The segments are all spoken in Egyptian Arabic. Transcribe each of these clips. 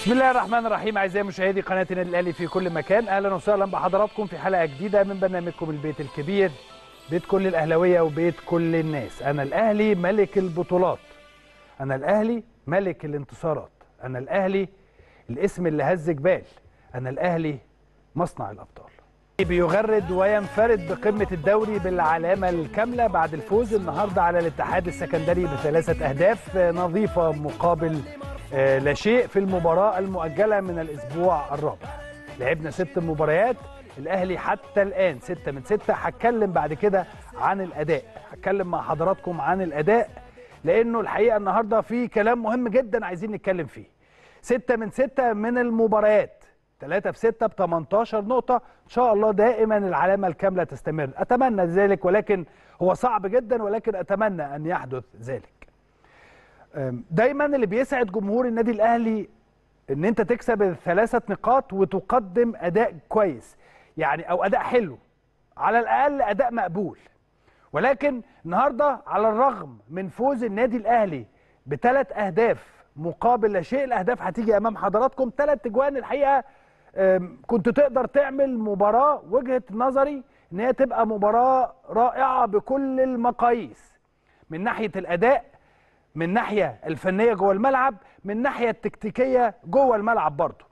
بسم الله الرحمن الرحيم اعزائي مشاهدي قناه النادي الاهلي في كل مكان اهلا وسهلا بحضراتكم في حلقه جديده من برنامجكم البيت الكبير بيت كل الاهلاويه وبيت كل الناس انا الاهلي ملك البطولات انا الاهلي ملك الانتصارات انا الاهلي الاسم اللي هز جبال انا الاهلي مصنع الابطال بيغرد وينفرد بقمه الدوري بالعلامه الكامله بعد الفوز النهارده على الاتحاد السكندري بثلاثه اهداف نظيفه مقابل آه، لا شيء في المباراه المؤجله من الاسبوع الرابع لعبنا ست مباريات الاهلي حتى الان ستة من ستة هتكلم بعد كده عن الاداء هتكلم مع حضراتكم عن الاداء لانه الحقيقه النهارده في كلام مهم جدا عايزين نتكلم فيه ستة من ستة من المباريات ثلاثة في ستة ب 18 نقطة إن شاء الله دائما العلامة الكاملة تستمر أتمنى ذلك ولكن هو صعب جدا ولكن أتمنى أن يحدث ذلك أم، دايما اللي بيسعد جمهور النادي الأهلي ان انت تكسب الثلاثة نقاط وتقدم اداء كويس يعني او اداء حلو على الاقل اداء مقبول ولكن النهارده على الرغم من فوز النادي الاهلي بثلاث اهداف مقابل لا شيء الاهداف هتيجي امام حضراتكم ثلاث اجوان الحقيقه أم، كنت تقدر تعمل مباراه وجهه نظري ان هي تبقى مباراه رائعه بكل المقاييس من ناحيه الاداء من ناحيه الفنيه جوه الملعب من ناحيه التكتيكيه جوه الملعب برضه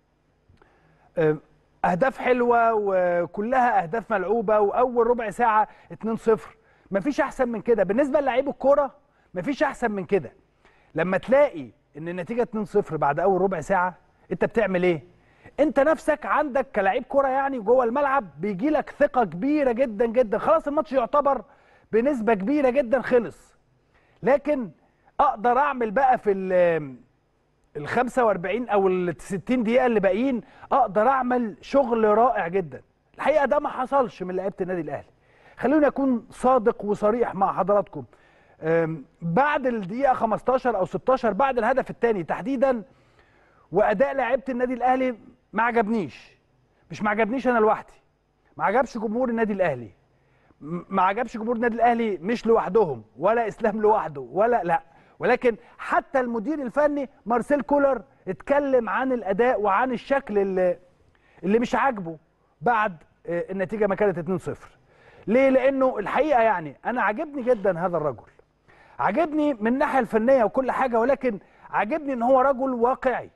أم، اهداف حلوه وكلها اهداف ملعوبه واول ربع ساعه 2-0 مفيش احسن من كده بالنسبه للاعيب الكوره مفيش احسن من كده لما تلاقي ان النتيجه 2-0 بعد اول ربع ساعه انت بتعمل ايه انت نفسك عندك كلاعب كوره يعني جوه الملعب بيجي لك ثقه كبيره جدا جدا خلاص الماتش يعتبر بنسبه كبيره جدا خلص لكن اقدر اعمل بقى في ال ال 45 او ال 60 دقيقه اللي باقيين اقدر اعمل شغل رائع جدا الحقيقه ده ما حصلش من لعيبه النادي الاهلي خلوني اكون صادق وصريح مع حضراتكم أم، بعد الدقيقه 15 او 16 بعد الهدف الثاني تحديدا واداء لعيبه النادي الاهلي ما عجبنيش مش ما عجبنيش انا لوحدي ما عجبش جمهور النادي الاهلي م- ما عجبش جمهور النادي الاهلي مش لوحدهم ولا اسلام لوحده ولا لا ولكن حتى المدير الفني مارسيل كولر اتكلم عن الاداء وعن الشكل اللي اللي مش عاجبه بعد آه، النتيجه ما كانت 2-0 ليه لانه الحقيقه يعني انا عاجبني جدا هذا الرجل عاجبني من الناحيه الفنيه وكل حاجه ولكن عاجبني ان هو رجل واقعي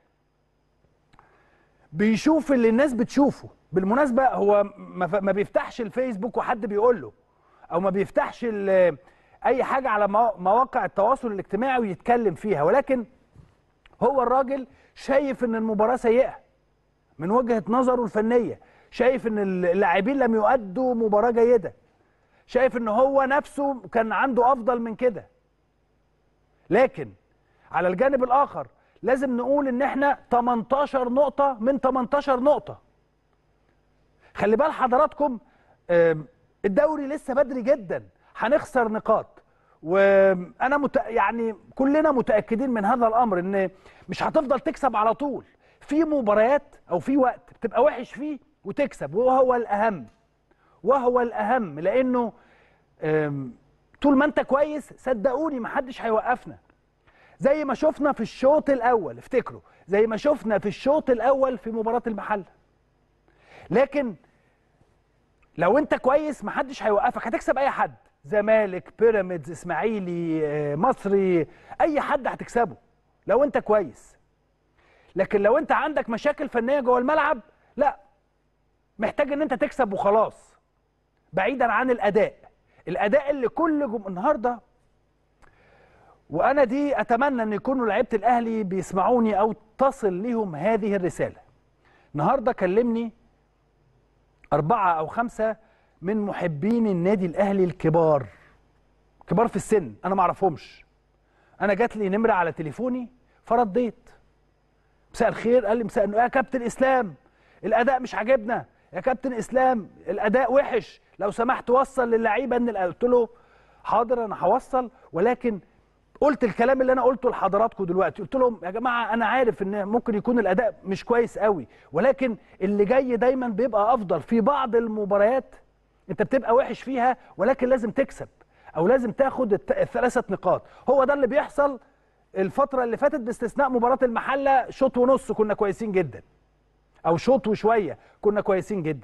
بيشوف اللي الناس بتشوفه بالمناسبه هو ما ف- ما بيفتحش الفيسبوك وحد بيقول له او ما بيفتحش ال- اي حاجه على موا- مواقع التواصل الاجتماعي ويتكلم فيها ولكن هو الراجل شايف ان المباراه سيئه من وجهه نظره الفنيه شايف ان اللاعبين لم يؤدوا مباراه جيده شايف ان هو نفسه كان عنده افضل من كده لكن على الجانب الاخر لازم نقول ان احنا 18 نقطه من 18 نقطه خلي بال حضراتكم آم، الدوري لسه بدري جدا هنخسر نقاط وانا مت... يعني كلنا متاكدين من هذا الامر ان مش هتفضل تكسب على طول في مباريات او في وقت بتبقى وحش فيه وتكسب وهو الاهم وهو الاهم لانه آم، طول ما انت كويس صدقوني محدش هيوقفنا زي ما شفنا في الشوط الاول افتكروا زي ما شفنا في الشوط الاول في مباراه المحله لكن لو انت كويس محدش هيوقفك هتكسب اي حد زمالك بيراميدز اسماعيلي آه، مصري اي حد هتكسبه لو انت كويس لكن لو انت عندك مشاكل فنيه جوه الملعب لا محتاج ان انت تكسب وخلاص بعيدا عن الاداء الاداء اللي كل جم... النهارده وانا دي اتمنى ان يكونوا لعيبه الاهلي بيسمعوني او تصل لهم هذه الرساله النهارده كلمني أربعة أو خمسة من محبين النادي الأهلي الكبار كبار في السن أنا ما أعرفهمش أنا جات لي نمرة على تليفوني فرديت مساء الخير قال لي مساء النور يا كابتن إسلام الأداء مش عاجبنا يا كابتن إسلام الأداء وحش لو سمحت وصل للعيبة إن الأ- قلت له حاضر أنا هوصل ولكن قلت الكلام اللي انا قلته لحضراتكم دلوقتي قلت لهم يا جماعه انا عارف ان ممكن يكون الاداء مش كويس قوي ولكن اللي جاي دايما بيبقى افضل في بعض المباريات انت بتبقى وحش فيها ولكن لازم تكسب او لازم تاخد الت- الثلاثه نقاط هو ده اللي بيحصل الفتره اللي فاتت باستثناء مباراه المحله شوط ونص كنا كويسين جدا او شوط وشويه كنا كويسين جدا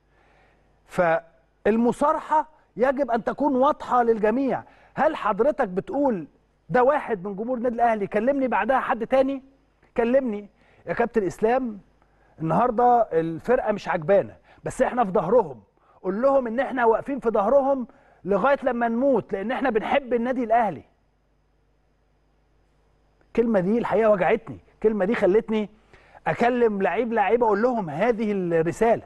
فالمصارحه يجب ان تكون واضحه للجميع هل حضرتك بتقول ده واحد من جمهور النادي الاهلي كلمني بعدها حد تاني كلمني يا كابتن اسلام النهارده الفرقه مش عجبانه بس احنا في ظهرهم قول لهم ان احنا واقفين في ظهرهم لغايه لما نموت لان احنا بنحب النادي الاهلي الكلمه دي الحقيقه وجعتني الكلمه دي خلتني اكلم لعيب لعيبه اقول لهم هذه الرساله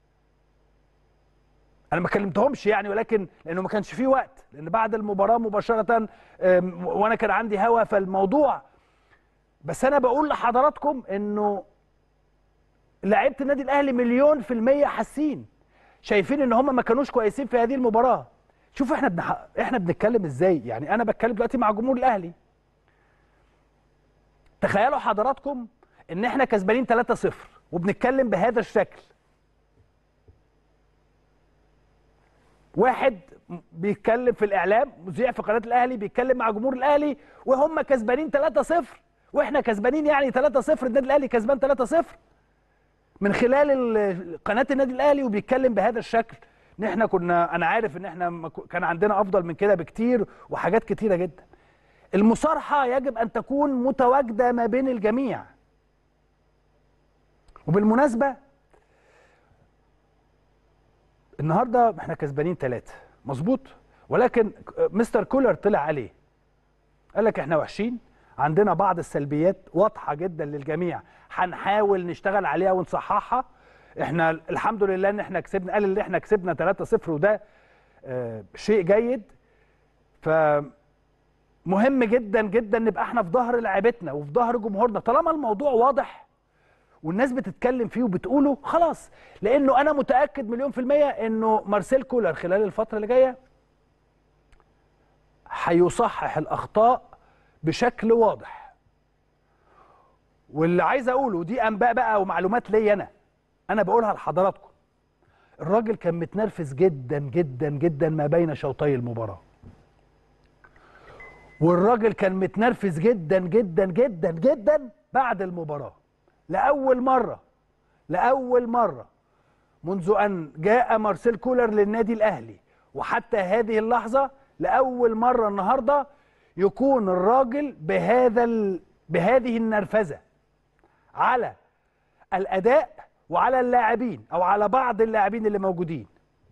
انا ما كلمتهمش يعني ولكن لانه ما كانش فيه وقت لان بعد المباراه مباشره أم، وانا كان عندي هوا فالموضوع بس انا بقول لحضراتكم انه لعيبه النادي الاهلي مليون في الميه حاسين شايفين ان هم ما كانوش كويسين في هذه المباراه شوفوا احنا بنح... احنا بنتكلم ازاي يعني انا بتكلم دلوقتي مع جمهور الاهلي تخيلوا حضراتكم ان احنا كسبانين 3-0 وبنتكلم بهذا الشكل واحد بيتكلم في الاعلام مذيع في قناه الاهلي بيتكلم مع جمهور الاهلي وهم كسبانين 3-0 واحنا كسبانين يعني 3-0 النادي الاهلي كسبان 3-0 من خلال ال- قناه النادي الاهلي وبيتكلم بهذا الشكل ان احنا كنا انا عارف ان احنا ما كو- كان عندنا افضل من كده بكتير وحاجات كتيره جدا المصارحه يجب ان تكون متواجده ما بين الجميع وبالمناسبه النهارده احنا كسبانين ثلاثه مظبوط ولكن مستر كولر طلع عليه قال لك احنا وحشين عندنا بعض السلبيات واضحه جدا للجميع هنحاول نشتغل عليها ونصححها احنا الحمد لله ان احنا كسبنا قال اللي احنا كسبنا 3-0 وده آه، شيء جيد فمهم جدا جدا نبقى احنا في ظهر لعيبتنا وفي ظهر جمهورنا طالما الموضوع واضح والناس بتتكلم فيه وبتقوله خلاص لانه انا متاكد مليون في الميه انه مارسيل كولر خلال الفتره اللي جايه هيصحح الاخطاء بشكل واضح واللي عايز اقوله دي انباء بقى ومعلومات ليا انا انا بقولها لحضراتكم الراجل كان متنرفز جدا جدا جدا ما بين شوطي المباراه والراجل كان متنرفز جدا جدا جدا جدا بعد المباراه لاول مره لاول مره منذ ان جاء مارسيل كولر للنادي الاهلي وحتى هذه اللحظه لاول مره النهارده يكون الراجل بهذا ال... بهذه النرفزه على الاداء وعلى اللاعبين او على بعض اللاعبين اللي موجودين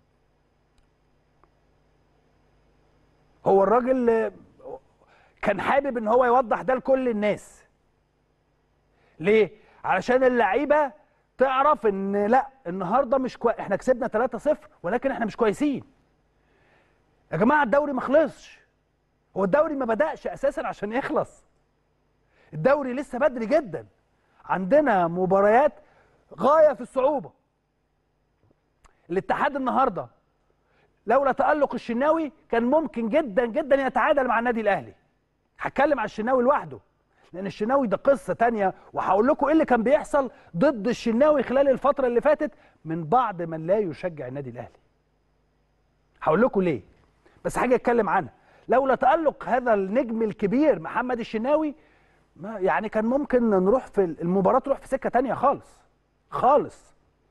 هو الراجل آه، كان حابب ان هو يوضح ده لكل الناس ليه علشان اللعيبه تعرف ان لا النهارده مش كوي... احنا كسبنا 3-0 ولكن احنا مش كويسين يا جماعه الدوري ما خلصش هو الدوري ما بدأش اساسا عشان يخلص الدوري لسه بدري جدا عندنا مباريات غايه في الصعوبه الاتحاد النهارده لولا تألق الشناوي كان ممكن جدا جدا يتعادل مع النادي الاهلي هتكلم على الشناوي لوحده لان الشناوي ده قصه تانية وهقول لكم ايه اللي كان بيحصل ضد الشناوي خلال الفتره اللي فاتت من بعض من لا يشجع النادي الاهلي هقول لكم ليه بس حاجه اتكلم عنها لولا تألق هذا النجم الكبير محمد الشناوي ما يعني كان ممكن نروح في المباراه تروح في سكه تانية خالص خالص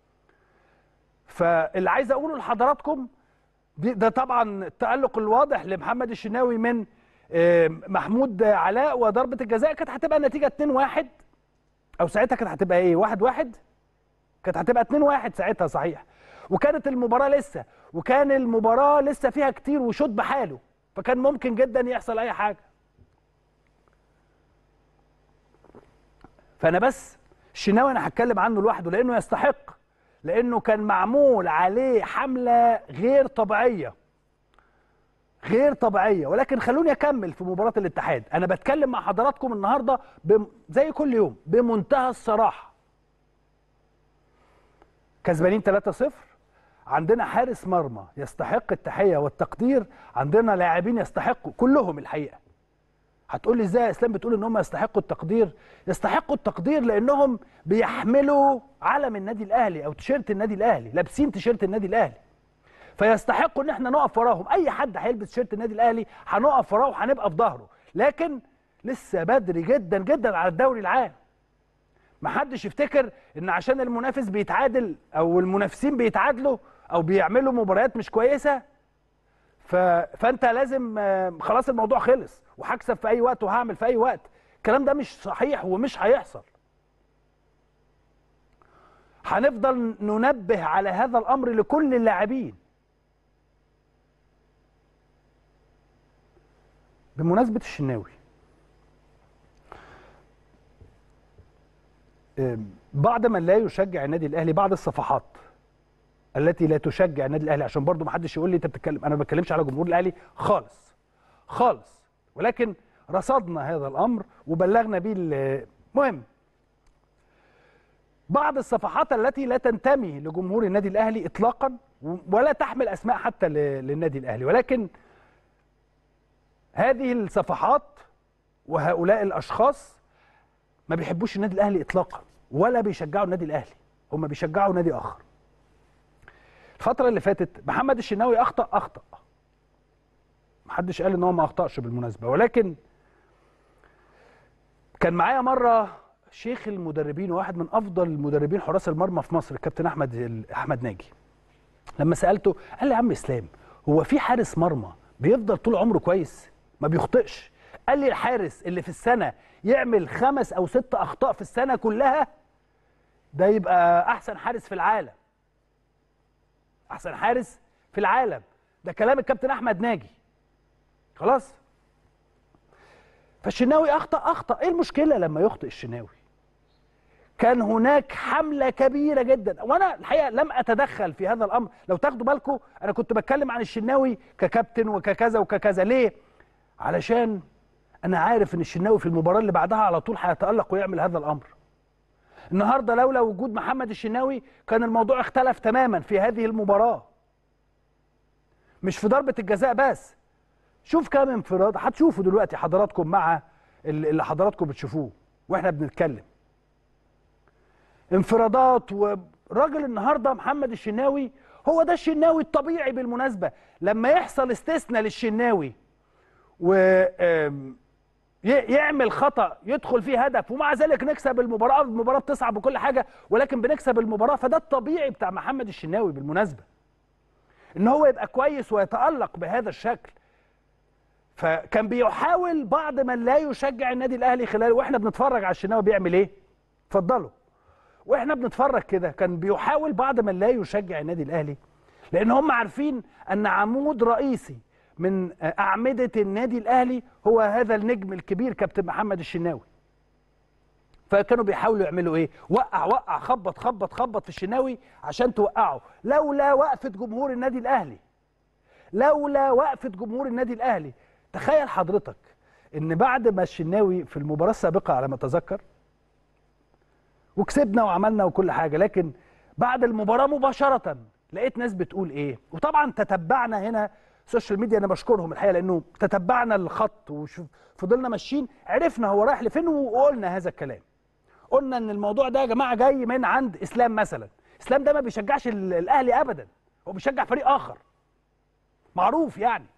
فاللي عايز اقوله لحضراتكم دي- ده طبعا التألق الواضح لمحمد الشناوي من آه، محمود علاء وضربة الجزاء كانت هتبقى النتيجة 2-1 أو ساعتها كانت هتبقى إيه 1-1 كانت هتبقى 2-1 ساعتها صحيح وكانت المباراة لسه وكان المباراة لسه فيها كتير وشوط بحاله فكان ممكن جدا يحصل أي حاجة فأنا بس الشناوي أنا هتكلم عنه لوحده لأنه يستحق لأنه كان معمول عليه حملة غير طبيعية غير طبيعيه ولكن خلوني اكمل في مباراه الاتحاد انا بتكلم مع حضراتكم النهارده بم... زي كل يوم بمنتهى الصراحه كسبانين 3-0 عندنا حارس مرمى يستحق التحيه والتقدير عندنا لاعبين يستحقوا كلهم الحقيقه هتقول لي ازاي يا اسلام بتقول ان هم يستحقوا التقدير يستحقوا التقدير لانهم بيحملوا علم النادي الاهلي او تيشيرت النادي الاهلي لابسين تيشيرت النادي الاهلي فيستحقوا ان احنا نقف وراهم اي حد هيلبس تيشيرت النادي الاهلي هنقف وراه وهنبقى في ظهره لكن لسه بدري جدا جدا على الدوري العام ما حدش يفتكر ان عشان المنافس بيتعادل او المنافسين بيتعادلوا او بيعملوا مباريات مش كويسه ف... فانت لازم آه، خلاص الموضوع خلص وهكسب في اي وقت وهعمل في اي وقت الكلام ده مش صحيح ومش هيحصل هنفضل ننبه على هذا الامر لكل اللاعبين بمناسبه الشناوي آم، بعض من لا يشجع النادي الاهلي بعض الصفحات التي لا تشجع النادي الاهلي عشان برضو ما حدش يقول لي انت بتتكلم انا ما بتكلمش على جمهور الاهلي خالص خالص ولكن رصدنا هذا الامر وبلغنا بيه المهم بعض الصفحات التي لا تنتمي لجمهور النادي الاهلي اطلاقا ولا تحمل اسماء حتى ل- للنادي الاهلي ولكن هذه الصفحات وهؤلاء الاشخاص ما بيحبوش النادي الاهلي اطلاقا ولا بيشجعوا النادي الاهلي هم بيشجعوا نادي اخر الفتره اللي فاتت محمد الشناوي اخطا اخطا محدش قال ان هو ما اخطاش بالمناسبه ولكن كان معايا مره شيخ المدربين وواحد من افضل المدربين حراس المرمى في مصر الكابتن احمد احمد ناجي لما سالته قال لي يا عم اسلام هو في حارس مرمى بيفضل طول عمره كويس ما بيخطئش قال لي الحارس اللي في السنه يعمل خمس او ست اخطاء في السنه كلها ده يبقى احسن حارس في العالم احسن حارس في العالم ده كلام الكابتن احمد ناجي خلاص فالشناوي اخطا اخطا ايه المشكله لما يخطئ الشناوي كان هناك حمله كبيره جدا وانا الحقيقه لم اتدخل في هذا الامر لو تاخدوا بالكم انا كنت بتكلم عن الشناوي ككابتن وككذا وككذا ليه علشان انا عارف ان الشناوي في المباراه اللي بعدها على طول هيتالق ويعمل هذا الامر النهارده لولا وجود محمد الشناوي كان الموضوع اختلف تماما في هذه المباراه مش في ضربه الجزاء بس شوف كام انفراد هتشوفوا دلوقتي حضراتكم مع اللي حضراتكم بتشوفوه واحنا بنتكلم انفرادات وراجل النهارده محمد الشناوي هو ده الشناوي الطبيعي بالمناسبه لما يحصل استثناء للشناوي و آم، ي- يعمل خطا يدخل فيه هدف ومع ذلك نكسب المباراه المباراه بتصعب وكل حاجه ولكن بنكسب المباراه فده الطبيعي بتاع محمد الشناوي بالمناسبه ان هو يبقى كويس ويتالق بهذا الشكل فكان بيحاول بعض من لا يشجع النادي الاهلي خلال واحنا بنتفرج على الشناوي بيعمل ايه اتفضلوا واحنا بنتفرج كده كان بيحاول بعض من لا يشجع النادي الاهلي لان هم عارفين ان عمود رئيسي من اعمده النادي الاهلي هو هذا النجم الكبير كابتن محمد الشناوي فكانوا بيحاولوا يعملوا ايه وقع وقع خبط خبط خبط في الشناوي عشان توقعه لولا وقفه جمهور النادي الاهلي لولا وقفه جمهور النادي الاهلي تخيل حضرتك ان بعد ما الشناوي في المباراه السابقه على ما اتذكر وكسبنا وعملنا وكل حاجه لكن بعد المباراه مباشره لقيت ناس بتقول ايه وطبعا تتبعنا هنا السوشيال ميديا انا بشكرهم الحقيقه لانه تتبعنا الخط وفضلنا ماشيين عرفنا هو رايح لفين وقلنا هذا الكلام قلنا ان الموضوع ده يا جماعه جاي من عند اسلام مثلا اسلام ده ما بيشجعش ال- الاهلي ابدا هو بيشجع فريق اخر معروف يعني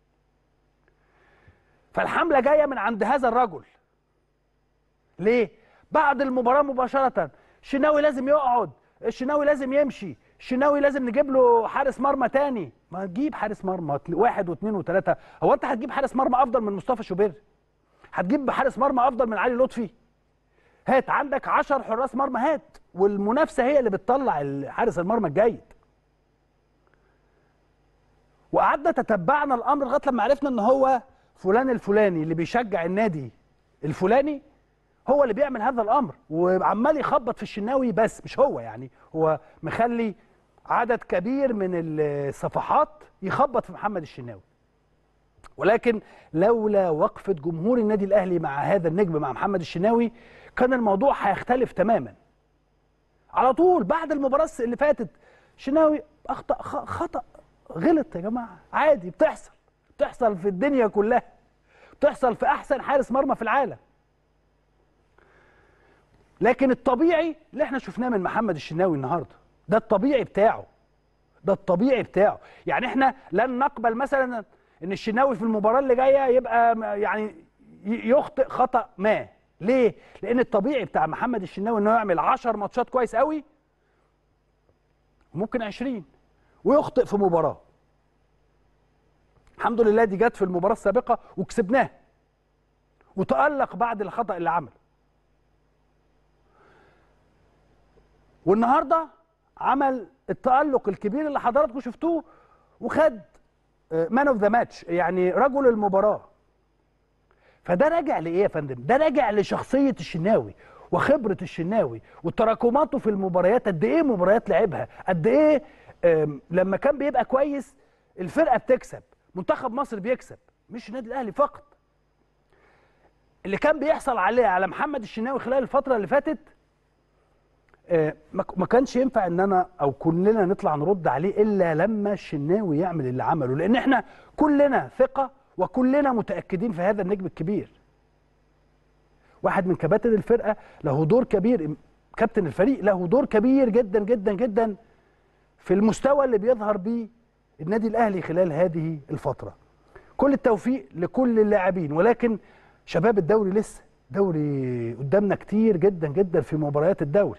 فالحمله جايه من عند هذا الرجل ليه بعد المباراه مباشره الشناوي لازم يقعد الشناوي لازم يمشي الشناوي لازم نجيب له حارس مرمى تاني ما تجيب حارس مرمى واحد واثنين وثلاثه هو انت هتجيب حارس مرمى افضل من مصطفى شوبير هتجيب حارس مرمى افضل من علي لطفي هات عندك 10 حراس مرمى هات والمنافسه هي اللي بتطلع حارس المرمى الجيد وقعدنا تتبعنا الامر لغايه لما عرفنا ان هو فلان الفلاني اللي بيشجع النادي الفلاني هو اللي بيعمل هذا الامر وعمال يخبط في الشناوي بس مش هو يعني هو مخلي عدد كبير من الصفحات يخبط في محمد الشناوي ولكن لولا وقفه جمهور النادي الاهلي مع هذا النجم مع محمد الشناوي كان الموضوع هيختلف تماما على طول بعد المباراه اللي فاتت شناوي اخطا خ- خطا غلط يا جماعه عادي بتحصل بتحصل في الدنيا كلها بتحصل في احسن حارس مرمى في العالم لكن الطبيعي اللي احنا شفناه من محمد الشناوي النهارده ده الطبيعي بتاعه ده الطبيعي بتاعه يعني احنا لن نقبل مثلا ان الشناوي في المباراه اللي جايه يبقى م- يعني يخطئ خطا ما ليه لان الطبيعي بتاع محمد الشناوي انه يعمل 10 ماتشات كويس قوي ممكن 20 ويخطئ في مباراه الحمد لله دي جت في المباراه السابقه وكسبناها وتالق بعد الخطا اللي عمله والنهارده عمل التالق الكبير اللي حضراتكم شفتوه وخد مان اوف ذا ماتش يعني رجل المباراه فده راجع لايه يا فندم ده راجع لشخصيه الشناوي وخبره الشناوي وتراكماته في المباريات قد ايه مباريات لعبها قد ايه لما كان بيبقى كويس الفرقه بتكسب منتخب مصر بيكسب مش النادي الاهلي فقط اللي كان بيحصل عليه على محمد الشناوي خلال الفتره اللي فاتت ما كانش ينفع ان انا او كلنا نطلع نرد عليه الا لما الشناوي يعمل اللي عمله لان احنا كلنا ثقه وكلنا متاكدين في هذا النجم الكبير واحد من كباتن الفرقه له دور كبير كابتن الفريق له دور كبير جدا جدا جدا في المستوى اللي بيظهر بيه النادي الاهلي خلال هذه الفتره كل التوفيق لكل اللاعبين ولكن شباب الدوري لسه دوري قدامنا كتير جدا جدا في مباريات الدوري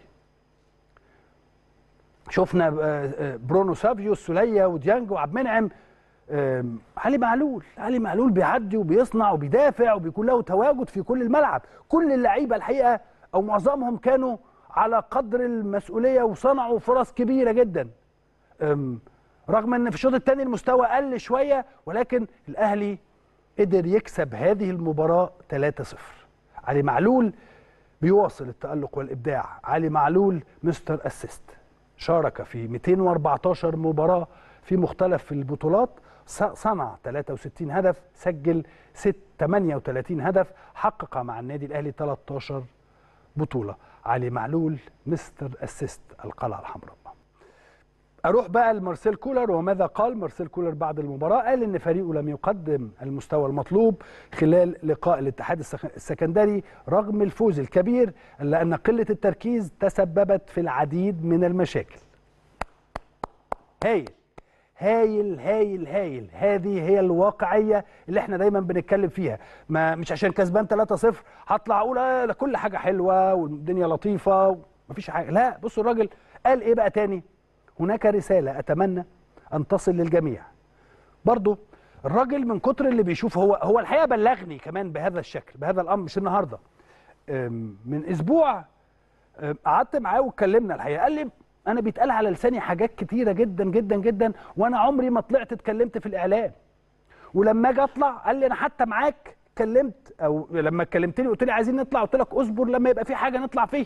شفنا برونو سافيو السوليه وديانج وعبد المنعم علي معلول علي معلول بيعدي وبيصنع وبيدافع وبيكون له تواجد في كل الملعب كل اللعيبه الحقيقه او معظمهم كانوا على قدر المسؤوليه وصنعوا فرص كبيره جدا رغم ان في الشوط الثاني المستوى قل شويه ولكن الاهلي قدر يكسب هذه المباراه 3-0 علي معلول بيواصل التالق والابداع علي معلول مستر اسيست شارك في 214 مباراه في مختلف البطولات صنع 63 هدف سجل 6 38 هدف حقق مع النادي الاهلي 13 بطوله علي معلول مستر اسيست القلعه الحمراء اروح بقى لمارسيل كولر وماذا قال مارسيل كولر بعد المباراه قال ان فريقه لم يقدم المستوى المطلوب خلال لقاء الاتحاد السكندري رغم الفوز الكبير الا ان قله التركيز تسببت في العديد من المشاكل هايل هايل هايل هايل هذه هي الواقعيه اللي احنا دايما بنتكلم فيها ما مش عشان كسبان 3-0 هطلع اقول اه كل حاجه حلوه والدنيا لطيفه ومفيش حاجه لا بصوا الراجل قال ايه بقى تاني هناك رسالة أتمنى أن تصل للجميع برضو الراجل من كتر اللي بيشوف هو هو الحقيقة بلغني كمان بهذا الشكل بهذا الأمر مش النهاردة من أسبوع قعدت معاه واتكلمنا الحقيقة قال لي أنا بيتقال على لساني حاجات كتيرة جدا جدا جدا وأنا عمري ما طلعت اتكلمت في الإعلام ولما أجي أطلع قال لي أنا حتى معاك اتكلمت أو لما كلمتني قلت لي عايزين نطلع قلت لك اصبر لما يبقى في حاجة نطلع فيها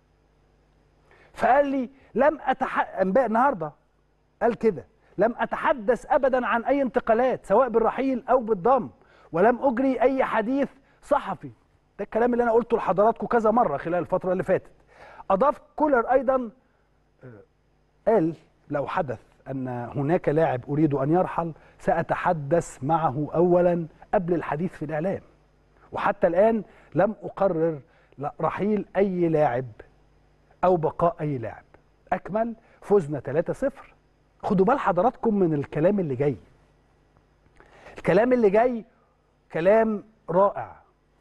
فقال لي لم أتح... انباء النهارده قال كده لم اتحدث ابدا عن اي انتقالات سواء بالرحيل او بالضم ولم اجري اي حديث صحفي ده الكلام اللي انا قلته لحضراتكم كذا مره خلال الفتره اللي فاتت اضاف كولر ايضا قال لو حدث ان هناك لاعب اريد ان يرحل ساتحدث معه اولا قبل الحديث في الاعلام وحتى الان لم اقرر رحيل اي لاعب او بقاء اي لاعب اكمل فزنا 3-0 خدوا بال حضراتكم من الكلام اللي جاي الكلام اللي جاي كلام رائع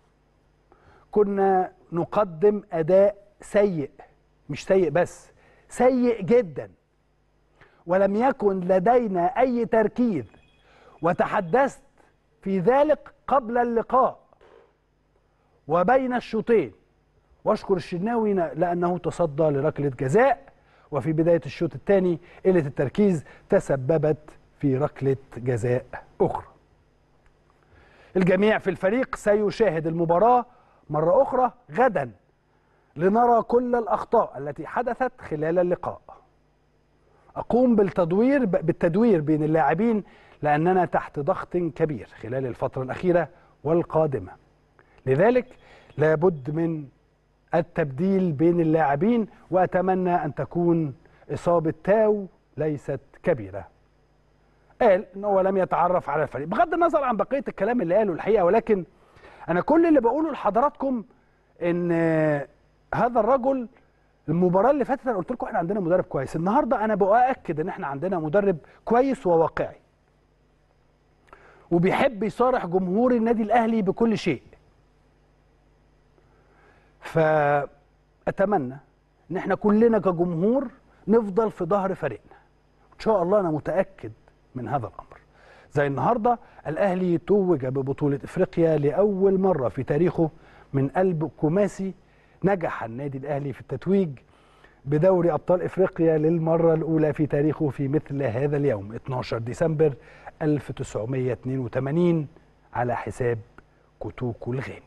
كنا نقدم اداء سيء مش سيء بس سيء جدا ولم يكن لدينا اي تركيز وتحدثت في ذلك قبل اللقاء وبين الشوطين واشكر الشناوي لانه تصدى لركله جزاء وفي بدايه الشوط الثاني قله التركيز تسببت في ركله جزاء اخرى. الجميع في الفريق سيشاهد المباراه مره اخرى غدا لنرى كل الاخطاء التي حدثت خلال اللقاء. اقوم بالتدوير بالتدوير بين اللاعبين لاننا تحت ضغط كبير خلال الفتره الاخيره والقادمه. لذلك لابد من التبديل بين اللاعبين واتمنى ان تكون اصابه تاو ليست كبيره. قال ان هو لم يتعرف على الفريق بغض النظر عن بقيه الكلام اللي قاله الحقيقه ولكن انا كل اللي بقوله لحضراتكم ان هذا الرجل المباراه اللي فاتت انا قلت لكم احنا عندنا مدرب كويس النهارده انا باكد ان احنا عندنا مدرب كويس وواقعي وبيحب يصارح جمهور النادي الاهلي بكل شيء فاتمنى ان احنا كلنا كجمهور نفضل في ظهر فريقنا ان شاء الله انا متاكد من هذا الامر زي النهارده الاهلي توج ببطوله افريقيا لاول مره في تاريخه من قلب كوماسي نجح النادي الاهلي في التتويج بدوري ابطال افريقيا للمره الاولى في تاريخه في مثل هذا اليوم 12 ديسمبر 1982 على حساب كوتوكو الغاني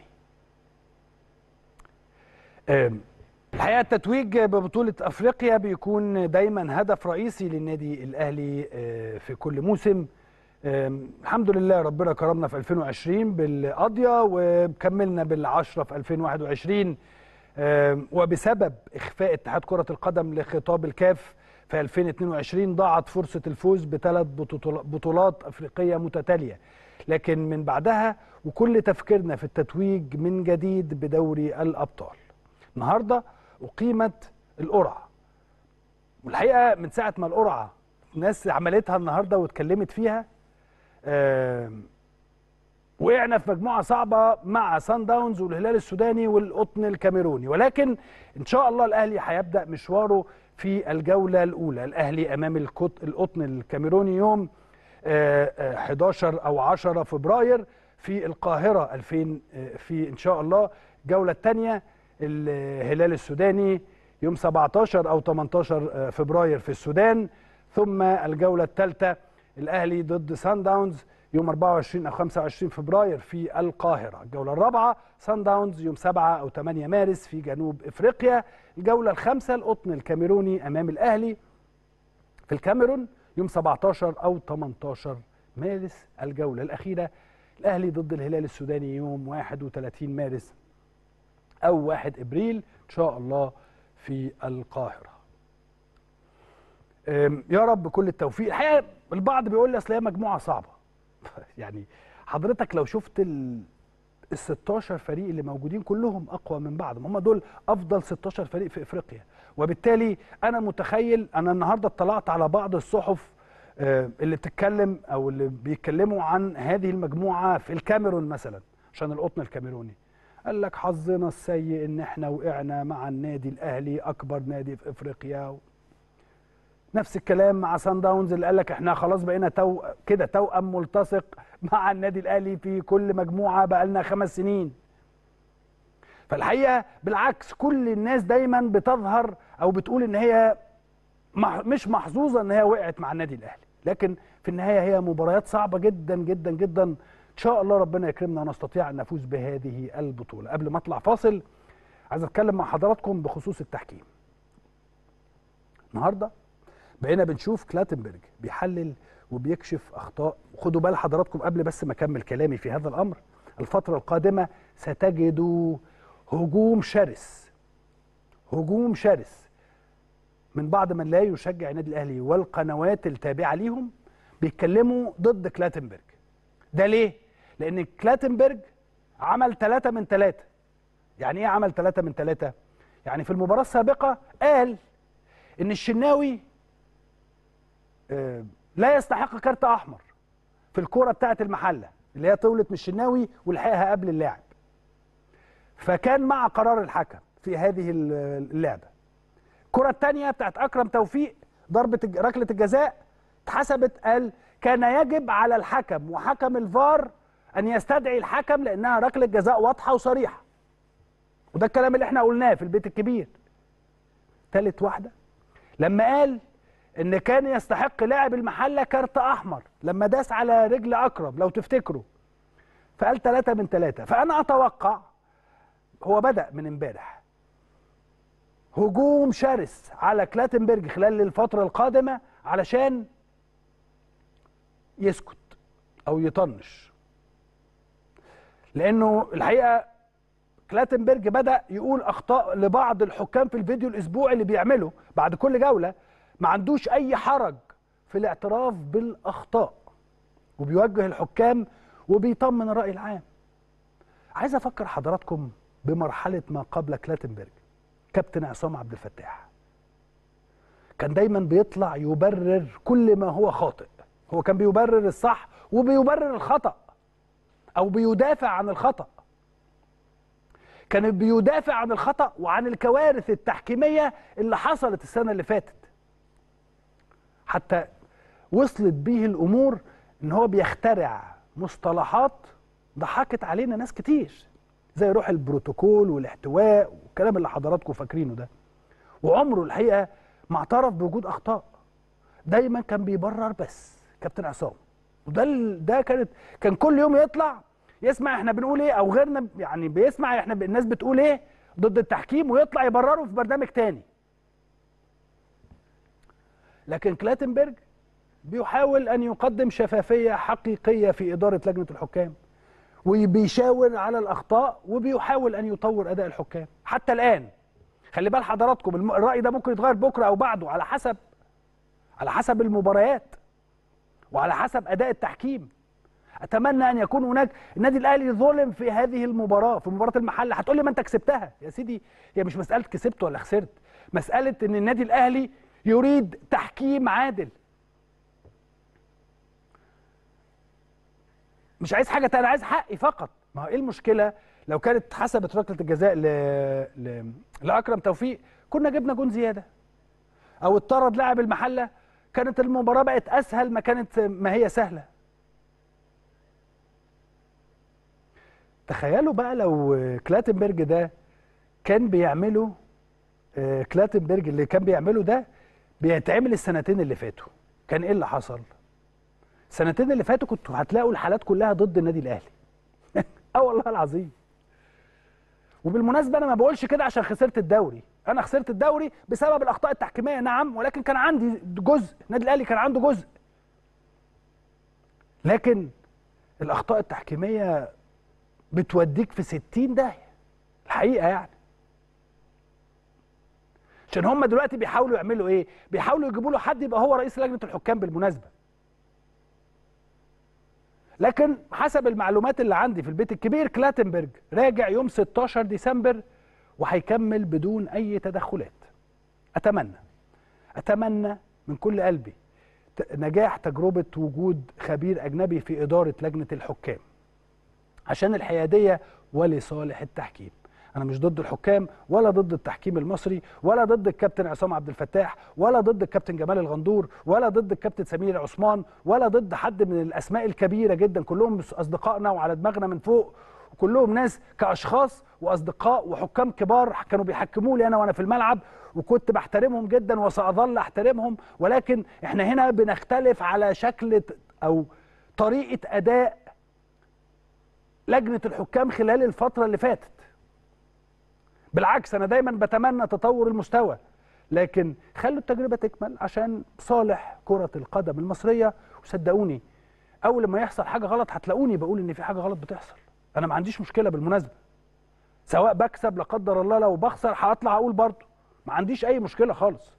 أم، الحقيقه التتويج ببطوله افريقيا بيكون دايما هدف رئيسي للنادي الاهلي آه، في كل موسم آم، الحمد لله ربنا كرمنا في 2020 بالقضيه وكملنا بالعشرة في 2021 آم، وبسبب اخفاء اتحاد كره القدم لخطاب الكاف في 2022 ضاعت فرصه الفوز بثلاث بطول- بطولات افريقيه متتاليه لكن من بعدها وكل تفكيرنا في التتويج من جديد بدوري الابطال النهارده اقيمت القرعه والحقيقه من ساعه ما القرعه الناس عملتها النهارده واتكلمت فيها آم، وقعنا في مجموعه صعبه مع سان داونز والهلال السوداني والقطن الكاميروني ولكن ان شاء الله الاهلي هيبدا مشواره في الجوله الاولى الاهلي امام القط- القطن الكاميروني يوم آه، آه، 11 او 10 فبراير في القاهره 2000 آه، في ان شاء الله الجوله الثانيه الهلال السوداني يوم 17 او 18 فبراير في السودان ثم الجوله الثالثه الاهلي ضد سان داونز يوم 24 او 25 فبراير في القاهره الجوله الرابعه سان داونز يوم 7 او 8 مارس في جنوب افريقيا الجوله الخامسه القطن الكاميروني امام الاهلي في الكاميرون يوم 17 او 18 مارس الجوله الاخيره الاهلي ضد الهلال السوداني يوم 31 مارس او 1 ابريل ان شاء الله في القاهره أم، يا رب كل التوفيق الحقيقه البعض بيقول لي اصل هي مجموعه صعبه يعني حضرتك لو شفت ال ال 16 فريق اللي موجودين كلهم اقوى من بعض هم دول افضل 16 فريق في افريقيا وبالتالي انا متخيل انا النهارده اطلعت على بعض الصحف آه، اللي بتتكلم او اللي بيتكلموا عن هذه المجموعه في الكاميرون مثلا عشان القطن الكاميروني قال لك حظنا السيء ان احنا وقعنا مع النادي الاهلي اكبر نادي في افريقيا نفس الكلام مع سان داونز اللي قال لك احنا خلاص بقينا تو كده توأم ملتصق مع النادي الاهلي في كل مجموعه بقى لنا خمس سنين فالحقيقه بالعكس كل الناس دايما بتظهر او بتقول ان هي مح مش محظوظه ان هي وقعت مع النادي الاهلي لكن في النهايه هي مباريات صعبه جدا جدا جدا ان شاء الله ربنا يكرمنا ونستطيع ان نفوز بهذه البطوله قبل ما اطلع فاصل عايز اتكلم مع حضراتكم بخصوص التحكيم النهارده بقينا بنشوف كلاتنبرج بيحلل وبيكشف اخطاء خدوا بال حضراتكم قبل بس ما اكمل كلامي في هذا الامر الفتره القادمه ستجدوا هجوم شرس هجوم شرس من بعض من لا يشجع النادي الاهلي والقنوات التابعه ليهم بيتكلموا ضد كلاتنبرج ده ليه لان كلاتنبرج عمل ثلاثة من ثلاثة يعني ايه عمل ثلاثة من ثلاثة يعني في المباراة السابقة قال ان الشناوي آه، لا يستحق كارت احمر في الكرة بتاعه المحله اللي هي طولت من الشناوي ولحقها قبل اللاعب فكان مع قرار الحكم في هذه اللعبه الكرة الثانية بتاعت أكرم توفيق ضربة الج- ركلة الجزاء اتحسبت قال كان يجب على الحكم وحكم الفار أن يستدعي الحكم لأنها ركلة جزاء واضحة وصريحة وده الكلام اللي احنا قلناه في البيت الكبير ثالث واحدة لما قال ان كان يستحق لاعب المحلة كارت احمر لما داس على رجل اكرم لو تفتكروا فقال ثلاثة من ثلاثة فانا اتوقع هو بدأ من امبارح هجوم شرس على كلاتنبرج خلال الفترة القادمة علشان يسكت أو يطنش لأنه الحقيقة كلاتنبرج بدأ يقول أخطاء لبعض الحكام في الفيديو الأسبوعي اللي بيعمله بعد كل جولة ما عندوش أي حرج في الاعتراف بالأخطاء وبيوجه الحكام وبيطمن الرأي العام عايز أفكر حضراتكم بمرحلة ما قبل كلاتنبرج كابتن عصام عبد الفتاح كان دايما بيطلع يبرر كل ما هو خاطئ هو كان بيبرر الصح وبيبرر الخطأ او بيدافع عن الخطأ كان بيدافع عن الخطا وعن الكوارث التحكيميه اللي حصلت السنه اللي فاتت حتى وصلت بيه الامور ان هو بيخترع مصطلحات ضحكت علينا ناس كتير زي روح البروتوكول والاحتواء والكلام اللي حضراتكم فاكرينه ده وعمره الحقيقه ما اعترف بوجود اخطاء دايما كان بيبرر بس كابتن عصام وده ال- ده كانت كان كل يوم يطلع يسمع احنا بنقول ايه او غيرنا يعني بيسمع احنا ب- الناس بتقول ايه ضد التحكيم ويطلع يبرره في برنامج تاني لكن كلاتنبرج بيحاول ان يقدم شفافيه حقيقيه في اداره لجنه الحكام وبيشاور على الاخطاء وبيحاول ان يطور اداء الحكام حتى الان خلي بال حضراتكم الم- الراي ده ممكن يتغير بكره او بعده على حسب على حسب المباريات وعلى حسب اداء التحكيم اتمنى ان يكون هناك النادي الاهلي ظلم في هذه المباراه في مباراه المحله هتقول لي ما انت كسبتها يا سيدي هي مش مساله كسبت ولا خسرت مساله ان النادي الاهلي يريد تحكيم عادل مش عايز حاجه تانية عايز حقي فقط ما هو ايه المشكله لو كانت حسبت ركله الجزاء ل... ل... لاكرم توفيق كنا جبنا جون زياده او اضطرد لاعب المحله كانت المباراه بقت اسهل ما كانت ما هي سهله تخيلوا بقى لو كلاتنبرج ده كان بيعمله آه، كلاتنبرج اللي كان بيعمله ده بيتعمل السنتين اللي فاتوا كان ايه اللي حصل السنتين اللي فاتوا كنتوا هتلاقوا الحالات كلها ضد النادي الاهلي اه والله العظيم وبالمناسبه انا ما بقولش كده عشان خسرت الدوري انا خسرت الدوري بسبب الاخطاء التحكيميه نعم ولكن كان عندي جزء النادي الاهلي كان عنده جزء لكن الاخطاء التحكيميه بتوديك في 60 داهيه الحقيقه يعني عشان هم دلوقتي بيحاولوا يعملوا ايه بيحاولوا يجيبوا له حد يبقى هو رئيس لجنه الحكام بالمناسبه لكن حسب المعلومات اللي عندي في البيت الكبير كلاتنبرج راجع يوم 16 ديسمبر وهيكمل بدون اي تدخلات اتمنى اتمنى من كل قلبي ت- نجاح تجربه وجود خبير اجنبي في اداره لجنه الحكام عشان الحياديه ولصالح التحكيم انا مش ضد الحكام ولا ضد التحكيم المصري ولا ضد الكابتن عصام عبد الفتاح ولا ضد الكابتن جمال الغندور ولا ضد الكابتن سمير عثمان ولا ضد حد من الاسماء الكبيره جدا كلهم اصدقائنا وعلى دماغنا من فوق وكلهم ناس كاشخاص واصدقاء وحكام كبار كانوا بيحكموا لي انا وانا في الملعب وكنت بحترمهم جدا وساظل احترمهم ولكن احنا هنا بنختلف على شكل ت- او طريقه اداء لجنه الحكام خلال الفتره اللي فاتت بالعكس انا دايما بتمنى تطور المستوى لكن خلوا التجربه تكمل عشان صالح كره القدم المصريه وصدقوني اول ما يحصل حاجه غلط هتلاقوني بقول ان في حاجه غلط بتحصل انا ما عنديش مشكله بالمناسبه سواء بكسب لا قدر الله لو بخسر هطلع اقول برضه ما عنديش اي مشكله خالص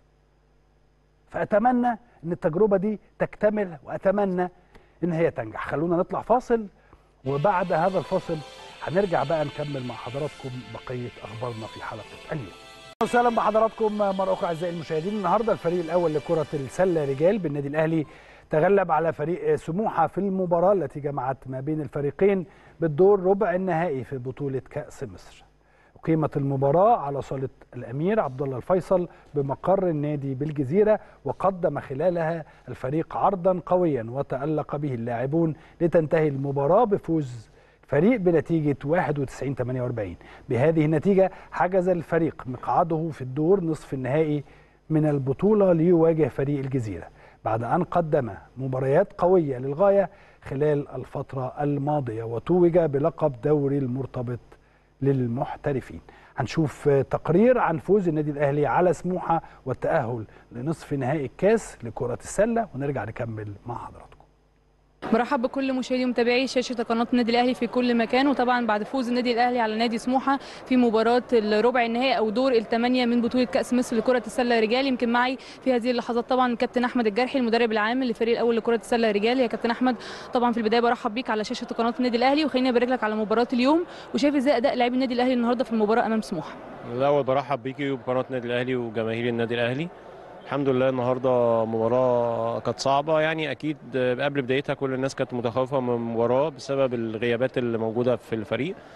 فاتمنى ان التجربه دي تكتمل واتمنى ان هي تنجح خلونا نطلع فاصل وبعد هذا الفاصل هنرجع بقى نكمل مع حضراتكم بقيه اخبارنا في حلقه اليوم اهلا وسهلا بحضراتكم مره اخرى اعزائي المشاهدين النهارده الفريق الاول لكره السله رجال بالنادي الاهلي تغلب على فريق سموحه في المباراه التي جمعت ما بين الفريقين بالدور ربع النهائي في بطوله كاس مصر أقيمت المباراة على صالة الأمير عبد الله الفيصل بمقر النادي بالجزيرة وقدم خلالها الفريق عرضا قويا وتألق به اللاعبون لتنتهي المباراة بفوز فريق بنتيجة 91 48 بهذه النتيجة حجز الفريق مقعده في الدور نصف النهائي من البطولة ليواجه فريق الجزيرة بعد أن قدم مباريات قوية للغاية خلال الفترة الماضية وتوج بلقب دوري المرتبط للمحترفين هنشوف تقرير عن فوز النادي الاهلي على سموحه والتاهل لنصف نهائي الكاس لكره السله ونرجع نكمل مع حضراتكم برحب بكل مشاهدي ومتابعي شاشه قناه النادي الاهلي في كل مكان وطبعا بعد فوز النادي الاهلي على نادي سموحه في مباراه الربع النهائي او دور الثمانيه من بطوله كاس مصر لكره السله رجال يمكن معي في هذه اللحظات طبعا الكابتن احمد الجرحي المدرب العام للفريق الاول لكره السله رجال يا كابتن احمد طبعا في البدايه برحب بيك على شاشه قناه النادي الاهلي وخليني ابارك لك على مباراه اليوم وشايف ازاي اداء لاعبي النادي الاهلي النهارده في المباراه امام سموحه الاول برحب بيكي وبقناه النادي الاهلي وجماهير النادي الاهلي الحمد لله النهارده مباراه كانت صعبه يعني اكيد قبل بدايتها كل الناس كانت متخوفه من المباراه بسبب الغيابات اللي موجوده في الفريق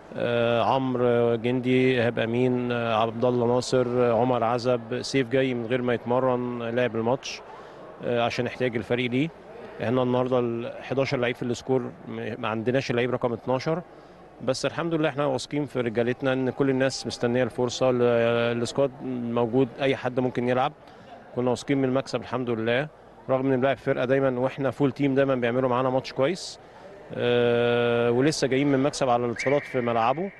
آه، عمرو جندي ايهاب امين آه، عبد الله ناصر آه، عمر عزب سيف جاي من غير ما يتمرن لعب الماتش آه، عشان احتياج الفريق ليه احنا النهارده ال 11 لعيب في السكور م- ما عندناش اللعيب رقم 12 بس الحمد لله احنا واثقين في رجالتنا ان كل الناس مستنيه الفرصه ال- السكواد موجود اي حد ممكن يلعب كنا واثقين من المكسب الحمد لله رغم ان بنلعب فرقه دايما واحنا فول تيم دايما بيعملوا معانا ماتش كويس آه، ولسه جايين من مكسب على الاتصالات في ملعبه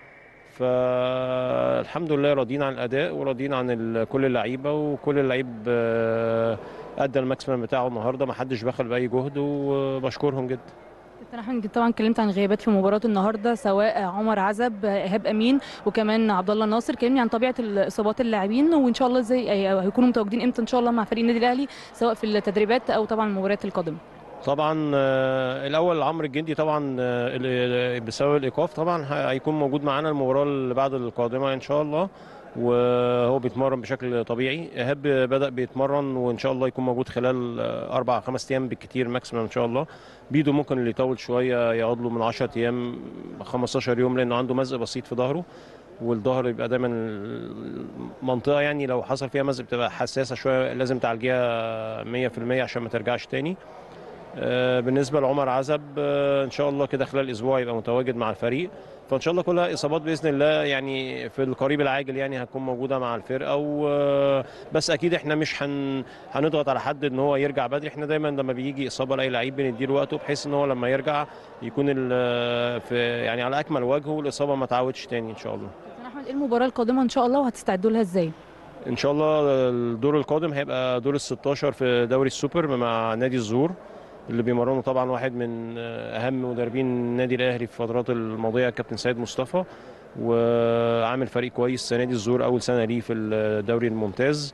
فالحمد لله راضيين عن الاداء وراضيين عن ال- كل اللعيبه وكل اللعيب آه، ادى الماكسيمم بتاعه النهارده ما حدش بخل باي جهد وبشكرهم جدا كابتن احمد انت طبعا اتكلمت عن غيابات في مباراه النهارده سواء عمر عزب ايهاب امين وكمان عبد الله ناصر كلمني عن طبيعه الاصابات اللاعبين وان شاء الله ازاي أي- هيكونوا متواجدين امتى ان شاء الله مع فريق النادي الاهلي سواء في التدريبات او طبعا المباريات القادمه طبعا آه، الاول عمرو الجندي طبعا آه، ال- بسبب الايقاف طبعا ه- هيكون موجود معانا المباراه اللي بعد القادمه ان شاء الله وهو بيتمرن بشكل طبيعي ايهاب بدا بيتمرن وان شاء الله يكون موجود خلال آه، اربع خمس ايام بالكتير ماكسيمم ان شاء الله بيدو ممكن اللي يطول شويه يقعد له من 10 ايام 15 يوم لانه عنده مزق بسيط في ظهره والظهر بيبقى دايما المنطقه يعني لو حصل فيها مزق بتبقى حساسه شويه لازم تعالجيها 100% عشان ما ترجعش تاني آه، بالنسبه لعمر عزب آه، ان شاء الله كده خلال اسبوع يبقى متواجد مع الفريق فان شاء الله كلها اصابات باذن الله يعني في القريب العاجل يعني هتكون موجوده مع الفرقه و بس اكيد احنا مش هن هنضغط على حد ان هو يرجع بدري احنا دايما لما بيجي اصابه لاي لعيب بنديله وقته بحيث ان هو لما يرجع يكون ال- في يعني على اكمل وجه والاصابه ما تعودش تاني ان شاء الله كابتن احمد ايه المباراه القادمه ان شاء الله وهتستعدوا لها ازاي ان شاء الله الدور القادم هيبقى دور ال 16 في دوري السوبر مع نادي الزور اللي بيمرنه طبعا واحد من اهم مدربين النادي الاهلي في الفترات الماضيه كابتن سيد مصطفى وعامل فريق كويس السنه دي الزور اول سنه ليه في الدوري الممتاز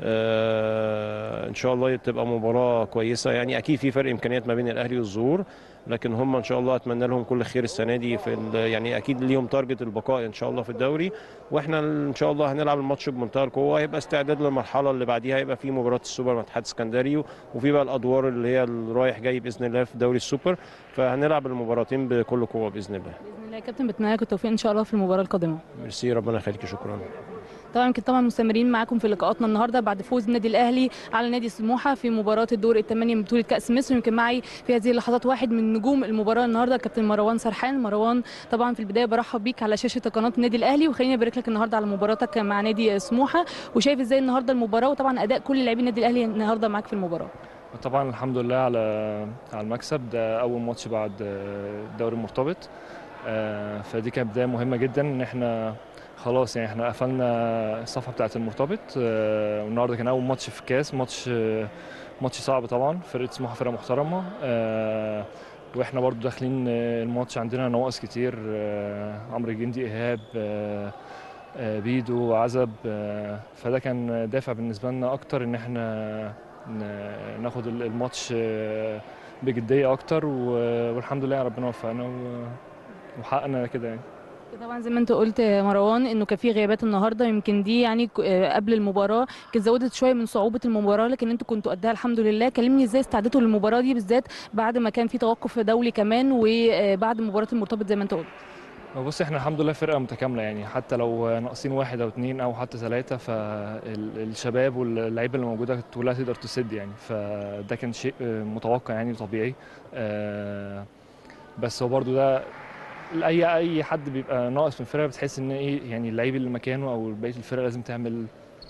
آه، ان شاء الله تبقى مباراه كويسه يعني اكيد في فرق امكانيات ما بين الاهلي والزهور لكن هم ان شاء الله اتمنى لهم كل خير السنه دي في ال- يعني اكيد ليهم تارجت البقاء ان شاء الله في الدوري واحنا ان شاء الله هنلعب الماتش بمنتهى القوه هيبقى استعداد للمرحله اللي بعديها هيبقى في مباراه السوبر مع اتحاد اسكندري وفي بقى الادوار اللي هي الرايح جاي باذن الله في دوري السوبر فهنلعب المباراتين بكل قوه باذن الله باذن الله يا كابتن بتمنى لك التوفيق ان شاء الله في المباراه القادمه ميرسي ربنا يخليك شكرا طبعا يمكن طبعا مستمرين معاكم في لقاءاتنا النهارده بعد فوز النادي الاهلي على نادي سموحه في مباراه الدور الثمانيه من بطوله كاس مصر يمكن معي في هذه اللحظات واحد من نجوم المباراه النهارده كابتن مروان سرحان مروان طبعا في البدايه برحب بيك على شاشه قناه النادي الاهلي وخليني ابارك لك النهارده على مباراتك مع نادي سموحه وشايف ازاي النهارده المباراه وطبعا اداء كل لاعبي النادي الاهلي النهارده معاك في المباراه طبعا الحمد لله على على المكسب ده اول ماتش بعد الدوري المرتبط آه، فدي كانت بدايه مهمه جدا ان احنا خلاص يعني احنا قفلنا الصفحه بتاعه المرتبط آه، والنهارده كان اول ماتش في كاس ماتش آه، ماتش صعب طبعا فرقه سموحه فرقه محترمه آه، واحنا برضو داخلين آه، الماتش عندنا نواقص كتير آه، عمرو الجندي ايهاب آه، آه، بيدو عزب آه، فده كان دافع بالنسبه لنا اكتر ان احنا ن- ناخد ال- الماتش آه، بجديه اكتر و- والحمد لله ربنا وفقنا و- وحققنا كده يعني طبعا زي ما انت قلت يا مروان انه كان في غيابات النهارده يمكن دي يعني ك- آه، قبل المباراه كانت زودت شويه من صعوبه المباراه لكن انتوا كنتوا قدها الحمد لله كلمني ازاي استعدتوا للمباراه دي بالذات بعد ما كان في توقف دولي كمان وبعد مباراه المرتبط زي ما انت قلت بص احنا الحمد لله فرقه متكامله يعني حتى لو ناقصين واحد او اتنين او حتى ثلاثه فالشباب واللعيبه اللي موجوده كانت كلها تقدر تسد يعني فده كان شيء آه، متوقع يعني طبيعي آه، بس هو برضو ده اي اي حد بيبقى ناقص في الفرقه بتحس ان ايه يعني اللعيب اللي مكانه او بقيه الفرقه لازم تعمل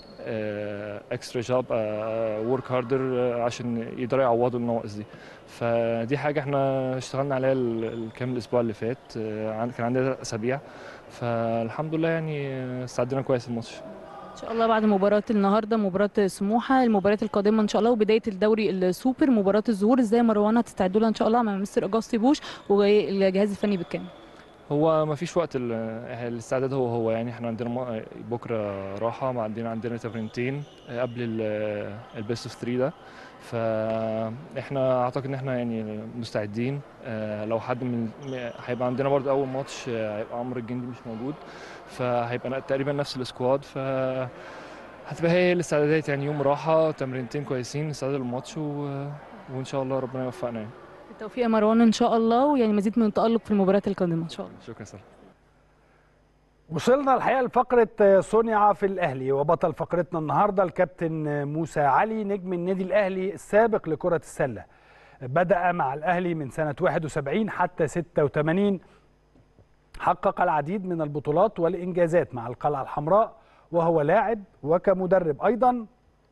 اكسترا جاب ورك هاردر عشان يقدروا يعوضوا النواقص دي فدي حاجه احنا اشتغلنا عليها ال- الكام الاسبوع اللي فات آه، عن- كان عندنا اسابيع فالحمد لله يعني آه، استعدينا كويس الماتش ان شاء الله بعد مباراه النهارده مباراه سموحه المباريات القادمه ان شاء الله وبدايه الدوري السوبر مباراه الظهور ازاي مروان هتستعدوا لها ان شاء الله مع مستر اجاستي بوش والجهاز الفني بالكامل هو ما فيش وقت ال- الاستعداد هو هو يعني احنا عندنا م- بكره راحه ما عندنا عندنا تمرينتين قبل البيست اوف 3 ده فاحنا اعتقد ان احنا يعني مستعدين آه، لو حد من هيبقى عندنا برضه اول ماتش آه، هيبقى عمرو الجندي مش موجود فهيبقى تقريبا نفس السكواد ف هتبقى هي الاستعدادات يعني يوم راحه تمرينتين كويسين استعداد للماتش و... وان شاء الله ربنا يوفقنا يعني بالتوفيق يا مروان ان شاء الله ويعني مزيد من التالق في المباريات القادمه ان شاء الله شكرا سلام وصلنا الحقيقه لفقره صنع في الاهلي وبطل فقرتنا النهارده الكابتن موسى علي نجم النادي الاهلي السابق لكره السله بدا مع الاهلي من سنه 71 حتى 86 حقق العديد من البطولات والانجازات مع القلعه الحمراء وهو لاعب وكمدرب ايضا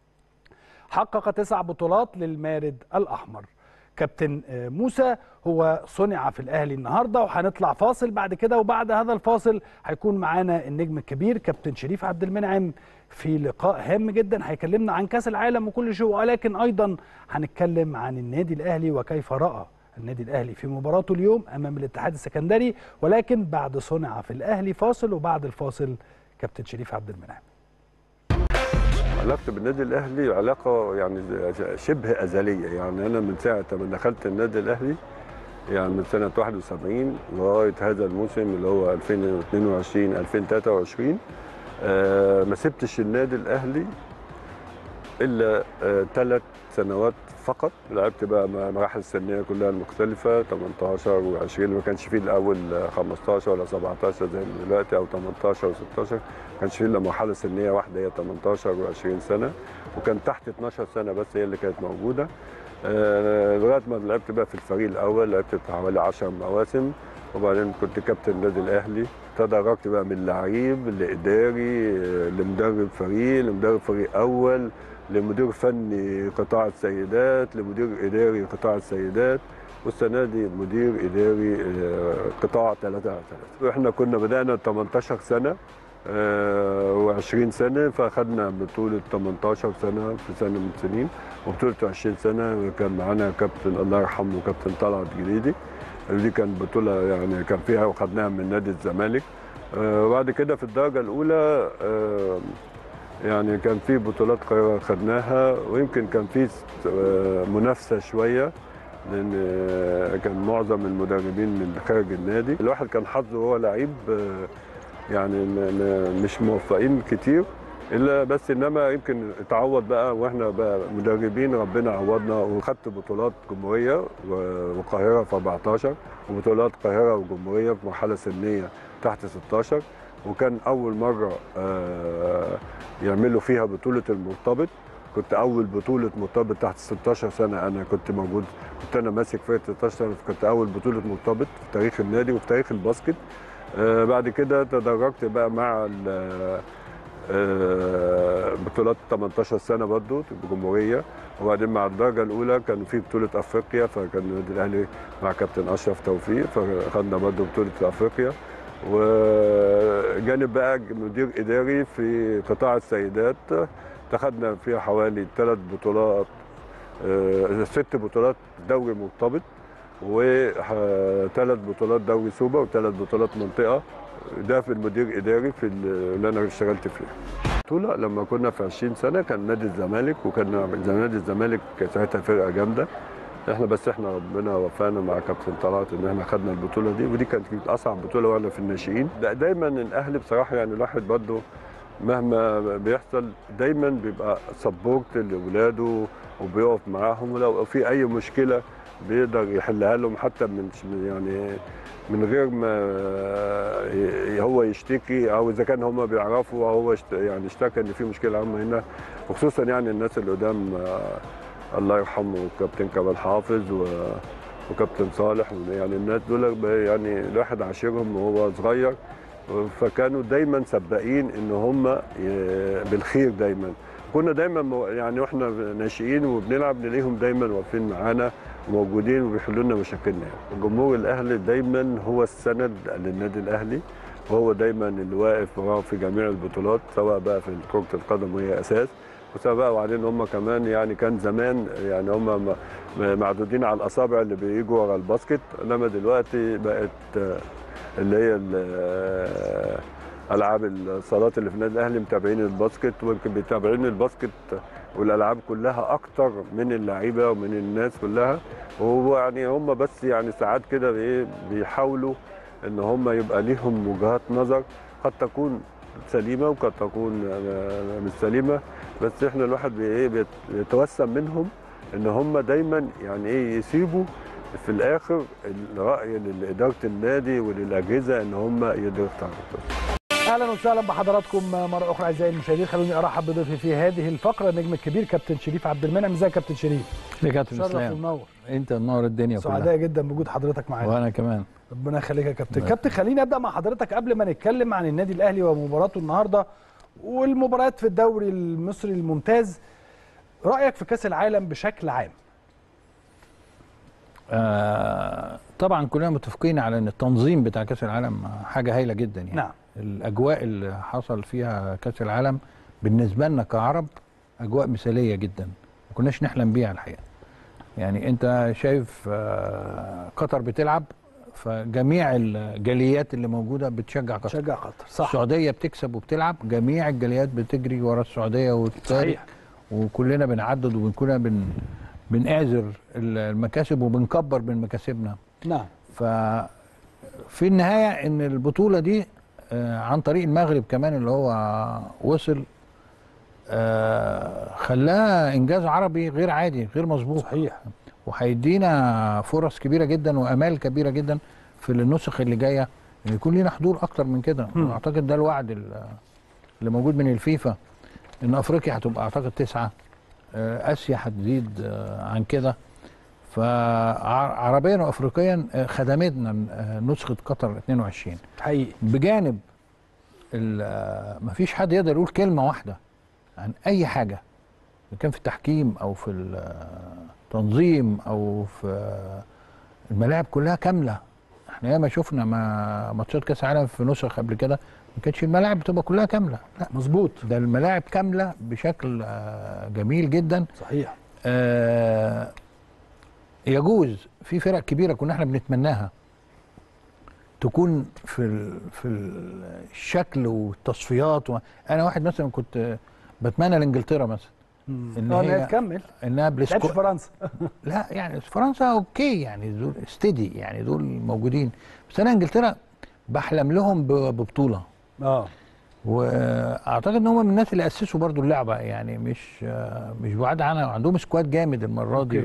حقق تسع بطولات للمارد الاحمر كابتن موسى هو صنع في الاهلي النهارده وهنطلع فاصل بعد كده وبعد هذا الفاصل هيكون معانا النجم الكبير كابتن شريف عبد المنعم في لقاء هام جدا هيكلمنا عن كاس العالم وكل شيء ولكن ايضا هنتكلم عن النادي الاهلي وكيف راى النادي الاهلي في مباراته اليوم امام الاتحاد السكندري ولكن بعد صنع في الاهلي فاصل وبعد الفاصل كابتن شريف عبد المنعم علاقتي بالنادي الاهلي علاقه يعني شبه ازليه يعني انا من ساعه ما دخلت النادي الاهلي يعني من سنه 71 لغايه هذا الموسم اللي هو 2022 2023 آه ما سبتش النادي الاهلي الا ثلاث آه سنوات فقط لعبت بقى مراحل السنيه كلها المختلفه 18 و20 ما كانش فيه الاول 15 ولا 17 زي دلوقتي او 18 و16 ما كانش فيه الا مرحله سنيه واحده هي 18 و20 سنه وكان تحت 12 سنه بس هي اللي كانت موجوده آه لغايه ما لعبت بقى في الفريق الاول لعبت حوالي 10 مواسم وبعدين كنت كابتن النادي الاهلي تدرجت بقى من لعيب لاداري لمدرب فريق لمدرب فريق اول لمدير فني قطاع السيدات لمدير اداري قطاع السيدات والسنه دي مدير اداري قطاع 3 3 احنا كنا بدانا 18 سنه و20 سنه فاخدنا بطوله 18 سنه في سنه من السنين وبطوله 20 سنه كان معانا كابتن الله يرحمه كابتن طلعت جديدي دي كانت بطوله يعني كان فيها وخدناها من نادي الزمالك وبعد كده في الدرجه الاولى يعني كان في بطولات قاهره خدناها ويمكن كان في منافسه شويه لان كان معظم المدربين من خارج النادي الواحد كان حظه وهو لعيب يعني مش موفقين كتير الا بس انما يمكن اتعوض بقى واحنا بقى مدربين ربنا عوضنا وخدت بطولات جمهوريه وقاهره في 14 وبطولات قاهره وجمهوريه في مرحله سنيه تحت 16 وكان اول مره يعملوا فيها بطوله المرتبط كنت اول بطوله مرتبط تحت 16 سنه انا كنت موجود كنت انا ماسك فرقه 16 سنه كنت اول بطوله مرتبط في تاريخ النادي وفي تاريخ الباسكت بعد كده تدرجت بقى مع بطولات 18 سنه برضه الجمهوريه وبعدين مع الدرجه الاولى كان في بطوله افريقيا فكان النادي الاهلي مع كابتن اشرف توفيق فخدنا برضه بطوله افريقيا وجانب بقى مدير اداري في قطاع السيدات اتخذنا فيها حوالي ثلاث بطولات ست بطولات دوري مرتبط وثلاث بطولات دوري سوبر وثلاث بطولات منطقه ده في المدير اداري في اللي انا اشتغلت فيه بطوله لما كنا في 20 سنه كان نادي الزمالك وكان نادي الزمالك ساعتها فرقه جامده احنا بس احنا ربنا وفانا مع كابتن طلعت ان احنا خدنا البطوله دي ودي كانت اصعب بطوله واحنا في الناشئين دايما الاهلي بصراحه يعني الواحد برضه مهما بيحصل دايما بيبقى سبورت لاولاده وبيقف معاهم ولو في اي مشكله بيقدر يحلها لهم حتى من يعني من غير ما هو يشتكي او اذا كان هم بيعرفوا او هو يعني اشتكى ان في مشكله عامه هنا وخصوصا يعني الناس اللي قدام الله يرحمه كابتن كمال حافظ و... وكابتن صالح يعني الناس دول يعني الواحد عاشرهم وهو صغير فكانوا دايما سباقين ان هم بالخير دايما كنا دايما يعني واحنا ناشئين وبنلعب نلاقيهم دايما واقفين معانا موجودين وبيحلوا لنا مشاكلنا يعني. جمهور الاهلي دايما هو السند للنادي الاهلي وهو دايما اللي واقف وراه في جميع البطولات سواء بقى في كره القدم وهي اساس وسواء بقى وبعدين هم كمان يعني كان زمان يعني هم معدودين على الاصابع اللي بيجوا ورا الباسكت انما دلوقتي بقت اللي هي العاب الصالات اللي في النادي الاهلي متابعين الباسكت ويمكن متابعين الباسكت والالعاب كلها اكتر من اللعيبه ومن الناس كلها وهو يعني هم بس يعني ساعات كده ايه بيحاولوا ان هم يبقى ليهم وجهات نظر قد تكون سليمه وقد تكون مش سليمه بس احنا الواحد ايه بيتوسم منهم ان هم دايما يعني ايه يسيبوا في الاخر الراي لاداره النادي وللاجهزه ان هم يقدروا يختاروا اهلا وسهلا بحضراتكم مره اخرى اعزائي المشاهدين خلوني ارحب بضيفي في هذه الفقره النجم الكبير كابتن شريف عبد المنعم ازيك يا كابتن شريف يا كابتن شرف اسلام ومنور انت منور الدنيا سعداء كلها جدا بوجود حضرتك معانا وانا كمان ربنا يخليك يا كابتن الله كابتن خليني ابدا مع حضرتك قبل ما نتكلم عن النادي الاهلي ومباراته النهارده والمباريات في الدوري المصري الممتاز رايك في كاس العالم بشكل عام آه طبعا كلنا متفقين على ان التنظيم بتاع كاس العالم حاجه هايله جدا يعني نعم الاجواء اللي حصل فيها كاس العالم بالنسبه لنا كعرب اجواء مثاليه جدا ما كناش نحلم بيها الحقيقه يعني انت شايف آه قطر بتلعب فجميع الجاليات اللي موجوده بتشجع قطر شجع قطر صح السعوديه بتكسب وبتلعب جميع الجاليات بتجري ورا السعوديه وتشارك صحيح وكلنا بنعدد وكلنا بن بنآزر المكاسب وبنكبر من مكاسبنا نعم ففي النهايه ان البطوله دي آه، عن طريق المغرب كمان اللي هو وصل آه، خلاها انجاز عربي غير عادي غير مسبوق صحيح وهيدينا فرص كبيره جدا وامال كبيره جدا في النسخ اللي جايه ان يكون لينا حضور اكتر من كده مم. اعتقد ده الوعد ال- اللي موجود من الفيفا ان افريقيا هتبقى اعتقد تسعه آه، اسيا هتزيد آه، عن كده فعربيا وافريقيا آه، خدمتنا آه، نسخه قطر 22 حقيقي بجانب ال- آه، مفيش حد يقدر يقول كلمه واحده عن اي حاجه إذا كان في التحكيم او في التنظيم او في آه، الملاعب كلها كامله احنا ياما شفنا ما ماتشات كاس عالم في نسخ قبل كده ما كانتش الملاعب بتبقى كلها كامله لا مظبوط ده الملاعب كامله بشكل آه، جميل جدا صحيح آه، يجوز في فرق كبيره كنا احنا بنتمناها تكون في ال- في الشكل والتصفيات و... انا واحد مثلا كنت بتمنى لانجلترا مثلا إن اه ان هي- هي تكمل انها لعبش بلسكو فرنسا لا يعني فرنسا اوكي يعني دول استدي يعني دول موجودين بس انا انجلترا بحلم لهم ب- ببطوله اه واعتقد ان هم من الناس اللي اسسوا برضو اللعبه يعني مش آه، مش بعاد عنها وعندهم سكواد جامد المره دي أوكي.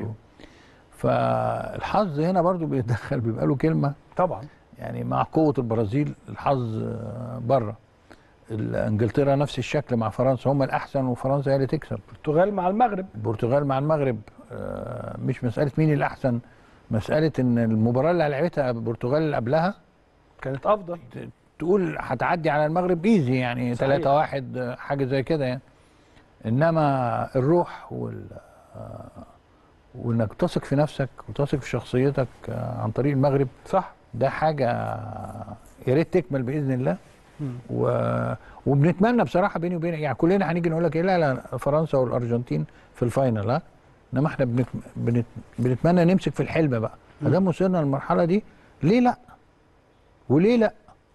فالحظ هنا برضو بيتدخل بيبقى له كلمه طبعا يعني مع قوه البرازيل الحظ آه، بره انجلترا نفس الشكل مع فرنسا هم الاحسن وفرنسا هي اللي تكسب البرتغال مع المغرب البرتغال مع المغرب آه، مش مساله مين الاحسن مساله ان المباراه اللي لعبتها البرتغال اللي قبلها كانت افضل تقول هتعدي على المغرب ايزي يعني صحيح. 3 1 حاجه زي كده يعني انما الروح وال آه، وانك تثق في نفسك وتثق في شخصيتك آه، عن طريق المغرب صح ده حاجه يا ريت تكمل باذن الله مم. و... وبنتمنى بصراحه بيني وبينك يعني كلنا هنيجي نقول لك ايه لا لا فرنسا والارجنتين في الفاينل ها انما احنا بنت... بنت... بنتمنى نمسك في الحلم بقى ما دام وصلنا للمرحله دي ليه لا وليه لا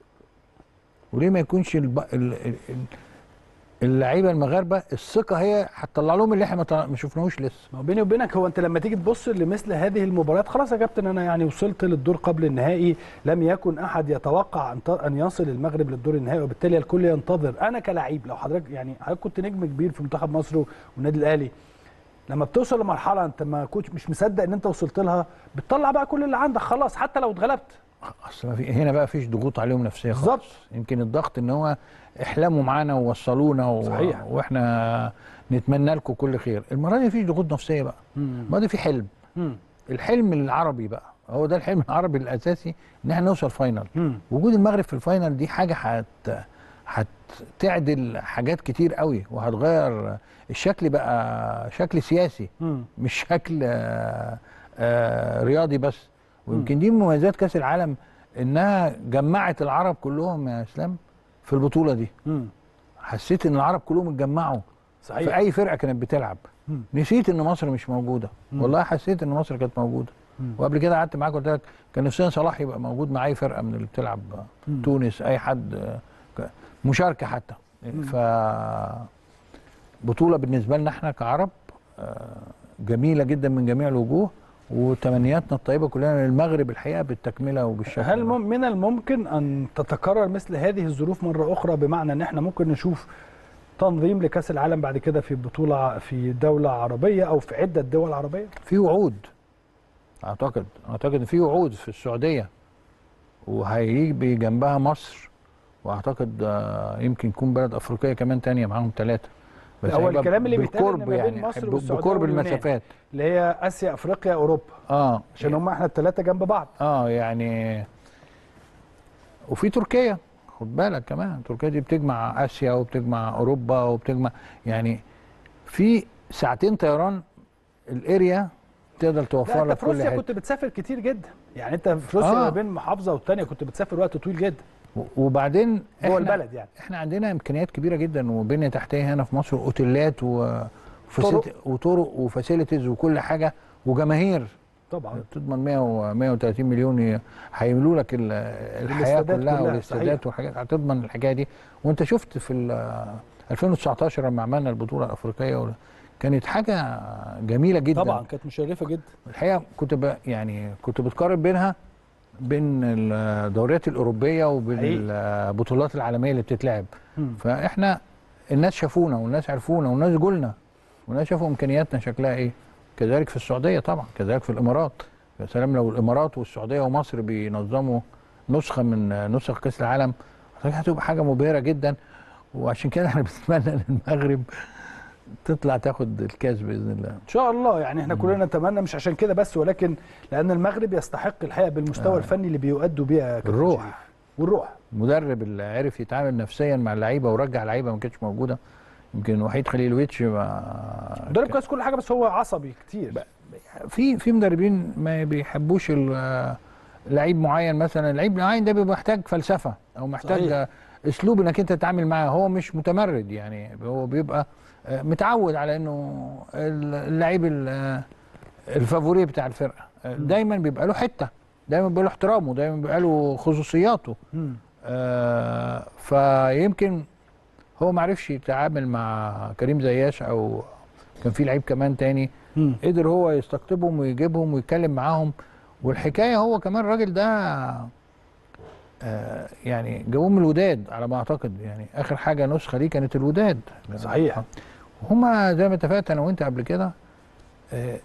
وليه ما يكونش الب... ال... ال... ال- اللعيبه المغاربه الثقه هي هتطلع لهم اللي احنا ما طلع- ما شفناهوش لسه ما هو بيني وبينك هو انت لما تيجي تبص لمثل هذه المباريات خلاص يا كابتن انا يعني وصلت للدور قبل النهائي لم يكن احد يتوقع ان ت- ان يصل المغرب للدور النهائي وبالتالي الكل ينتظر انا كلاعب لو حضرتك يعني حضرتك كنت نجم كبير في منتخب مصر والنادي الاهلي لما بتوصل لمرحله انت ما كنتش مش مصدق ان انت وصلت لها بتطلع بقى كل اللي عندك خلاص حتى لو اتغلبت اصل ما في هنا بقى فيش ضغوط عليهم نفسيه خالص بالظبط. يمكن الضغط ان هو احلموا معانا ووصلونا و... صحيح. واحنا نتمنى لكم كل خير المره دي مفيش ضغوط نفسيه بقى المره دي في حلم مم. الحلم العربي بقى هو ده الحلم العربي الاساسي ان احنا نوصل فاينل مم. وجود المغرب في الفاينل دي حاجه هت هتعدل حاجات كتير قوي وهتغير الشكل بقى شكل سياسي مم. مش شكل آه، آه، رياضي بس ويمكن دي من مميزات كاس العالم انها جمعت العرب كلهم يا اسلام في البطوله دي مم. حسيت ان العرب كلهم اتجمعوا في صحيح اي فرقه كانت بتلعب مم. نسيت ان مصر مش موجوده مم. والله حسيت ان مصر كانت موجوده مم. وقبل كده قعدت معاك قلت لك كان حسين صلاح يبقى موجود مع اي فرقه من اللي بتلعب مم. تونس اي حد آه، ك- مشاركه حتى ف بطوله بالنسبه لنا احنا كعرب آه، جميله جدا من جميع الوجوه وتمنياتنا الطيبه كلنا للمغرب الحقيقه بالتكمله وبالشكل هل ده. مم- من الممكن ان تتكرر مثل هذه الظروف مره اخرى بمعنى ان احنا ممكن نشوف تنظيم لكاس العالم بعد كده في بطوله في دوله عربيه او في عده دول عربيه في وعود اعتقد اعتقد ان في وعود في السعوديه وهيجي جنبها مصر واعتقد آه، يمكن يكون بلد افريقيه كمان تانية معاهم ثلاثه بس هو هيبقى الكلام اللي بيتقال إن بالقرب ما بين يعني مصر ب- والسعودية بقرب واليونان. المسافات اللي هي اسيا افريقيا اوروبا اه عشان هم احنا الثلاثه جنب بعض اه يعني وفي تركيا خد بالك كمان تركيا دي بتجمع اسيا وبتجمع اوروبا وبتجمع يعني في ساعتين طيران الاريا تقدر لا توفر انت لك في كل روسيا حته كنت بتسافر كتير جدا يعني انت في روسيا آه. ما بين محافظه والتانيه كنت بتسافر وقت طويل جدا و- وبعدين جوه إحنا- البلد يعني احنا عندنا امكانيات كبيره جدا وبنيه تحتيه هنا في مصر اوتيلات و طرق. وفاسيلت- وطرق وفاسيلتيز وكل حاجه وجماهير طبعا تضمن 100 و 130 مليون ي- هيعملوا لك ال- الحياه والاستادات كلها كلها، والاستادات صحيح. والحاجات هتضمن الحكايه دي وانت شفت في ال 2019 لما عملنا البطوله الافريقيه وال- كانت حاجه جميله جدا طبعا كانت مشرفه جدا الحقيقه كنت ب... يعني كنت بتقارن بينها بين الدوريات الاوروبيه وبين حقيقي. البطولات العالميه اللي بتتلعب مم. فاحنا الناس شافونا والناس عرفونا والناس جولنا والناس شافوا امكانياتنا شكلها ايه كذلك في السعوديه طبعا كذلك في الامارات يا سلام لو الامارات والسعوديه ومصر بينظموا نسخه من نسخ كاس العالم أعتقد هتبقى حاجه مبهره جدا وعشان كده احنا بنتمنى ان المغرب تطلع تاخد الكاس باذن الله ان شاء الله يعني احنا كلنا نتمنى مش عشان كده بس ولكن لان المغرب يستحق الحقيقه بالمستوى آه. الفني اللي بيؤدوا بيه يا كابتن الروح. شريف. والروح المدرب اللي عرف يتعامل نفسيا مع اللعيبه ورجع لعيبه ما كانتش موجوده يمكن وحيد خليلويتش ما مدرب كويس كل حاجه بس هو عصبي كتير في في مدربين ما بيحبوش ال- لعيب معين مثلا لعيب معين ده بيبقى محتاج فلسفه او محتاج صحيح. صحيح. اسلوب انك انت تتعامل معاه هو مش متمرد يعني هو بيبقى آه، متعود على انه اللعيب ال- الفافوري بتاع الفرقه آه، دايما بيبقى له حته دايما بيبقى له احترامه دايما بيبقى له خصوصياته مم. آه، فيمكن هو ما عرفش يتعامل مع كريم زياش او كان في لعيب كمان تاني مم. قدر هو يستقطبهم ويجيبهم ويتكلم معاهم والحكايه هو كمان الراجل ده آه، يعني جابوه من الوداد على ما اعتقد يعني اخر حاجه نسخه ليه كانت الوداد صحيح. هما زي ما اتفقت انا وانت قبل كده آه،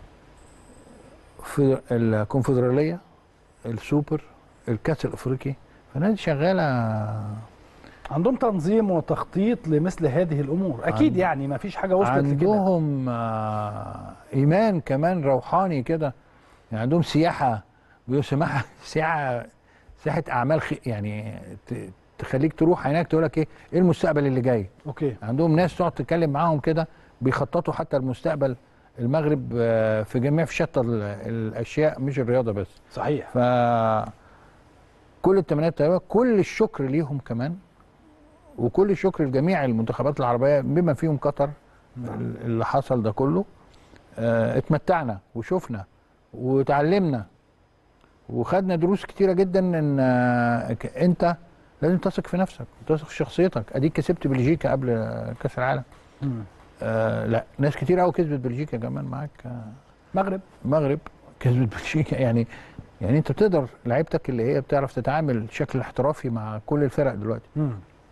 في الكونفدراليه السوبر الكاس الافريقي فنادي شغاله عندهم تنظيم وتخطيط لمثل هذه الامور اكيد عند- يعني ما فيش حاجه وصلت لكده عندهم آه، ايمان كمان روحاني كده يعني عندهم سياحه بيسمعها سياحه سياحه اعمال خي يعني ت- تخليك تروح هناك تقول لك ايه ايه المستقبل اللي جاي اوكي عندهم ناس تقعد تتكلم معاهم كده بيخططوا حتى المستقبل المغرب آه، في جميع في شتى ال- الاشياء مش الرياضه بس صحيح ف كل التمنيات طيبه كل الشكر ليهم كمان وكل الشكر لجميع المنتخبات العربيه بما فيهم قطر اللي حصل ده كله آه، اتمتعنا وشفنا وتعلمنا وخدنا دروس كتيره جدا ان آه، ك- انت لازم تثق في نفسك وتثق في شخصيتك اديك كسبت بلجيكا قبل آه، كاس العالم مم. آه لا ناس كتير قوي كسبت بلجيكا كمان معاك آه، مغرب المغرب كسبت بلجيكا يعني يعني انت تقدر لعيبتك اللي هي بتعرف تتعامل بشكل احترافي مع كل الفرق دلوقتي مم.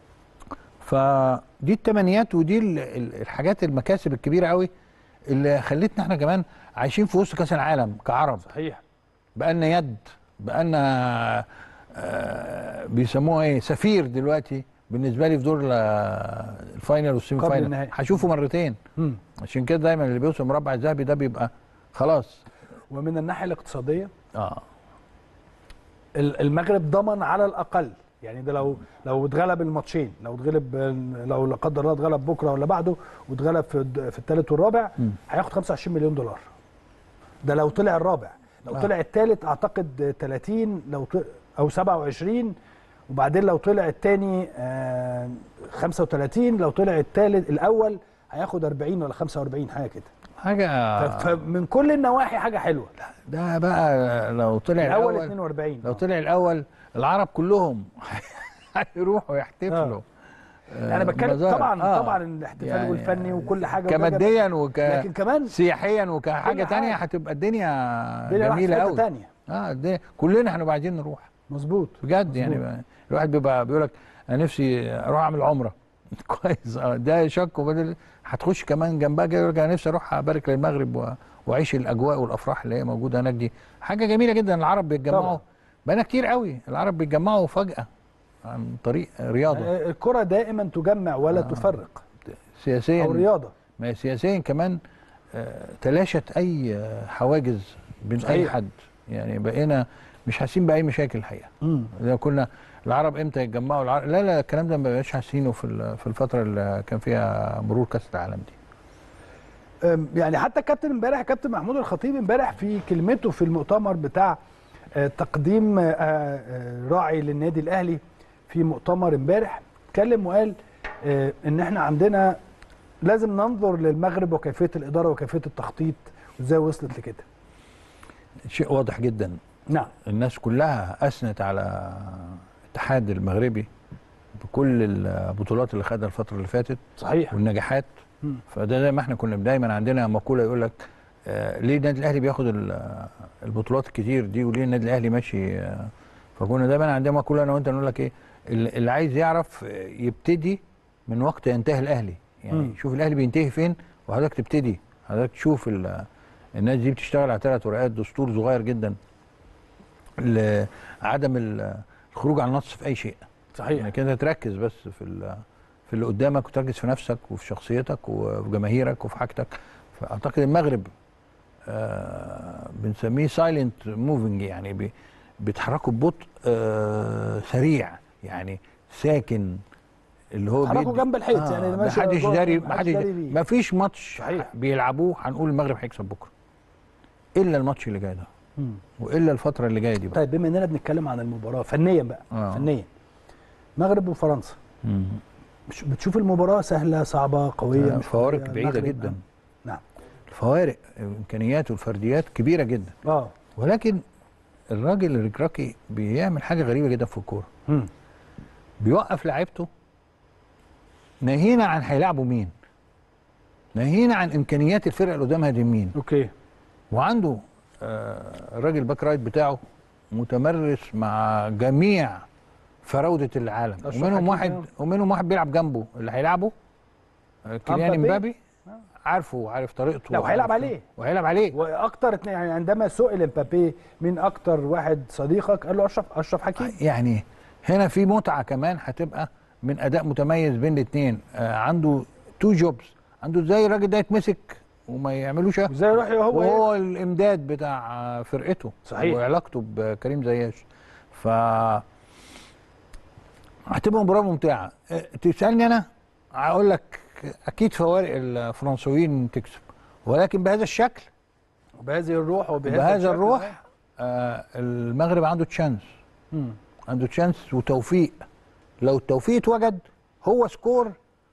فدي التمنيات ودي ال- ال- الحاجات المكاسب الكبيره قوي اللي خلتنا احنا كمان عايشين في وسط كاس العالم كعرب صحيح بقالنا يد بقالنا آه بيسموها ايه سفير دلوقتي بالنسبه لي في دور ال- الفاينل والسيمي قبل فاينل النهائي. هشوفه مرتين مم. عشان كده دايما اللي بيوصل مربع الذهبي ده بيبقى خلاص ومن الناحيه الاقتصاديه اه ال- المغرب ضمن على الاقل يعني ده لو لو اتغلب الماتشين لو اتغلب لو لا قدر الله اتغلب بكره ولا بعده واتغلب في الد- في الثالث والرابع مم. هياخد 25 مليون دولار ده لو طلع الرابع لو آه. طلع الثالث اعتقد 30 لو ط... او 27 وبعدين لو طلع الثاني 35 لو طلع الثالث الاول هياخد 40 ولا 45 حاجه كده حاجه ف- فمن كل النواحي حاجه حلوه ده بقى لو طلع الاول الاول 42 لو آه. طلع الاول العرب كلهم هيروحوا يحتفلوا انا بتكلم مظاهر. طبعا آه. طبعا الاحتفال يعني والفني وكل حاجه وده كماديا لكن كمان وكسياحيا وكحاجه كل تانية حاجة. هتبقى الدنيا الدنيا راحت في جميله حتة قوي تانية اه الدنيا كلنا هنبقى عايزين نروح مظبوط بجد يعني مظبوط. بقى- الواحد بيبقى بيقول لك انا نفسي اروح اعمل عمره كويس اه ده شك وبدل هتخش كمان جنبها كده يقول لك انا نفسي اروح ابارك للمغرب و- واعيش الاجواء والافراح اللي هي موجوده هناك دي حاجه جميله جدا العرب بيتجمعوا طبعا. بقى كتير قوي العرب بيتجمعوا فجاه عن طريق رياضه آه، الكره دائما تجمع ولا تفرق او سياسيا رياضه ما هي سياسيا كمان آه، تلاشت اي آه، حواجز بين اي صحيح. حد يعني بقينا مش حاسين باي مشاكل الحقيقه اذا كنا العرب امتى يتجمعوا العرب لا لا الكلام ده ما بقاش حاسينه في ال- في الفتره اللي كان فيها مرور كاس العالم دي أم، يعني حتى الكابتن امبارح كابتن محمود الخطيب امبارح في كلمته في المؤتمر بتاع آه، تقديم آه، آه، راعي للنادي الاهلي في مؤتمر امبارح اتكلم وقال آه، ان احنا عندنا لازم ننظر للمغرب وكيفيه الاداره وكيفيه التخطيط وازاي وصلت لكده شيء واضح جدا نعم الناس كلها اثنت على الاتحاد المغربي بكل البطولات اللي خدها الفتره اللي فاتت صحيح والنجاحات مم. فده زي ما احنا كنا دايما عندنا مقوله يقول لك آه ليه النادي الاهلي بياخد ال- البطولات الكتير دي وليه النادي الاهلي ماشي آه فكنا دايما عندنا مقوله انا وانت نقول لك ايه اللي اللي عايز يعرف آه، يبتدي من وقت ينتهي الاهلي يعني مم. شوف الاهلي بينتهي فين وحضرتك تبتدي حضرتك تشوف ال- الناس دي بتشتغل على ثلاث ورقات دستور صغير جدا لعدم ال- الخروج عن النص في اي شيء صحيح انك انت تركز بس في ال- في اللي قدامك وتركز في نفسك وفي شخصيتك وفي جماهيرك وفي حاجتك فاعتقد المغرب آه بنسميه سايلنت موفينج يعني بي- بيتحركوا ببطء آه سريع يعني ساكن اللي هو اتحركوا بيدي- جنب الحيط، يعني ما ماشي حدش جوه- داري ما ما حدش حدش داري بيه. ما فيش ماتش صحيح. بيلعبوه هنقول المغرب هيكسب بكره الا الماتش اللي جاي ده مم. والا الفتره اللي جايه دي بقى طيب بما اننا بنتكلم عن المباراه فنيا بقى آه. فنيا مغرب وفرنسا مم. مش- بتشوف المباراه سهله صعبه قويه آه، مش فوارق قوية؟ بعيده المغرب، جدا آه. نعم الفوارق الامكانيات والفرديات كبيره جدا اه ولكن الراجل الركراكي بيعمل حاجه غريبه جدا في الكوره مم. بيوقف لعيبته ناهينا عن هيلعبوا مين ناهينا عن امكانيات الفرقه اللي قدامها دي مين اوكي وعنده آه، الراجل باك رايت بتاعه متمرس مع جميع فراوده العالم أشرف ومنهم حكيمي واحد آه. ومنهم واحد بيلعب جنبه اللي هيلعبه آه، كيليان مبابي. امبابي عارفه وعارف طريقته لا وهيلعب وعارف- عليه وهيلعب عليه واكتر اتنين يعني عندما سئل امبابي مين اكتر واحد صديقك قال له اشرف اشرف حكيمي يعني هنا في متعه كمان هتبقى من اداء متميز بين الاثنين آه عنده تو جوبز عنده ازاي الراجل ده يتمسك وما يعملوش وازاي يروح هو وهو الامداد بتاع آه، فرقته صحيح. وعلاقته بكريم زياش ف هتبقى مباراه ممتعه آه، تسالني انا هقول لك اكيد فوارق الفرنسويين تكسب ولكن بهذا الشكل بهذه الروح وبهذا بهذا الشكل الروح آه المغرب عنده تشانس ده. مم. عنده تشانس وتوفيق لو التوفيق اتوجد هو سكور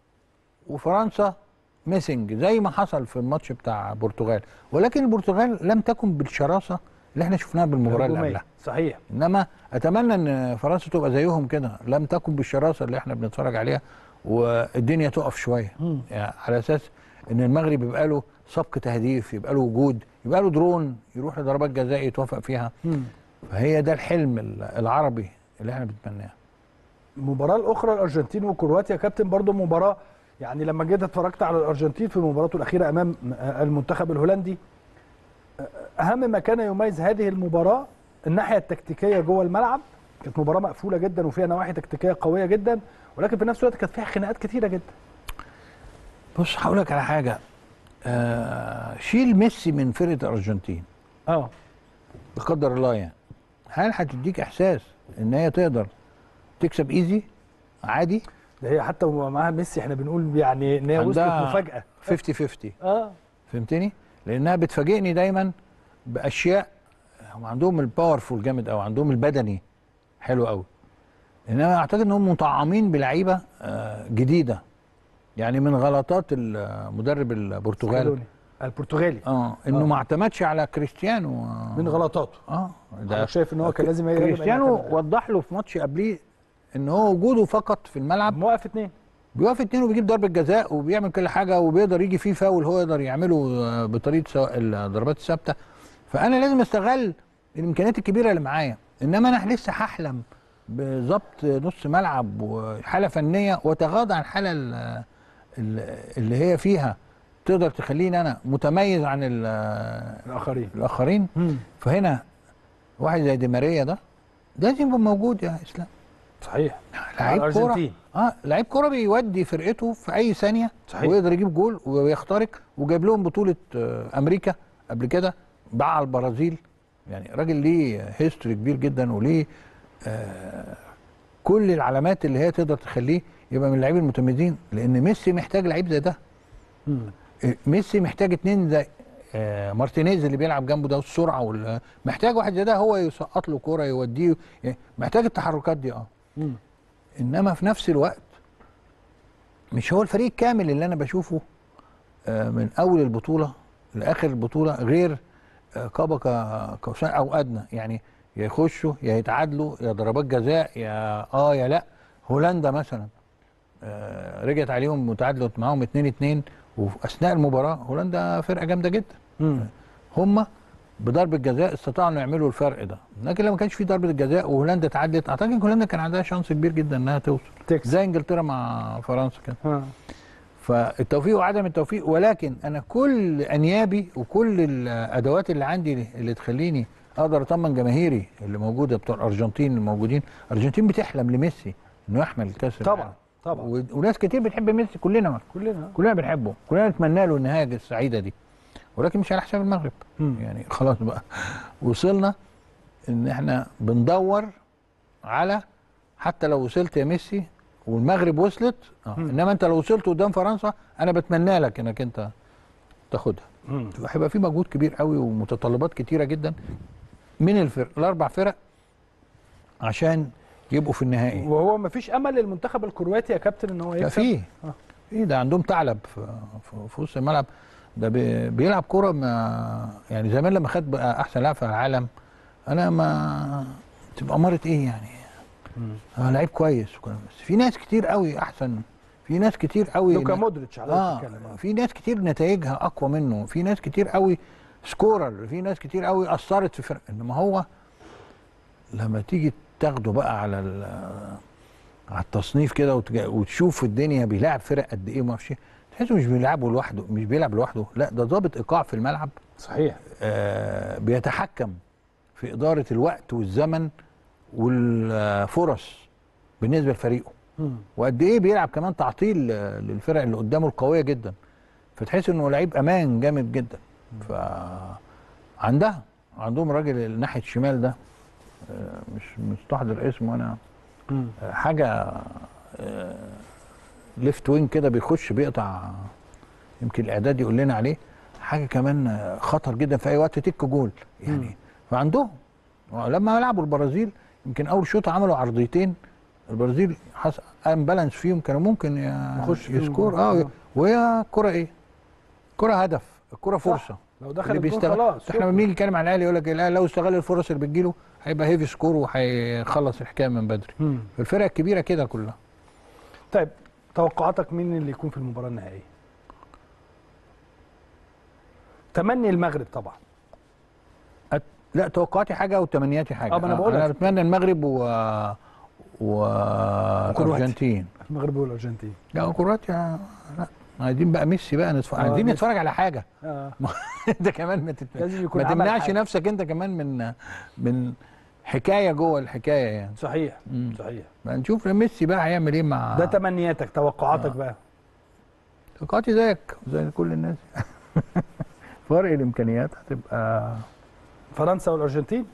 وفرنسا ميسنج زي ما حصل في الماتش بتاع البرتغال ولكن البرتغال لم تكن بالشراسه اللي احنا شفناها بالمباراه اللي هجومية. قبلها صحيح انما اتمنى ان فرنسا تبقى زيهم كده لم تكن بالشراسه اللي احنا بنتفرج عليها والدنيا تقف شويه مم. يعني على اساس ان المغرب يبقى له سبق تهديف يبقى له وجود يبقى له درون يروح لضربات جزاء يتوفق فيها مم. فهي ده الحلم العربي اللي احنا بنتمناه المباراه الاخرى الارجنتين وكرواتيا كابتن برضو مباراه يعني لما جيت اتفرجت على الارجنتين في مباراته الاخيره امام المنتخب الهولندي اهم ما كان يميز هذه المباراه الناحيه التكتيكيه جوه الملعب كانت مباراه مقفوله جدا وفيها نواحي تكتيكيه قويه جدا ولكن في نفس الوقت كانت فيها خناقات كتيره جدا بص هقول لك على حاجه آه شيل ميسي من فرقه الارجنتين اه لا قدر الله يعني هل هتديك احساس ان هي تقدر تكسب ايزي عادي ده هي حتى معاها ميسي احنا بنقول يعني ان هي وصلت عندها مفاجاه 50 50 اه فهمتني لانها بتفاجئني دايما باشياء هم عندهم الباورفول جامد قوي عندهم البدني حلو قوي انما اعتقد انهم مطعمين بلعيبه آه، جديده يعني من غلطات المدرب البرتغال سكالوني. البرتغالي اه انه آه. ما اعتمدش على كريستيانو آه. من غلطاته اه انا شايف ان هو كان لازم يغلب كريستيانو أي وضح له في ماتش قبليه ان هو وجوده فقط في الملعب موقف اتنين بيقف اتنين وبيجيب ضربه جزاء وبيعمل كل حاجه وبيقدر يجي فيه فاول هو يقدر يعمله آه، بطريقه سواء الضربات الثابته فانا لازم استغل الامكانيات الكبيره اللي معايا انما انا لسه هحلم بظبط نص ملعب وحاله فنيه واتغاضى عن الحاله ال- ال- اللي هي فيها تقدر تخليني انا متميز عن ال- الاخرين الاخرين فهنا واحد زي دي ماريا ده لازم يبقى موجود يا اسلام صحيح لعيب كوره الأرجنتين. اه لعيب كوره بيودي فرقته في اي ثانيه صحيح. ويقدر يجيب جول ويخترق وجايب لهم بطوله آه، امريكا قبل كده باع البرازيل يعني راجل ليه هيستوري كبير جدا وليه آه كل العلامات اللي هي تقدر تخليه يبقى من اللعيبه المتميزين لان ميسي محتاج لعيب زي ده مم. آه، ميسي محتاج اتنين زي آه مارتينيز اللي بيلعب جنبه ده والسرعه وال- محتاج واحد زي ده هو يسقط له كوره يوديه يعني محتاج التحركات دي اه مم. انما في نفس الوقت مش هو الفريق الكامل اللي انا بشوفه آه، من اول البطوله لاخر البطوله غير آه، قاب ك- قوسين او ادنى يعني يا يخشوا يا يتعادلوا يا ضربات جزاء يا اه يا لا هولندا مثلا آه، رجعت عليهم وتعادلوا معاهم 2 2 وفي اثناء المباراه هولندا فرقه جامده جدا مم. هم بضربه جزاء استطاعوا انه يعملوا الفرق ده لكن لو ما كانش في ضربه جزاء وهولندا تعدت اعتقد هولندا كان عندها شانس كبير جدا انها توصل تكسب. زي انجلترا مع فرنسا كده ها. فالتوفيق وعدم التوفيق ولكن انا كل انيابي وكل الادوات اللي عندي اللي تخليني اقدر اطمن جماهيري اللي موجوده بتوع الارجنتين الموجودين الارجنتين بتحلم لميسي انه يحمل كاس طبعا العالم. طبعا و- وناس كتير بتحب ميسي كلنا كلنا كلنا بنحبه كلنا نتمنى له النهايه السعيده دي ولكن مش على حساب المغرب مم. يعني خلاص بقى وصلنا ان احنا بندور على حتى لو وصلت يا ميسي والمغرب وصلت آه. انما انت لو وصلت قدام فرنسا انا بتمنى لك انك انت تاخدها مم. هيبقى في مجهود كبير قوي ومتطلبات كتيره جدا من الفرق الاربع فرق عشان يبقوا في النهائي وهو ما فيش امل للمنتخب الكرواتي يا كابتن ان هو لا يكسب في آه. في ده عندهم ثعلب في, في, في وسط الملعب ده بي بيلعب كوره ما يعني زمان لما خد بقى احسن لاعب في العالم انا ما تبقى اماره ايه يعني آه لعيب كويس وكلام. بس في ناس كتير قوي احسن في ناس كتير قوي لوكا ن- مودريتش على اه الكلام في ناس كتير نتائجها اقوى منه في ناس كتير قوي سكورر في ناس كتير قوي اثرت في فرق انما هو لما تيجي تاخده بقى على ال- على التصنيف كده وتج- وتشوف الدنيا بيلعب فرق قد ايه وما اعرفش إيه، تحسه مش بيلعبه لوحده مش بيلعب لوحده لا ده ضابط ايقاع في الملعب صحيح آه بيتحكم في اداره الوقت والزمن والفرص بالنسبه لفريقه مم. وقد ايه بيلعب كمان تعطيل آه، للفرق اللي قدامه القويه جدا فتحس انه لعيب امان جامد جدا ف عندها عندهم راجل ناحيه الشمال ده آه، مش مستحضر اسمه انا مم. آه، حاجه ليفت وينج كده بيخش بيقطع يمكن الاعداد يقول لنا عليه حاجه كمان آه، خطر جدا في اي وقت تك جول يعني فعندهم لما لعبوا البرازيل يمكن اول شوط عملوا عرضيتين البرازيل حصل امبالانس فيهم كانوا ممكن ي- يخش فيهم يسكور جول. اه آه. وهي الكره ايه؟ الكره هدف الكره فرصه لو دخل اللي الجون بيستغل خلاص احنا لما بنيجي نتكلم عن الاهلي يقول لك الاهلي لو استغل الفرص اللي بتجيله هيبقى هيفي سكور وهيخلص الحكايه من بدري مم. الفرق الكبيره كده كلها طيب توقعاتك مين اللي يكون في المباراه النهائيه؟ تمني المغرب طبعا أت... لا توقعاتي حاجه وتمنياتي حاجه آه، ما أنا بقول انا لك. بتمنى المغرب و و الارجنتين المغرب والارجنتين لا كرواتيا لا عايزين بقى ميسي بقى نتفرج آه، عايزين ميسي. نتفرج على حاجه آه. انت كمان ما, تت... لازم يكون ما عمل تمنعش حاجة. نفسك انت كمان من من حكايه جوه الحكايه يعني صحيح مم. صحيح ما نشوف ميسي بقى هيعمل ايه مع ده تمنياتك توقعاتك بقى توقعاتي زيك زي كل الناس فرق الامكانيات هتبقى فرنسا والارجنتين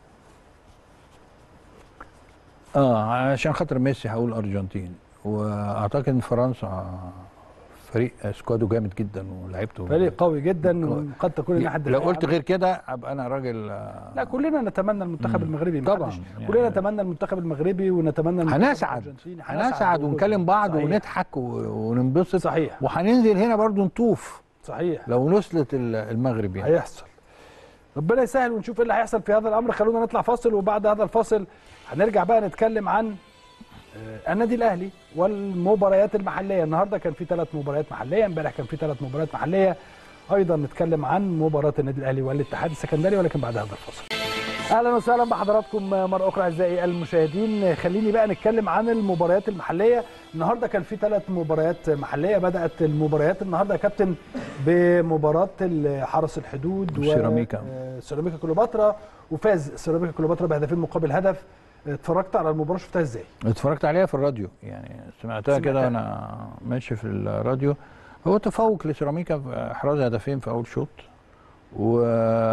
اه عشان خاطر ميسي هقول ارجنتين واعتقد ان فرنسا فريق سكواده جامد جدا ولعبته فريق قوي جدا وقد تكون الناحيه لو الدفاعية قلت غير كده ابقى انا راجل آه، لا كلنا نتمنى المنتخب مم. المغربي طبعاً، محدش- يعني- كلنا نتمنى المنتخب المغربي ونتمنى المنتخب هنسعد الأرجنتيني. هنسعد وكله. ونكلم بعض صحيح. ونضحك و- وننبسط صحيح وهننزل هنا برضو نطوف صحيح لو وصلت ال- المغرب يعني هيحصل ربنا يسهل ونشوف ايه اللي هيحصل في هذا الامر خلونا نطلع فاصل وبعد هذا الفاصل هنرجع بقى نتكلم عن آه، النادي الاهلي والمباريات المحليه النهارده كان في ثلاث مباريات محليه امبارح كان في ثلاث مباريات محليه ايضا نتكلم عن مباراه النادي الاهلي والاتحاد السكندري ولكن بعد هذا الفاصل اهلا وسهلا بحضراتكم مره اخرى اعزائي المشاهدين خليني بقى نتكلم عن المباريات المحليه النهارده كان في ثلاث مباريات محليه بدات المباريات النهارده يا كابتن بمباراه حرس الحدود والسيراميكا. و- آه، سيراميكا كليوباترا وفاز سيراميكا كليوباترا بهدفين مقابل هدف اتفرجت على المباراه شفتها ازاي اتفرجت عليها في الراديو يعني سمعتها كده سمعتها. وانا ماشي في الراديو هو تفوق لسيراميكا في احراز هدفين في اول شوط و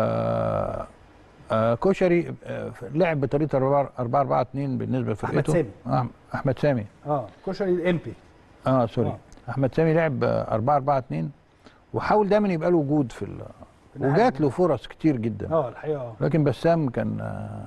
آه، كوشري آه، لعب بطريقه 4 4 4 2 بالنسبه لفرقته أحمد سامي. آه، احمد سامي اه كشري الامبي اه سوري آه. احمد سامي لعب 4 4 2 وحاول دايما يبقى له وجود في ال... وجات له فرص كتير جدا اه الحقيقه اه لكن بسام كان آه،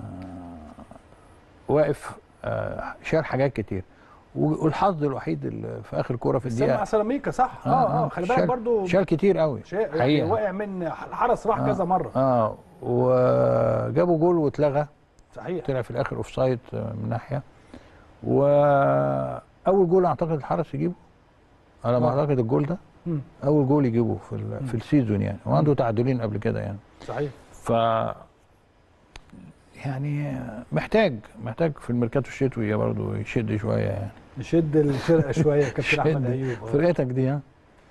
واقف آه، شال حاجات كتير و- والحظ الوحيد اللي في اخر كوره في بس مع الدقيقه سيراميكا صح اه اه خلي بالك شال- برضو شال كتير قوي شيء يعني حقيقة. وقع من الحرس راح آه. كذا مره اه وجابوا جول واتلغى صحيح طلع في الاخر اوف سايد من ناحيه واول جول اعتقد الحرس يجيبه على ما آه. اعتقد الجول ده مم. اول جول يجيبه في ال- في السيزون يعني وعنده تعادلين قبل كده يعني صحيح ف يعني محتاج محتاج في الميركاتو الشتوي برضه يشد شويه يعني نشد الفرقه شويه كابتن احمد شد. ايوب آه. فرقتك دي ها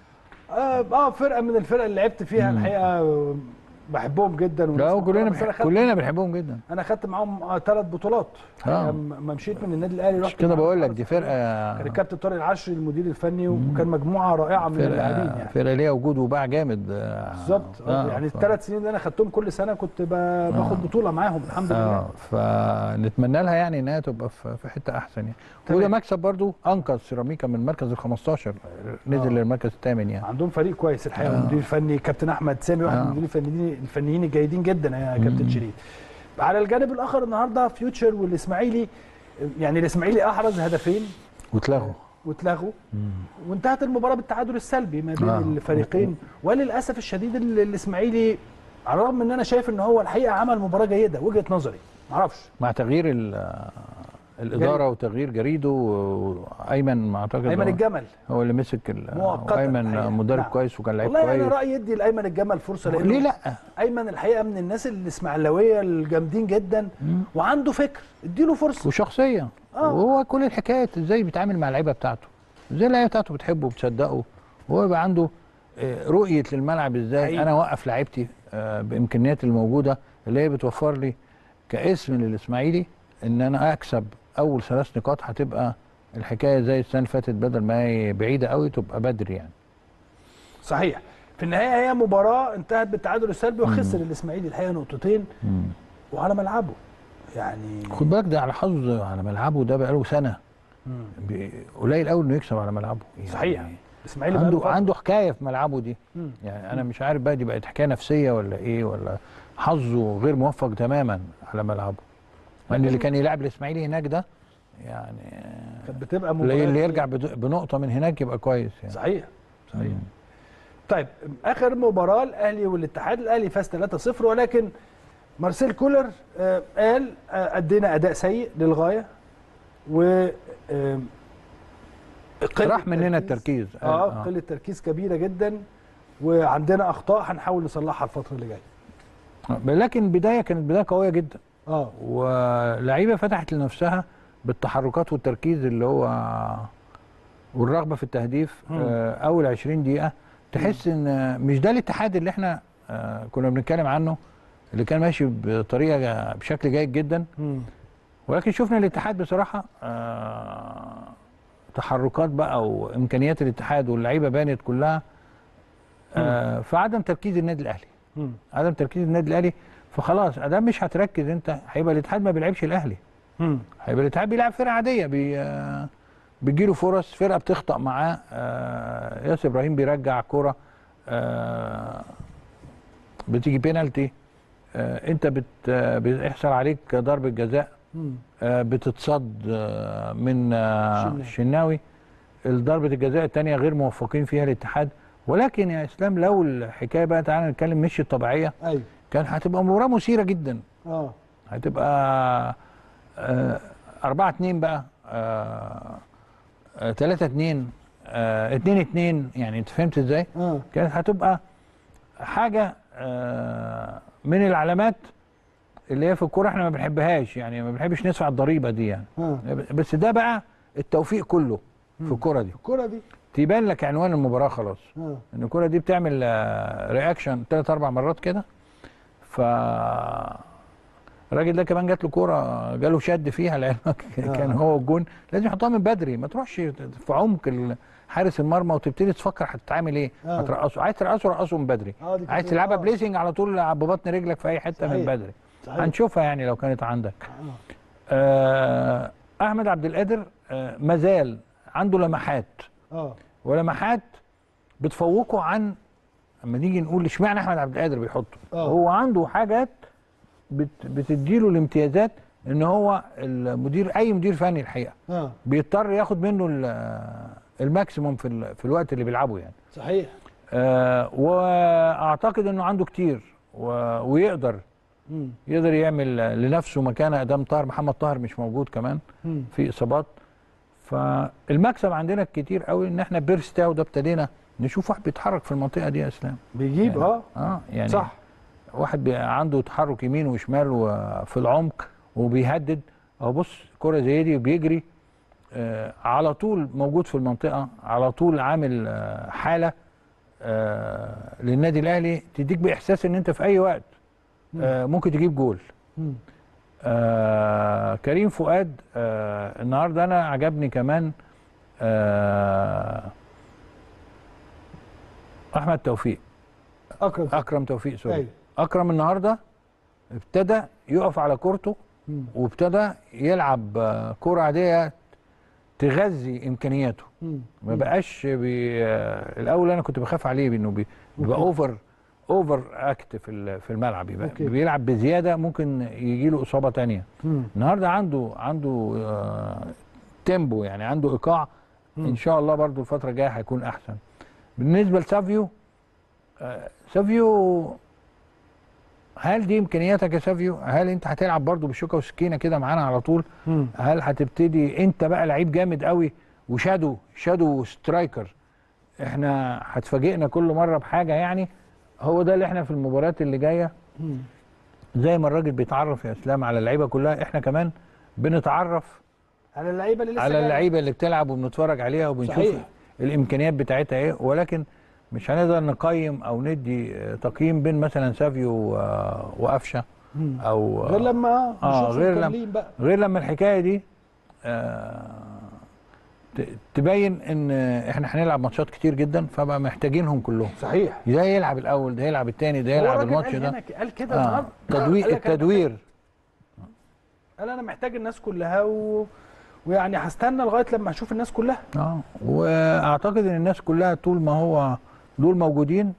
اه اه فرقه من الفرق اللي لعبت فيها مم. الحقيقه بحبهم جدا لا والناس هو كلنا محترمة، بس أنا بنح- خدت- كلنا بنحبهم جدا انا خدت معاهم آه ثلاث بطولات آه. لما ما مشيت من النادي الاهلي مش رحت كده مع بقول لك الحرس دي الحقيقة. فرقه كان الكابتن طارق العشري المدير الفني وكان مجموعه رائعه من اللاعبين فرقه يعني فرقه ليها وجود وباع جامد آه، بالظبط آه. يعني ف- الثلاث سنين اللي انا خدتهم كل سنه كنت ب- باخد بطوله معاهم الحمد لله اه فنتمنى لها يعني انها تبقى في في حته احسن يعني تمام. وده مكسب برضو انقذ سيراميكا من المركز ال 15 نزل آه. للمركز الثامن يعني عندهم فريق كويس الحقيقه آه. المدير الفني كابتن احمد سامي واحد آه. من المديرين الفنيين الفنيين الجيدين جدا يا كابتن شريف على الجانب الاخر النهارده فيوتشر والاسماعيلي يعني الاسماعيلي احرز هدفين واتلغوا واتلغوا وانتهت المباراه بالتعادل السلبي ما بين آه. الفريقين وللاسف الشديد ال- الاسماعيلي على الرغم ان انا شايف ان هو الحقيقه عمل مباراه جيده وجهه نظري معرفش مع تغيير ال- الاداره وتغيير جريده وايمن ما اعتقد ايمن هو- الجمل هو اللي مسك ال- مؤقتاً وايمن الحقيقة. مدرب نعم. كويس وكان لعيب والله انا كويس رايي ادي لايمن الجمل فرصه لانه ليه لا ايمن الحقيقه من الناس الاسماعيلاويه الجامدين جدا وعنده فكر اديله فرصه وشخصيه آه. وهو كل الحكايه ازاي بيتعامل مع اللعيبه بتاعته ازاي اللعيبه بتاعته بتحبه وبتصدقه وهو يبقى عنده آه، رؤيه للملعب ازاي حقيقي. انا اوقف لعيبتي آه، بامكانياتي الموجوده اللي هي بتوفر لي كاسم للاسماعيلي ان انا اكسب اول ثلاث نقاط هتبقى الحكايه زي السنه اللي فاتت بدل ما هي بعيده قوي تبقى بدري يعني صحيح في النهايه هي مباراه انتهت بالتعادل السلبي وخسر الاسماعيلي الحقيقه نقطتين وعلى ملعبه يعني خد بالك ده على حظ على ملعبه ده بقاله سنه مم. بي- قليل قوي انه يكسب على ملعبه يعني صحيح الاسماعيلي بقاله عنده فترة. عنده حكايه في ملعبه دي مم. يعني انا مش عارف بقى دي بقت حكايه نفسيه ولا ايه ولا حظه غير موفق تماما على ملعبه لان اللي كان يلعب الاسماعيلي هناك ده يعني كانت بتبقى اللي مباراه اللي يرجع بد- بنقطه من هناك يبقى كويس يعني صحيح صحيح مم. طيب اخر مباراه الاهلي والاتحاد الاهلي فاز 3-0 ولكن مارسيل كولر آه، قال آه، ادينا اداء سيء للغايه و آه، قلة راح مننا التركيز قال- اه آه. قله تركيز كبيره جدا وعندنا اخطاء هنحاول نصلحها الفتره اللي جايه لكن بدايه كانت بدايه قويه جدا اه ولعيبه فتحت لنفسها بالتحركات والتركيز اللي هو والرغبه في التهديف مم. آه، اول 20 دقيقه تحس ان مش ده الاتحاد اللي احنا آه، كنا بنتكلم عنه اللي كان ماشي بطريقه بشكل جيد جدا مم. ولكن شفنا الاتحاد بصراحه آه، تحركات بقى وامكانيات الاتحاد واللعيبه بانت كلها آه، في عدم تركيز النادي الاهلي مم. عدم تركيز النادي الاهلي فخلاص ادام مش هتركز انت هيبقى الاتحاد ما بيلعبش الاهلي مم. هيبقى الاتحاد بيلعب فرقه عاديه بي آه، بيجيله فرص فرقه بتخطأ معاه آه، ياسر ابراهيم بيرجع كرة آه، بتيجي بينالتي آه، انت بت آه، بيحصل عليك ضربه جزاء مم. آه، بتتصد آه، من آه، الشناوي. الشناوي ضربه الجزاء الثانيه غير موفقين فيها الاتحاد ولكن يا اسلام لو الحكايه بقى تعالى نتكلم مش الطبيعيه ايوه كان هتبقى مباراه مثيره جدا اه هتبقى آه، أربعة اتنين بقى آه، آه، تلاتة اتنين آه، اتنين اتنين يعني انت فهمت ازاي؟ اه كانت هتبقى حاجة آه، من العلامات اللي هي في الكورة احنا ما بنحبهاش يعني ما بنحبش ندفع الضريبة دي يعني اه بس ده بقى التوفيق كله في الكورة دي الكره دي تبان لك عنوان المباراة خلاص اه ان الكرة دي بتعمل آه، رياكشن ثلاث اربع مرات كده ف الراجل ده كمان جات له كوره جاله شد فيها لعلمك كان هو الجون لازم يحطها من بدري ما تروحش في عمق ال- حارس المرمى وتبتدي تفكر هتتعامل ايه آه. هترقصه عايز ترقصه رقصه من بدري آه، دي كانت- عايز تلعبها آه. بليسنج على طول ببطن رجلك في اي حته من صحيح. بدري صحيح. هنشوفها يعني لو كانت عندك آه احمد عبد القادر آه مازال عنده لمحات اه ولمحات بتفوقه عن اما نيجي نقول اشمعنى احمد عبد القادر بيحطه آه. هو عنده حاجات بت بتديله الامتيازات ان هو المدير اي مدير فني الحقيقه اه بيضطر ياخد منه ال- الماكسيموم في ال- في الوقت اللي بيلعبه يعني صحيح آه واعتقد انه عنده كتير و- ويقدر مم. يقدر يعمل لنفسه مكانه ادام طاهر محمد طاهر مش موجود كمان مم. في اصابات فالمكسب عندنا كتير قوي ان احنا بيرستاو ده ابتدينا نشوف واحد بيتحرك في المنطقه دي يا اسلام بيجيب يعني اه اه يعني صح واحد بي- عنده تحرك يمين وشمال وفي العمق وبيهدد اهو بص كرة زي دي بيجري آه على طول موجود في المنطقه على طول عامل آه حاله آه للنادي الاهلي تديك باحساس ان انت في اي وقت آه ممكن تجيب جول مم. آه كريم فؤاد آه النهارده انا عجبني كمان آه احمد توفيق اكرم اكرم توفيق سوري أيوة. اكرم النهارده ابتدى يقف على كورته مم. وابتدى يلعب آه، كرة عادية تغذي امكانياته مم. ما بقاش بي آه، الاول انا كنت بخاف عليه بانه بي- بيبقى أوكي. اوفر اوفر اكت في ال- في الملعب يبقى أوكي. بيلعب بزياده ممكن يجي له اصابه تانية مم. النهارده عنده عنده آه، تيمبو يعني عنده ايقاع ان شاء الله برضو الفتره الجايه هيكون احسن بالنسبه لسافيو آه، سافيو هل دي امكانياتك يا سافيو هل انت هتلعب برضو بالشوكه والسكينه كده معانا على طول مم. هل هتبتدي انت بقى لعيب جامد قوي وشادو شادو سترايكر احنا هتفاجئنا كل مره بحاجه يعني هو ده اللي احنا في المباريات اللي جايه مم. زي ما الراجل بيتعرف يا اسلام على اللعيبه كلها احنا كمان بنتعرف على اللعيبه اللي لسه على جاية. اللعيبه اللي بتلعب وبنتفرج عليها وبنشوف صحيح. الامكانيات بتاعتها ايه ولكن مش هنقدر نقيم او ندي آه، تقييم بين مثلا سافيو و- وقفشه مم. او غير لما آه، نشوف غير لما- الكاملين بقى غير لما الحكايه دي آه، ت- تبين ان احنا هنلعب ماتشات كتير جدا فبقى محتاجينهم كلهم صحيح ده يلعب الاول ده يلعب الثاني ده هو يلعب الراجل الماتش قال ده هنا ك- قال كده آه. النهارده تدوير قال لك أنا التدوير قال انا محتاج الناس كلها و... ويعني هستنى لغايه لما اشوف الناس كلها اه واعتقد ان الناس كلها طول ما هو دول موجودين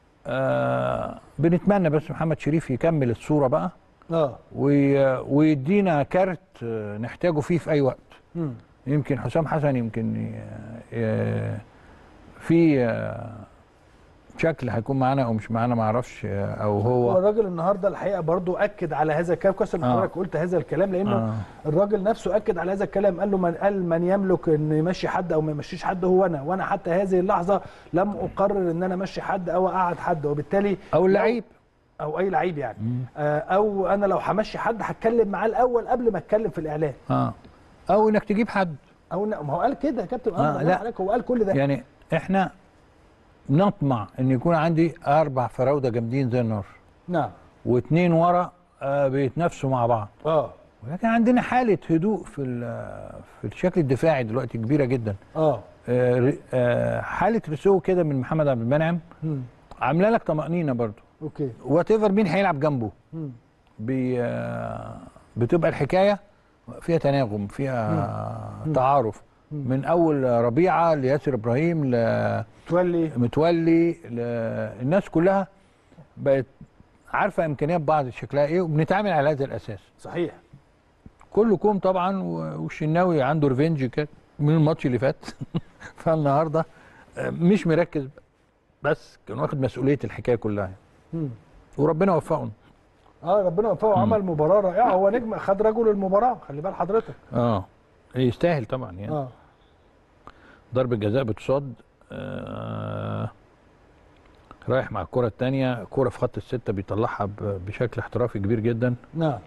آه بنتمنى بس محمد شريف يكمل الصوره بقى اه وي- ويدينا كارت آه، نحتاجه فيه في اي وقت مم. يمكن حسام حسن يمكن ي- ي- في آه، شكل هيكون معانا او مش معانا ما اعرفش آه، او هو هو الراجل النهارده الحقيقه برضو اكد على هذا الكلام كويس ان آه. حضرتك قلت هذا الكلام لانه آه. الراجل نفسه اكد على هذا الكلام قال له من قال من يملك ان يمشي حد او ما يمشيش حد هو انا وانا حتى هذه اللحظه لم اقرر ان انا امشي حد او اقعد حد وبالتالي او لو- اللعيب او اي لعيب يعني آه، او انا لو همشي حد هتكلم معاه الاول قبل ما اتكلم في الاعلان اه او انك تجيب حد او إن- ما هو قال كده يا كابتن آه، آه لا. لا هو قال كل ده يعني احنا نطمع ان يكون عندي اربع فراوده جامدين زي النار نعم واثنين ورا آه بيتنافسوا مع بعض اه ولكن عندنا حاله هدوء في ال- في الشكل الدفاعي دلوقتي كبيره جدا اه آه ر- آه حاله رسو كده من محمد عبد المنعم مم. عامله لك طمانينه برضو اوكي وات ايفر مين هيلعب جنبه مم. بي آه بتبقى الحكايه فيها تناغم فيها تعارف من اول ربيعه لياسر ابراهيم تولي لمتولي ل- الناس كلها بقت عارفه امكانيات بعض شكلها ايه وبنتعامل على هذا الاساس صحيح كلكم طبعا و- والشناوي عنده ريفنج كده من الماتش اللي فات فالنهارده آه، مش مركز بس كان واخد مسؤوليه الحكايه كلها يعني. مم. وربنا وفقهم اه ربنا وفقه وعمل مباراه رائعه هو نجم خد رجل المباراه خلي بال حضرتك اه يستاهل طبعا يعني اه ضربة جزاء بتصاد آه رايح مع الكرة الثانية كرة في خط الستة بيطلعها ب- بشكل احترافي كبير جدا نعم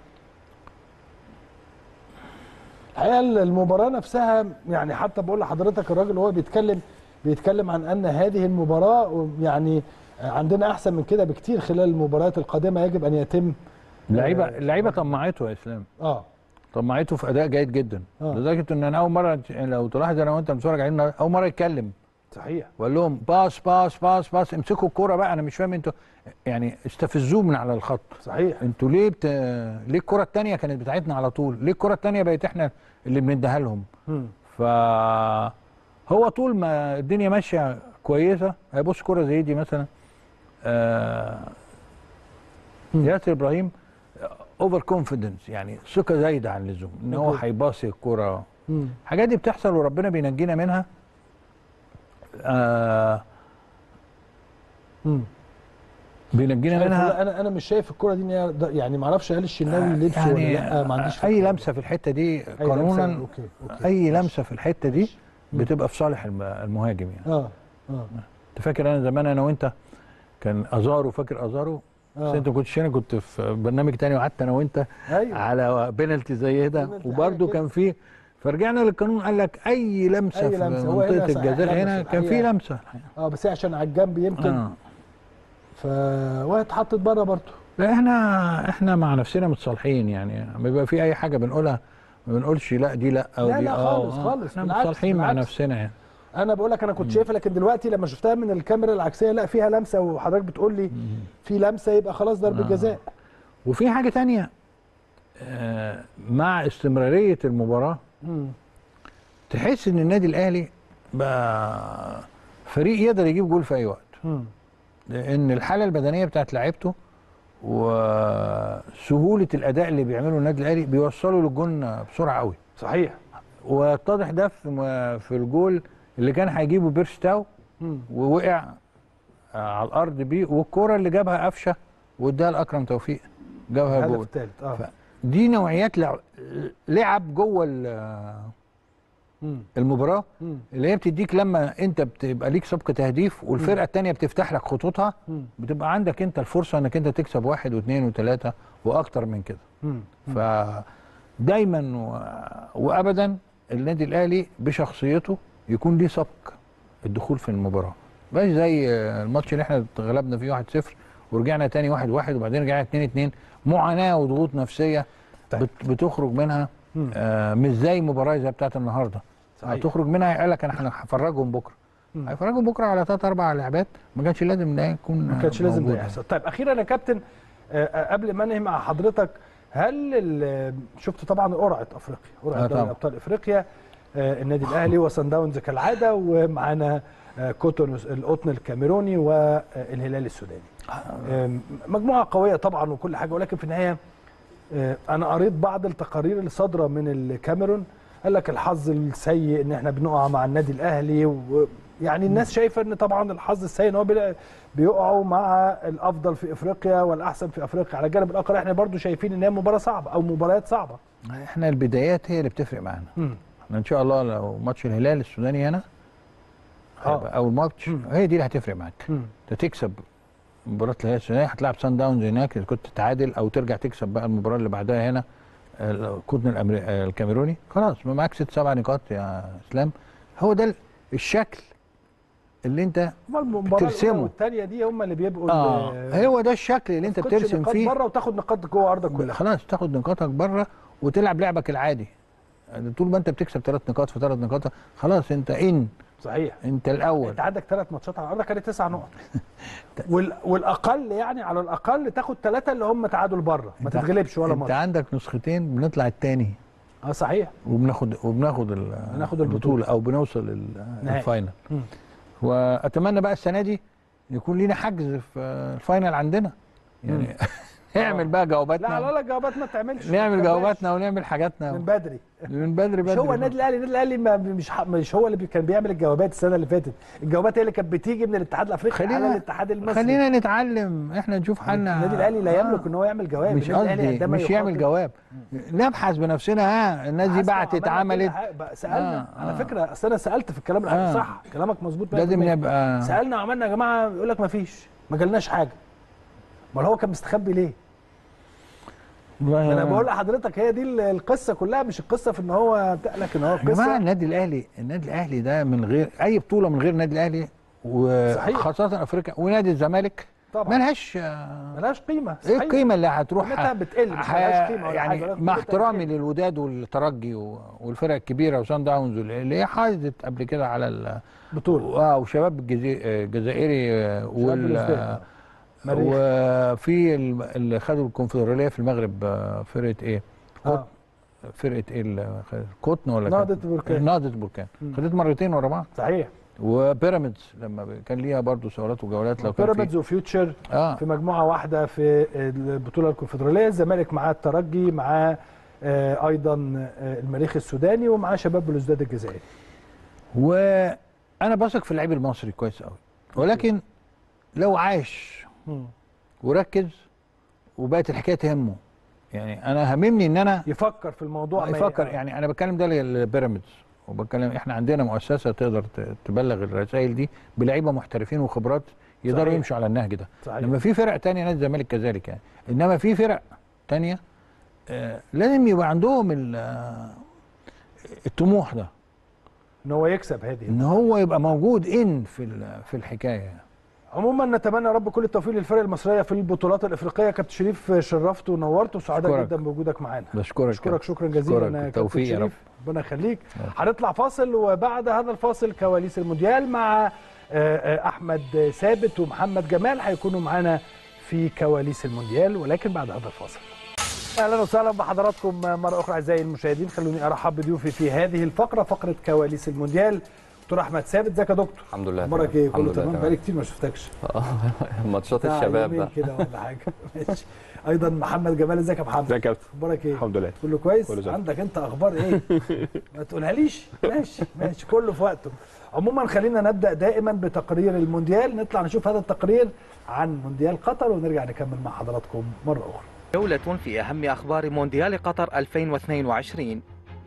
الحقيقه المباراه نفسها يعني حتى بقول لحضرتك الراجل وهو بيتكلم بيتكلم عن ان هذه المباراه يعني عندنا احسن من كده بكتير خلال المباريات القادمه يجب ان يتم اللعيبه آه، اللعيبه طمعته يا اسلام اه طمعته في اداء جيد جدا آه. لدرجه ان انا اول مره لو تلاحظ انا وانت بتتفرج علينا اول مره يتكلم صحيح وقال لهم باص باص باص باص امسكوا الكوره بقى انا مش فاهم انتوا يعني استفزوه من على الخط صحيح انتوا ليه بت... ليه الكره الثانيه كانت بتاعتنا على طول ليه الكره الثانيه بقت احنا اللي بنديها لهم مم. ف هو طول ما الدنيا ماشيه كويسه هيبص كره زي دي مثلا آه ياسر ابراهيم اوفر كونفيدنس يعني ثقه زايده عن اللزوم ان هو أوكي. هيباصي الكره مم. الحاجات دي بتحصل وربنا بينجينا منها آه مم. بينجينا عارف منها والله انا انا مش شايف الكره دي إن هي ده- يعني ما اعرفش هل الشناوي لبسه ولا لا ما عنديش اي فكرة. لمسه في الحته دي أي لمسة، قانونا اوكي اوكي اي ماشي. لمسه في الحته دي بتبقى في صالح الم- المهاجم يعني اه اه انت فاكر انا زمان انا وانت كان ازارو فاكر ازارو بس آه. انت ما كنتش هنا كنت في برنامج تاني وقعدت انا وانت ايوه على بينالتي زي ده بينالتي وبرده حاجة كان في فرجعنا للقانون قال لك اي لمسه أي في لمسة. هو هنا منطقه صحيح الجزاء لمسة هنا كان في الحقيقة. لمسه اه بس هي عشان على الجنب يمكن آه. ف وهي اتحطت بره برضه لا احنا احنا مع نفسنا متصالحين يعني لما بيبقى في اي حاجه بنقولها ما بنقولش لا دي لا او لا، دي لا اه خالص، آه. خالص، احنا بالعكس، متصالحين مع بالعكس. نفسنا يعني انا بقول لك انا كنت شايفها لكن دلوقتي لما شفتها من الكاميرا العكسيه لا فيها لمسه وحضرتك بتقول لي في لمسه يبقى خلاص ضربه آه. جزاء وفي حاجه تانية آه مع استمراريه المباراه مم. تحس ان النادي الاهلي بقى فريق يقدر يجيب جول في اي وقت مم. لان الحاله البدنيه بتاعت لعيبته وسهوله الاداء اللي بيعمله النادي الاهلي بيوصلوا للجون بسرعه قوي صحيح واتضح ده في م- في الجول اللي كان هيجيبه بيرشتاو مم. ووقع آه، على الارض بيه والكره اللي جابها قفشه واداها لاكرم توفيق جابها الهدف جول الثالث اه ف- دي نوعيات لع- لعب جوه ال- مم. المباراه مم. اللي هي بتديك لما انت بتبقى ليك سبق تهديف والفرقه الثانيه بتفتح لك خطوطها مم. بتبقى عندك انت الفرصه انك انت تكسب واحد واثنين وثلاثه واكتر من كده مم. فدايما و... وابدا النادي الاهلي بشخصيته يكون ليه سبق الدخول في المباراه مش زي الماتش اللي احنا غلبنا فيه 1-0 ورجعنا تاني 1-1 وبعدين رجعنا 2-2 معاناه وضغوط نفسيه طيب. بت... بتخرج منها مم. آه مش زي مباراه زي بتاعت النهارده صحيح. هتخرج منها يقول لك انا هفرجهم بكره مم. هيفرجهم بكره على ثلاث اربع لعبات ما كانش لازم ده يكون ما كانش لازم ده موجود يحصل طيب اخيرا يا كابتن آه، آه، قبل ما انهي مع حضرتك هل ال- شفت طبعا قرعه افريقيا قرعه آه، دوري طبعا. ابطال افريقيا آه، النادي الاهلي وصن داونز كالعاده ومعانا آه، كوتون القطن الكاميروني والهلال السوداني آم، مجموعه قويه طبعا وكل حاجه ولكن في النهايه آه، انا قريت بعض التقارير اللي صادره من الكاميرون قال لك الحظ السيء ان احنا بنقع مع النادي الاهلي ويعني الناس شايفه ان طبعا الحظ السيء ان هو بيلاقي- بيقعوا مع الافضل في افريقيا والاحسن في افريقيا على الجانب الاخر احنا برضو شايفين ان هي مباراه صعبه او مباريات صعبه احنا البدايات هي اللي بتفرق معانا مم. احنا ان شاء الله لو ماتش الهلال السوداني هنا آه. هيبقى اول ماتش مم. هي دي اللي هتفرق معاك مم. انت تكسب مباراه الهلال السوداني هتلاعب سان داونز هناك إذا كنت تتعادل او ترجع تكسب بقى المباراه اللي بعدها هنا الكودن الأمري- آه، الكاميروني خلاص ما معاك ست سبع نقاط يا اسلام هو ده الشكل اللي انت هما المباراه بترسمه. الاولى والثانيه دي هم اللي بيبقوا اه ال- هو ده الشكل اللي انت ما تاخدش بترسم نقاط فيه بره وتاخد نقاط جوه ارضك كلها خلاص تاخد نقاطك بره وتلعب لعبك العادي طول ما انت بتكسب ثلاث نقاط في ثلاث نقاط خلاص انت ان صحيح انت الاول انت عندك ثلاث ماتشات على ارضك كانت تسع نقط وال... والاقل يعني على الاقل تاخد ثلاثه اللي هم تعادل بره ما انت- تتغلبش ولا انت ماتش عندك نسختين بنطلع الثاني اه صحيح وبناخد وبناخد ال- بناخد البطوله او بنوصل ال- نهائي. الفاينل مم. واتمنى بقى السنه دي يكون لينا حجز في الفاينل عندنا يعني اعمل بقى لا لا جواباتنا لا جوابات ما تعملش ما نعمل تخباش. جواباتنا ونعمل حاجاتنا من بدري من بدري بدري مش هو النادي الاهلي النادي الاهلي ما مش ح- مش هو اللي بي- كان بيعمل الجوابات السنه اللي فاتت الجوابات هي اللي كانت بتيجي من الاتحاد الافريقي على خلينا الاتحاد المصري خلينا نتعلم احنا نشوف حالنا النادي الاهلي لا آه. يملك ان هو يعمل جواب مش النادي الأهلي قصدي عندما مش يعمل يخاطب- جواب نبحث بنفسنا ها الناس دي حسنا بعتت وعملنا عملت كل حاجة. بقى سالنا آه، على آه. فكره اصل انا سالت في الكلام الحقيقي آه. صح كلامك مظبوط 100%. لازم نبقى سالنا وعملنا يا جماعه يقول لك ما فيش ما جالناش حاجه امال هو كان مستخبي ليه؟ ما انا بقول لحضرتك هي دي ال- القصه كلها مش القصه في ان هو بتاع لكن هو يا جماعه القصه النادي الاهلي النادي الاهلي ده من غير اي بطوله من غير النادي الاهلي صحيح. وخاصه افريقيا ونادي الزمالك طبعا ملهاش آه، ملهاش قيمه ايه صحيح. القيمه اللي هتروح قيمتها بتقل مش ح- ملهاش قيمه ولا يعني حاجة، ولكن مع قيمتها احترامي بتقل. للوداد والترجي و- والفرق الكبيره وسان داونز اللي هي حازت قبل كده على ال بطوله اه وشباب الجزي- الجزائري آه، وال بلوزداد. مريخ. وفي الم- اللي خدوا الكونفدراليه في المغرب آه، فرقه ايه؟ اه فرقه ايه اللي خدت؟ قطن ولا نهضة كانت- بركان. نهضه بركان خدت مرتين ورا بعض صحيح وبيراميدز لما ب- كان ليها برضو سهولات وجولات لو كان بيراميدز في وفيوتشر اه في مجموعه واحده في البطوله الكونفدراليه الزمالك معاه الترجي معاه آه، ايضا آه، المريخ السوداني ومعاه شباب بلوزداد الجزائري وانا بثق في اللعيب المصري كويس قوي ولكن لو عاش مم. وركز وبقت الحكايه تهمه يعني انا هممني ان انا يفكر في الموضوع ما يفكر ي- يعني انا بتكلم ده للبيراميدز وبتكلم احنا عندنا مؤسسه تقدر ت- تبلغ الرسائل دي بلعيبه محترفين وخبرات يقدروا صحيح. يمشوا على النهج ده صحيح. لما في فرق تانية نادي الزمالك كذلك يعني انما في فرق تانية آه لازم يبقى عندهم ال- آه، الطموح ده ان هو يكسب هذه ان هو يبقى موجود ان في ال- في الحكايه عموما نتمنى يا رب كل التوفيق للفرق المصريه في البطولات الافريقيه كابتن شريف شرفت ونورت وسعداء أشكرك. جدا بوجودك معانا بشكرك اشكرك شكرا جزيلا أشكرك. يا كابتن بالتوفيق يا شريف ربنا يخليك هنطلع فاصل وبعد هذا الفاصل كواليس المونديال مع آه، آه، احمد ثابت ومحمد جمال هيكونوا معانا في كواليس المونديال ولكن بعد هذا الفاصل اهلا وسهلا بحضراتكم مره اخرى اعزائي المشاهدين خلوني ارحب بضيوفي في هذه الفقره فقره كواليس المونديال دكتور احمد ثابت ازيك يا دكتور الحمد لله اخبارك تمام. ايه كله الحمد لله تمام بقالي كتير ما شفتكش آه، ماتشات بتاع الشباب يومين بقى كده ولا حاجه ماشي ايضا محمد جمال ازيك يا محمد ازيك يا كابتن اخبارك ايه الحمد لله كله كويس كله زي عندك انت اخبار ايه ما تقولها ليش ماشي ماشي كله في وقته عموما خلينا نبدا دائما بتقرير المونديال نطلع نشوف هذا التقرير عن مونديال قطر ونرجع نكمل مع حضراتكم مره اخرى جولة في أهم أخبار مونديال قطر 2022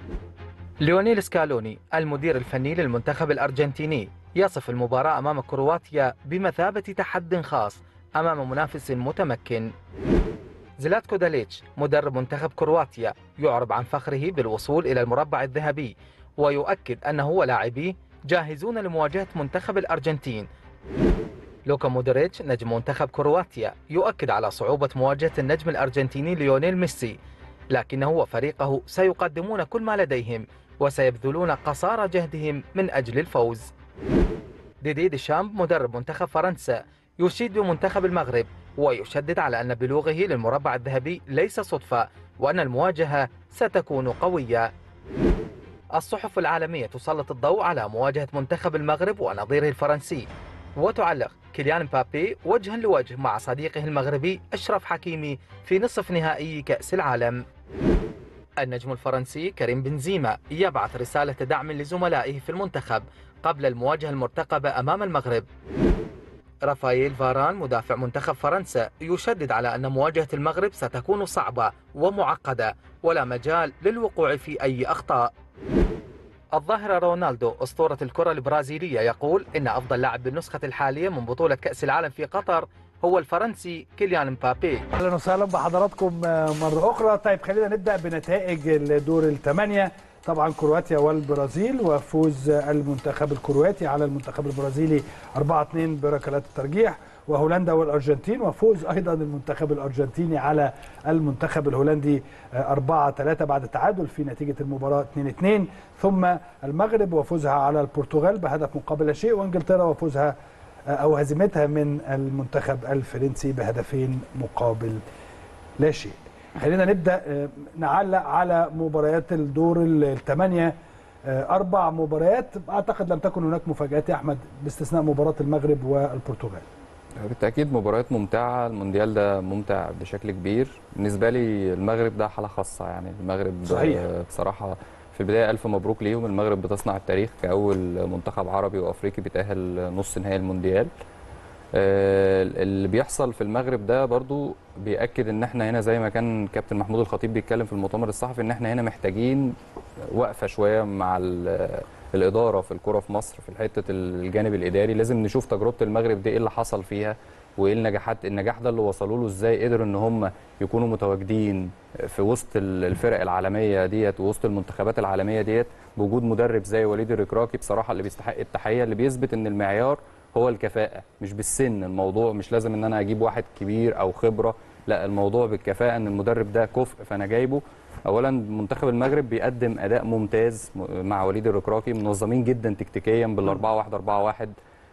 ليونيل سكالوني المدير الفني للمنتخب الأرجنتيني يصف المباراة أمام كرواتيا بمثابة تحد خاص أمام منافس متمكن زلاتكو داليتش مدرب منتخب كرواتيا يعرب عن فخره بالوصول إلى المربع الذهبي ويؤكد أنه ولاعبيه جاهزون لمواجهة منتخب الأرجنتين لوكا مودريتش نجم منتخب كرواتيا يؤكد على صعوبة مواجهة النجم الأرجنتيني ليونيل ميسي لكنه وفريقه سيقدمون كل ما لديهم وسيبذلون قصارى جهدهم من أجل الفوز ديدي ديشامب مدرب منتخب فرنسا يشيد بمنتخب المغرب ويشدد على أن بلوغه للمربع الذهبي ليس صدفة وأن المواجهة ستكون قوية الصحف العالمية تسلط الضوء على مواجهة منتخب المغرب ونظيره الفرنسي وتعلق كيليان مبابي وجها لوجه مع صديقه المغربي أشرف حكيمي في نصف نهائي كأس العالم النجم الفرنسي كريم بنزيما يبعث رسالة دعم لزملائه في المنتخب قبل المواجهة المرتقبة أمام المغرب رافائيل فاران مدافع منتخب فرنسا يشدد على أن مواجهة المغرب ستكون صعبة ومعقدة ولا مجال للوقوع في أي أخطاء الظاهرة رونالدو أسطورة الكرة البرازيلية يقول إن أفضل لاعب بالنسخة الحالية من بطولة كأس العالم في قطر هو الفرنسي كيليان مبابي اهلا وسهلا بحضراتكم مره اخرى طيب خلينا نبدا بنتائج الدور الثمانيه طبعا كرواتيا والبرازيل وفوز المنتخب الكرواتي على المنتخب البرازيلي 4-2 بركلات الترجيح وهولندا والارجنتين وفوز ايضا المنتخب الارجنتيني على المنتخب الهولندي 4-3 بعد تعادل في نتيجه المباراه 2-2 ثم المغرب وفوزها على البرتغال بهدف مقابل لا شيء وانجلترا وفوزها او هزيمتها من المنتخب الفرنسي بهدفين مقابل لا شيء خلينا نبدا آه، نعلق على مباريات الدور الثمانيه آه، اربع مباريات اعتقد لم تكن هناك مفاجات يا احمد باستثناء مباراه المغرب والبرتغال بالتاكيد مباريات ممتعه المونديال ده ممتع بشكل كبير بالنسبه لي المغرب ده حاله خاصه يعني المغرب صحيح. آه، بصراحه في البدايه الف مبروك ليهم المغرب بتصنع التاريخ كاول منتخب عربي وافريقي بيتاهل نص نهائي المونديال آه، اللي بيحصل في المغرب ده برضو بيأكد ان احنا هنا زي ما كان كابتن محمود الخطيب بيتكلم في المؤتمر الصحفي ان احنا هنا محتاجين وقفه شويه مع ال- الاداره في الكره في مصر في حته الجانب الاداري لازم نشوف تجربه المغرب دي ايه اللي حصل فيها وايه النجاحات النجاح ده اللي وصلوا له ازاي قدروا ان هم يكونوا متواجدين في وسط ال- الفرق العالميه ديت ووسط المنتخبات العالميه ديت بوجود مدرب زي وليد الركراكي بصراحه اللي بيستحق التحيه اللي بيثبت ان المعيار هو الكفاءه مش بالسن الموضوع مش لازم ان انا اجيب واحد كبير او خبره لا الموضوع بالكفاءه ان المدرب ده كفء فانا جايبه اولا منتخب المغرب بيقدم اداء ممتاز م- مع وليد الركراكي منظمين جدا تكتيكيا بال 4 1 4 1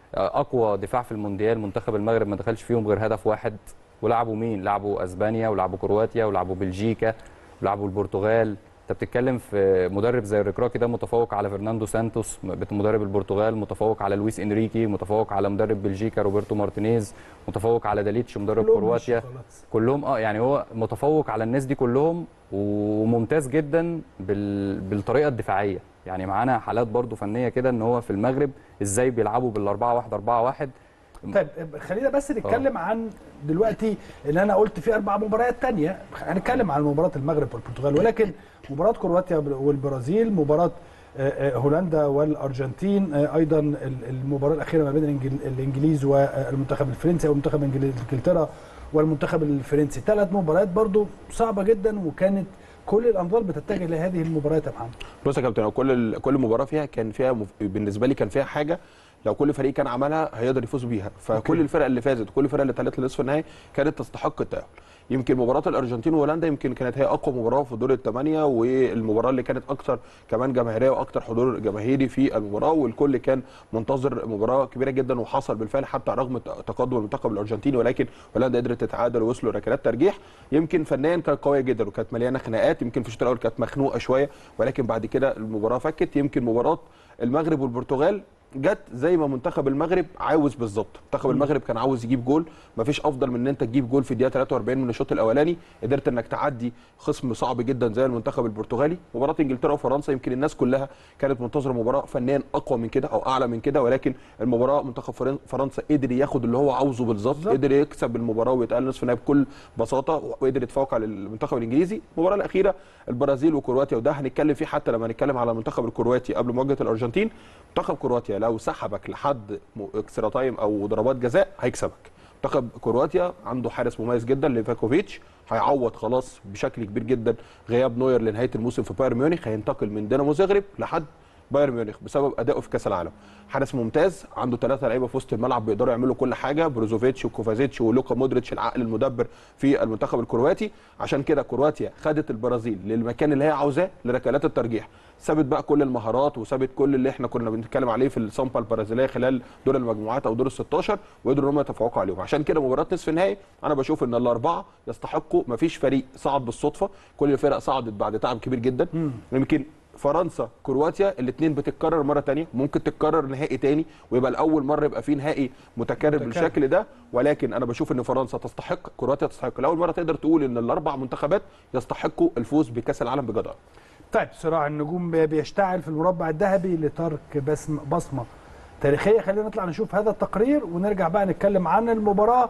اقوى دفاع في المونديال منتخب المغرب ما دخلش فيهم غير هدف واحد ولعبوا مين لعبوا اسبانيا ولعبوا كرواتيا ولعبوا بلجيكا ولعبوا البرتغال انت بتتكلم في مدرب زي الركراكي ده متفوق على فرناندو سانتوس مدرب البرتغال متفوق على لويس انريكي متفوق على مدرب بلجيكا روبرتو مارتينيز متفوق على داليتش مدرب كلهم كرواتيا مشوا خلاص. كلهم اه يعني هو متفوق على الناس دي كلهم وممتاز جدا بال... بالطريقه الدفاعيه يعني معانا حالات برضو فنيه كده ان هو في المغرب ازاي بيلعبوا بال 4 1 4 1 طيب خلينا بس نتكلم عن دلوقتي ان انا قلت في اربع مباريات تانية هنتكلم عن مباراه المغرب والبرتغال ولكن مباراه كرواتيا والبرازيل مباراه آه، آه، هولندا والارجنتين آه، ايضا ال- المباراه الاخيره ما بين الإنجل- الانجليز والمنتخب الفرنسي او منتخب إنجل- انجلترا والمنتخب الفرنسي ثلاث مباريات برضو صعبه جدا وكانت كل الانظار بتتجه لهذه المباريات يا محمد بص يا كابتن هو كل ال- كل مباراه فيها كان فيها مف... بالنسبه لي كان فيها حاجه لو كل فريق كان عملها هيقدر يفوز بيها فكل أوكي. الفرق اللي فازت وكل الفرق اللي طلعت لنصف النهائي كانت تستحق التاهل يمكن مباراه الارجنتين وهولندا يمكن كانت هي اقوى مباراه في دور الثمانيه والمباراه اللي كانت اكثر كمان جماهيريه واكثر حضور جماهيري في المباراه والكل كان منتظر مباراه كبيره جدا وحصل بالفعل حتى رغم تقدم المنتخب الارجنتيني ولكن هولندا قدرت تتعادل ووصلوا ركلات ترجيح يمكن فنيا كانت قويه جدا وكانت مليانه خناقات يمكن في الشوط الاول كانت مخنوقه شويه ولكن بعد كده المباراه فكت يمكن مباراه المغرب والبرتغال جت زي ما منتخب المغرب عاوز بالظبط منتخب المغرب كان عاوز يجيب جول مفيش افضل من ان انت تجيب جول في الدقيقه 43 من الشوط الاولاني قدرت انك تعدي خصم صعب جدا زي المنتخب البرتغالي مباراه انجلترا وفرنسا يمكن الناس كلها كانت منتظره مباراه فنيا اقوى من كده او اعلى من كده ولكن المباراه منتخب فرن- فرنسا قدر ياخد اللي هو عاوزه بالظبط بالظبط. قدر يكسب المباراه ويتاهل نصف النهائي بكل بساطه وقدر يتفوق على المنتخب الانجليزي المباراه الاخيره البرازيل وكرواتيا وده هنتكلم فيه حتى لما نتكلم على المنتخب الكرواتي قبل مواجهه الارجنتين منتخب كرواتيا لو سحبك لحد م- اكسترا تايم او ضربات جزاء هيكسبك منتخب كرواتيا عنده حارس مميز جدا ليفاكوفيتش هيعوض خلاص بشكل كبير جدا غياب نوير لنهايه الموسم في بايرن ميونخ هينتقل من دينامو زغرب لحد بايرن ميونخ بسبب ادائه في كاس العالم حارس ممتاز عنده ثلاثه لعيبه في وسط الملعب بيقدروا يعملوا كل حاجه بروزوفيتش وكوفازيتش ولوكا مودريتش العقل المدبر في المنتخب الكرواتي عشان كده كرواتيا خدت البرازيل للمكان اللي هي عاوزاه لركلات الترجيح سابت بقى كل المهارات وسابت كل اللي احنا كنا بنتكلم عليه في الصمبا البرازيليه خلال دور المجموعات او دور ال 16 وقدروا ان هم يتفوقوا عليهم عشان كده مباراه نصف النهائي انا بشوف ان الاربعه يستحقوا مفيش فريق صعد بالصدفه كل الفرق صعدت بعد تعب كبير جدا يمكن فرنسا كرواتيا الاثنين بتتكرر مره تانية ممكن تتكرر نهائي تاني ويبقى الاول مره يبقى فيه نهائي متكرر متكرر. بالشكل ده ولكن انا بشوف ان فرنسا تستحق كرواتيا تستحق لاول مره تقدر تقول ان الاربع منتخبات يستحقوا الفوز بكاس العالم بجداره طيب صراع النجوم بي- بيشتعل في المربع الذهبي لترك بسم بصمه تاريخيه خلينا نطلع نشوف هذا التقرير ونرجع بقى نتكلم عن المباراه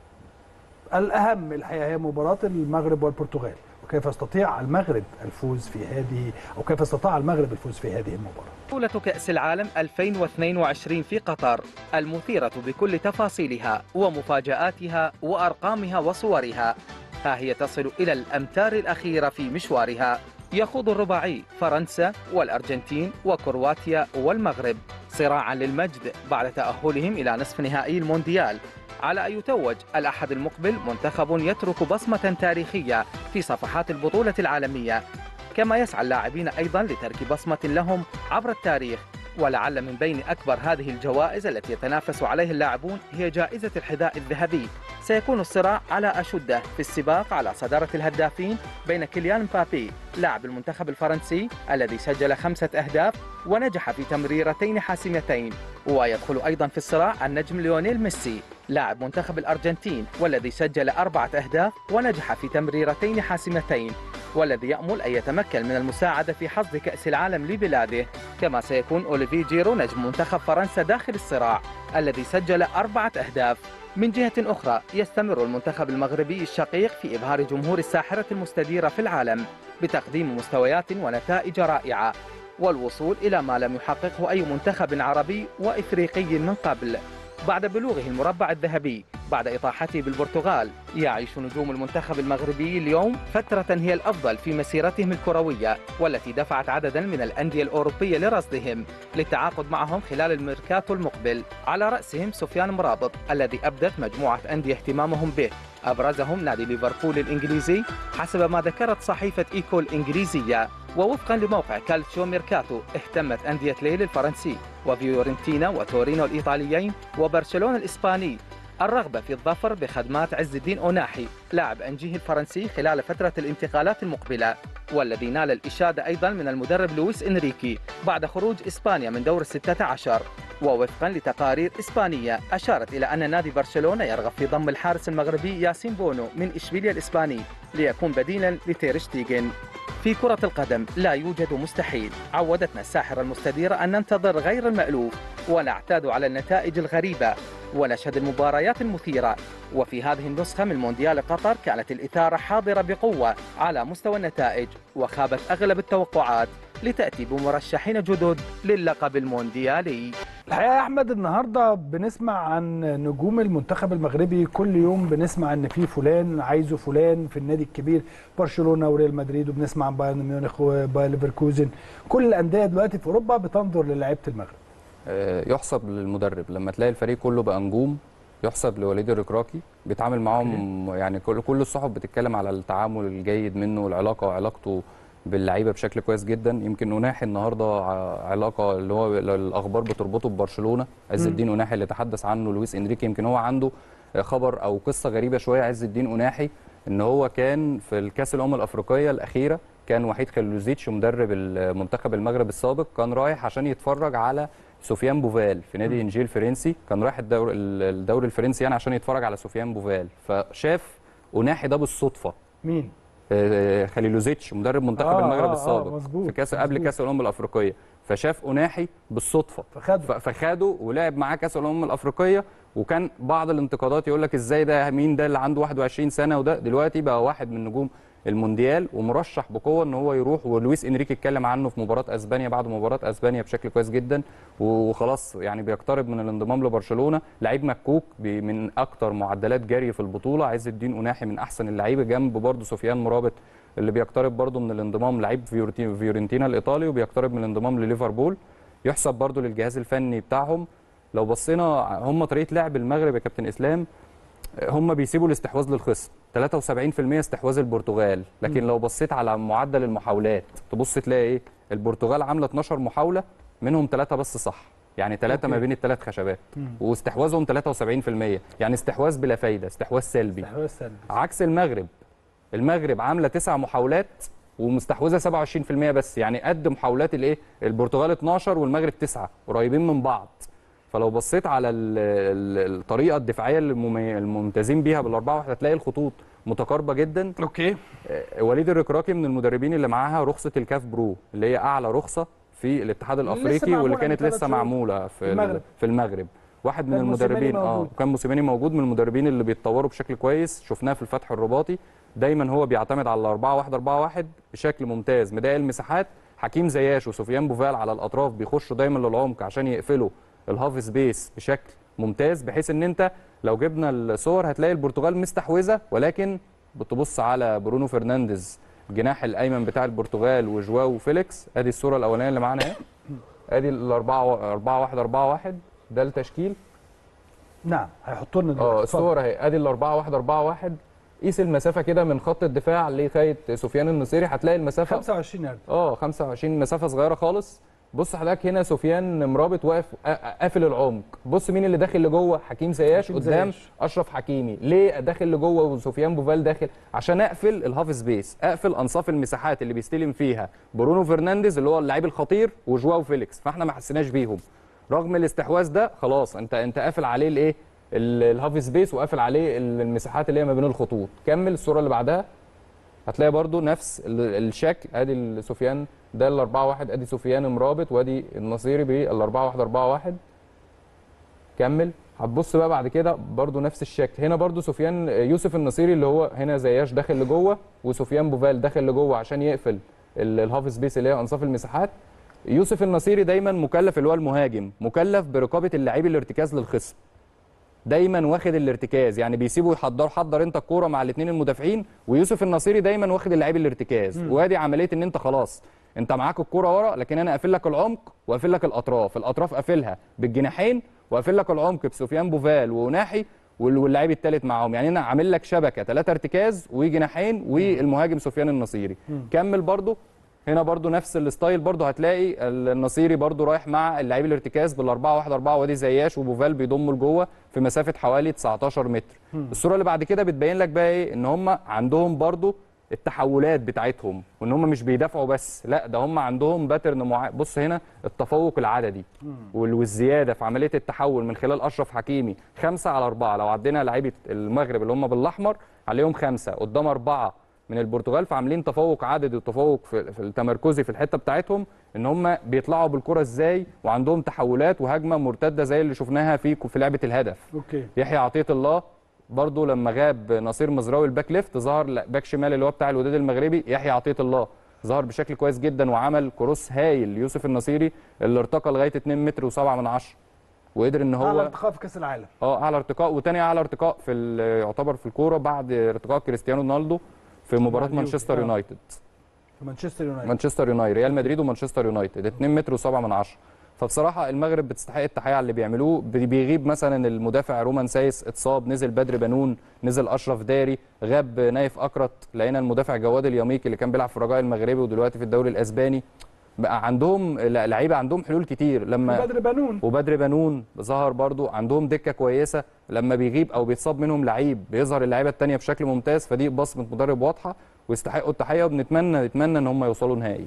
الاهم الحقيقه هي مباراه المغرب والبرتغال وكيف يستطيع المغرب الفوز في هذه او كيف استطاع المغرب الفوز في هذه المباراه بطولة كأس العالم 2022 في قطر المثيرة بكل تفاصيلها ومفاجآتها وأرقامها وصورها ها هي تصل إلى الأمتار الأخيرة في مشوارها يخوض الرباعي فرنسا والأرجنتين وكرواتيا والمغرب صراعا للمجد بعد تأهلهم إلى نصف نهائي المونديال على أن يتوج الأحد المقبل منتخب يترك بصمة تاريخية في صفحات البطولة العالمية كما يسعى اللاعبين أيضا لترك بصمة لهم عبر التاريخ ولعل من بين أكبر هذه الجوائز التي يتنافس عليها اللاعبون هي جائزة الحذاء الذهبي سيكون الصراع على أشده في السباق على صدارة الهدافين بين كيليان مبابي لاعب المنتخب الفرنسي الذي سجل خمسة أهداف ونجح في تمريرتين حاسمتين ويدخل أيضا في الصراع النجم ليونيل ميسي لاعب منتخب الأرجنتين والذي سجل أربعة أهداف ونجح في تمريرتين حاسمتين والذي يأمل أن يتمكن من المساعدة في حصد كأس العالم لبلاده كما سيكون أوليفي جيرو نجم منتخب فرنسا داخل الصراع الذي سجل أربعة أهداف من جهة أخرى يستمر المنتخب المغربي الشقيق في إبهار جمهور الساحرة المستديرة في العالم بتقديم مستويات ونتائج رائعة والوصول إلى ما لم يحققه أي منتخب عربي وإفريقي من قبل بعد بلوغه المربع الذهبي بعد إطاحته بالبرتغال يعيش نجوم المنتخب المغربي اليوم فترة هي الأفضل في مسيرتهم الكروية والتي دفعت عددا من الأندية الأوروبية لرصدهم للتعاقد معهم خلال الميركاتو المقبل على رأسهم سفيان مرابط الذي أبدت مجموعة أندية اهتمامهم به أبرزهم نادي ليفربول الإنجليزي حسب ما ذكرت صحيفة إيكو الإنجليزية ووفقا لموقع كالتشيو ميركاتو اهتمت أندية ليل الفرنسي وفيورنتينا وتورينو الإيطاليين وبرشلونة الإسباني الرغبة في الظفر بخدمات عز الدين أوناحي لاعب أنجيه الفرنسي خلال فترة الانتقالات المقبلة والذي نال الإشادة أيضا من المدرب لويس إنريكي بعد خروج إسبانيا من دور الستة عشر ووفقا لتقارير إسبانية أشارت إلى أن نادي برشلونة يرغب في ضم الحارس المغربي ياسين بونو من إشبيليا الإسباني ليكون بديلا لتيرشتيغن في كرة القدم لا يوجد مستحيل عودتنا الساحرة المستديرة أن ننتظر غير المألوف ونعتاد على النتائج الغريبة ونشهد المباريات المثيرة وفي هذه النسخة من مونديال قطر كانت الإثارة حاضرة بقوة على مستوى النتائج وخابت أغلب التوقعات لتأتي بمرشحين جدد للقب المونديالي الحقيقه يا احمد النهارده بنسمع عن نجوم المنتخب المغربي كل يوم بنسمع ان في فلان عايزه فلان في النادي الكبير برشلونه وريال مدريد وبنسمع عن بايرن ميونخ وباير ليفركوزن كل الانديه دلوقتي في اوروبا بتنظر للاعيبه المغرب آه، يحسب للمدرب لما تلاقي الفريق كله بقى نجوم يحسب لوليد الركراكي بيتعامل معاهم يعني كل كل الصحف بتتكلم على التعامل الجيد منه والعلاقه وعلاقته باللعيبه بشكل كويس جدا يمكن اناحي النهارده ع- علاقه اللي هو الاخبار بتربطه ببرشلونه عز مم. الدين اناحي اللي تحدث عنه لويس انريكي يمكن هو عنده خبر او قصه غريبه شويه عز الدين اناحي ان هو كان في الكاس الامم الافريقيه الاخيره كان وحيد خلوزيتش مدرب المنتخب المغرب السابق كان رايح عشان يتفرج على سفيان بوفال في نادي انجيل الفرنسي كان رايح الدوري الدوري الفرنسي يعني عشان يتفرج على سفيان بوفال فشاف اناحي ده بالصدفه مين آه، خليلوزيتش مدرب منتخب آه، المغرب آه، آه، السابق مظبوط، في كاس قبل مظبوط. كاس الامم الافريقيه فشاف اناحي بالصدفه فخده ف- فخده ولعب معاه كاس الامم الافريقيه وكان بعض الانتقادات يقول لك ازاي ده مين ده اللي عنده 21 سنه وده دلوقتي بقى واحد من نجوم المونديال ومرشح بقوه ان هو يروح ولويس انريكي اتكلم عنه في مباراه اسبانيا بعد مباراه اسبانيا بشكل كويس جدا وخلاص يعني بيقترب من الانضمام لبرشلونه لعيب مكوك بي- من اكتر معدلات جري في البطوله عز الدين اناحي من احسن اللعيبه جنب برضه سفيان مرابط اللي بيقترب برضه من الانضمام لعيب فيورتي- فيورنتينا الايطالي وبيقترب من الانضمام لليفربول يحسب برضه للجهاز الفني بتاعهم لو بصينا هم طريقه لعب المغرب يا كابتن اسلام هم بيسيبوا الاستحواذ للخصم 73% استحواذ البرتغال لكن لو بصيت على معدل المحاولات تبص تلاقي ايه البرتغال عامله 12 محاوله منهم ثلاثه بس صح يعني ثلاثه ما أوكي. بين الثلاث خشبات مم. واستحواذهم 73% يعني استحواذ بلا فايده استحواذ سلبي استحواذ سلبي عكس المغرب المغرب عامله تسع محاولات ومستحوذه 27% بس يعني قد محاولات الايه البرتغال 12 والمغرب 9 قريبين من بعض فلو بصيت على ال- ال- الطريقه الدفاعيه اللي الممي- الممتازين بيها بالاربعه واحد هتلاقي الخطوط متقاربه جدا اوكي آه، وليد الركراكي من المدربين اللي معاها رخصه الكاف برو اللي هي اعلى رخصه في الاتحاد لسه الافريقي معمولة واللي من كانت ثلاث لسه شهور. معموله في في المغرب. في المغرب واحد من كان موسيماني المدربين اه موجود. وكان موسيماني موجود من المدربين اللي بيتطوروا بشكل كويس شفناه في الفتح الرباطي دايما هو بيعتمد على 4 1 4 1 بشكل ممتاز مضايق المساحات حكيم زياش وسفيان بوفال على الاطراف بيخشوا دايما للعمق عشان يقفلوا الهاف سبيس بشكل ممتاز بحيث ان انت لو جبنا الصور هتلاقي البرتغال مستحوذه ولكن بتبص على برونو فرنانديز الجناح الايمن بتاع البرتغال وجواو فيليكس ادي الصوره الاولانيه اللي معانا اهي ادي الاربعه 4 1 4 1 ده التشكيل نعم هيحطوا لنا اه دلوقتي. اتفضل. الصور اهي ادي ال 4 1 4 1 قيس المسافه كده من خط الدفاع لغايه سفيان النصيري هتلاقي المسافه 25 يارد اه 25 مسافه صغيره خالص بص حضرتك هنا سفيان مرابط واقف قا- قافل العمق بص مين اللي داخل لجوه حكيم زياش حكيم قدام زياش. اشرف حكيمي ليه داخل لجوه وسفيان بوفال داخل عشان اقفل الهاف سبيس اقفل انصاف المساحات اللي بيستلم فيها برونو فرنانديز اللي هو اللعيب الخطير وجواو فيليكس فاحنا ما حسيناش بيهم رغم الاستحواذ ده خلاص انت انت قافل عليه الايه ال- الهاف سبيس وقافل عليه ال- المساحات اللي هي ما بين الخطوط كمل الصوره اللي بعدها هتلاقي برضو نفس ال- الشكل ادي ال- سفيان ده ال 4 1 ادي سفيان مرابط وادي النصيري بال 4 1 4 1 كمل هتبص بقى بعد كده برضو نفس الشكل هنا برضو سفيان يوسف النصيري اللي هو هنا زياش داخل لجوه وسفيان بوفال داخل لجوه عشان يقفل ال- الهاف سبيس اللي هي انصاف المساحات يوسف النصيري دايما مكلف اللي هو المهاجم مكلف برقابه اللعيب الارتكاز للخصم دايما واخد الارتكاز يعني بيسيبوا يحضر حضر انت الكوره مع الاثنين المدافعين ويوسف النصيري دايما واخد اللعيب الارتكاز وادي عمليه ان انت خلاص انت معاك الكوره ورا لكن انا قافل لك العمق وقافل لك الاطراف الاطراف قافلها بالجناحين وقافل لك العمق بسفيان بوفال وناحي وال- واللاعب الثالث معاهم يعني انا عامل لك شبكه ثلاثه ارتكاز وجناحين والمهاجم سفيان النصيري كمل برضو هنا برضو نفس الستايل برضو هتلاقي النصيري برضو رايح مع اللعيب الارتكاز بالأربعة واحد أربعة وادي زياش وبوفال بيضموا لجوه في مسافة حوالي 19 متر الصورة اللي بعد كده بتبين لك بقى ايه ان هم عندهم برضو التحولات بتاعتهم وان هم مش بيدافعوا بس لا ده هم عندهم باترن معين بص هنا التفوق العددي وال- والزياده في عمليه التحول من خلال اشرف حكيمي خمسة على أربعة لو عدينا لعيبه المغرب اللي هم بالاحمر عليهم خمسة قدام أربعة من البرتغال فعاملين تفوق عددي وتفوق في, في التمركزي في الحته بتاعتهم ان هم بيطلعوا بالكره ازاي وعندهم تحولات وهجمه مرتده زي اللي شفناها في في لعبه الهدف اوكي يحيى عطيه الله برضو لما غاب نصير مزراوي الباك ليفت ظهر لا، باك شمال اللي هو بتاع الوداد المغربي يحيى عطيه الله ظهر بشكل كويس جدا وعمل كروس هايل ليوسف النصيري اللي ارتقى لغايه 2 متر و7 من عشرة وقدر ان اعلى هو ارتقاء في كاس العالم اه اعلى ارتقاء وتاني اعلى ارتقاء في ال- يعتبر في الكوره بعد ارتقاء كريستيانو رونالدو في مباراه اليوفي، مانشستر آه. يونايتد في مانشستر يونايتد مانشستر يونايتد ريال مدريد ومانشستر يونايتد 2 متر و7 من عشرة فبصراحه المغرب بتستحق التحيه على اللي بيعملوه بي- بيغيب مثلا المدافع رومان سايس اتصاب نزل بدر بنون نزل اشرف داري غاب نايف اكرت لقينا المدافع جواد اليميكي اللي كان بيلعب في الرجاء المغربي ودلوقتي في الدوري الاسباني بقى عندهم لا- لعيبه عندهم حلول كتير لما بدر بنون وبدر بنون ظهر برضو عندهم دكه كويسه لما بيغيب او بيتصاب منهم لعيب بيظهر اللعيبه الثانيه بشكل ممتاز فدي بصمه مدرب واضحه ويستحقوا التحيه وبنتمنى نتمنى ان هم يوصلوا نهائي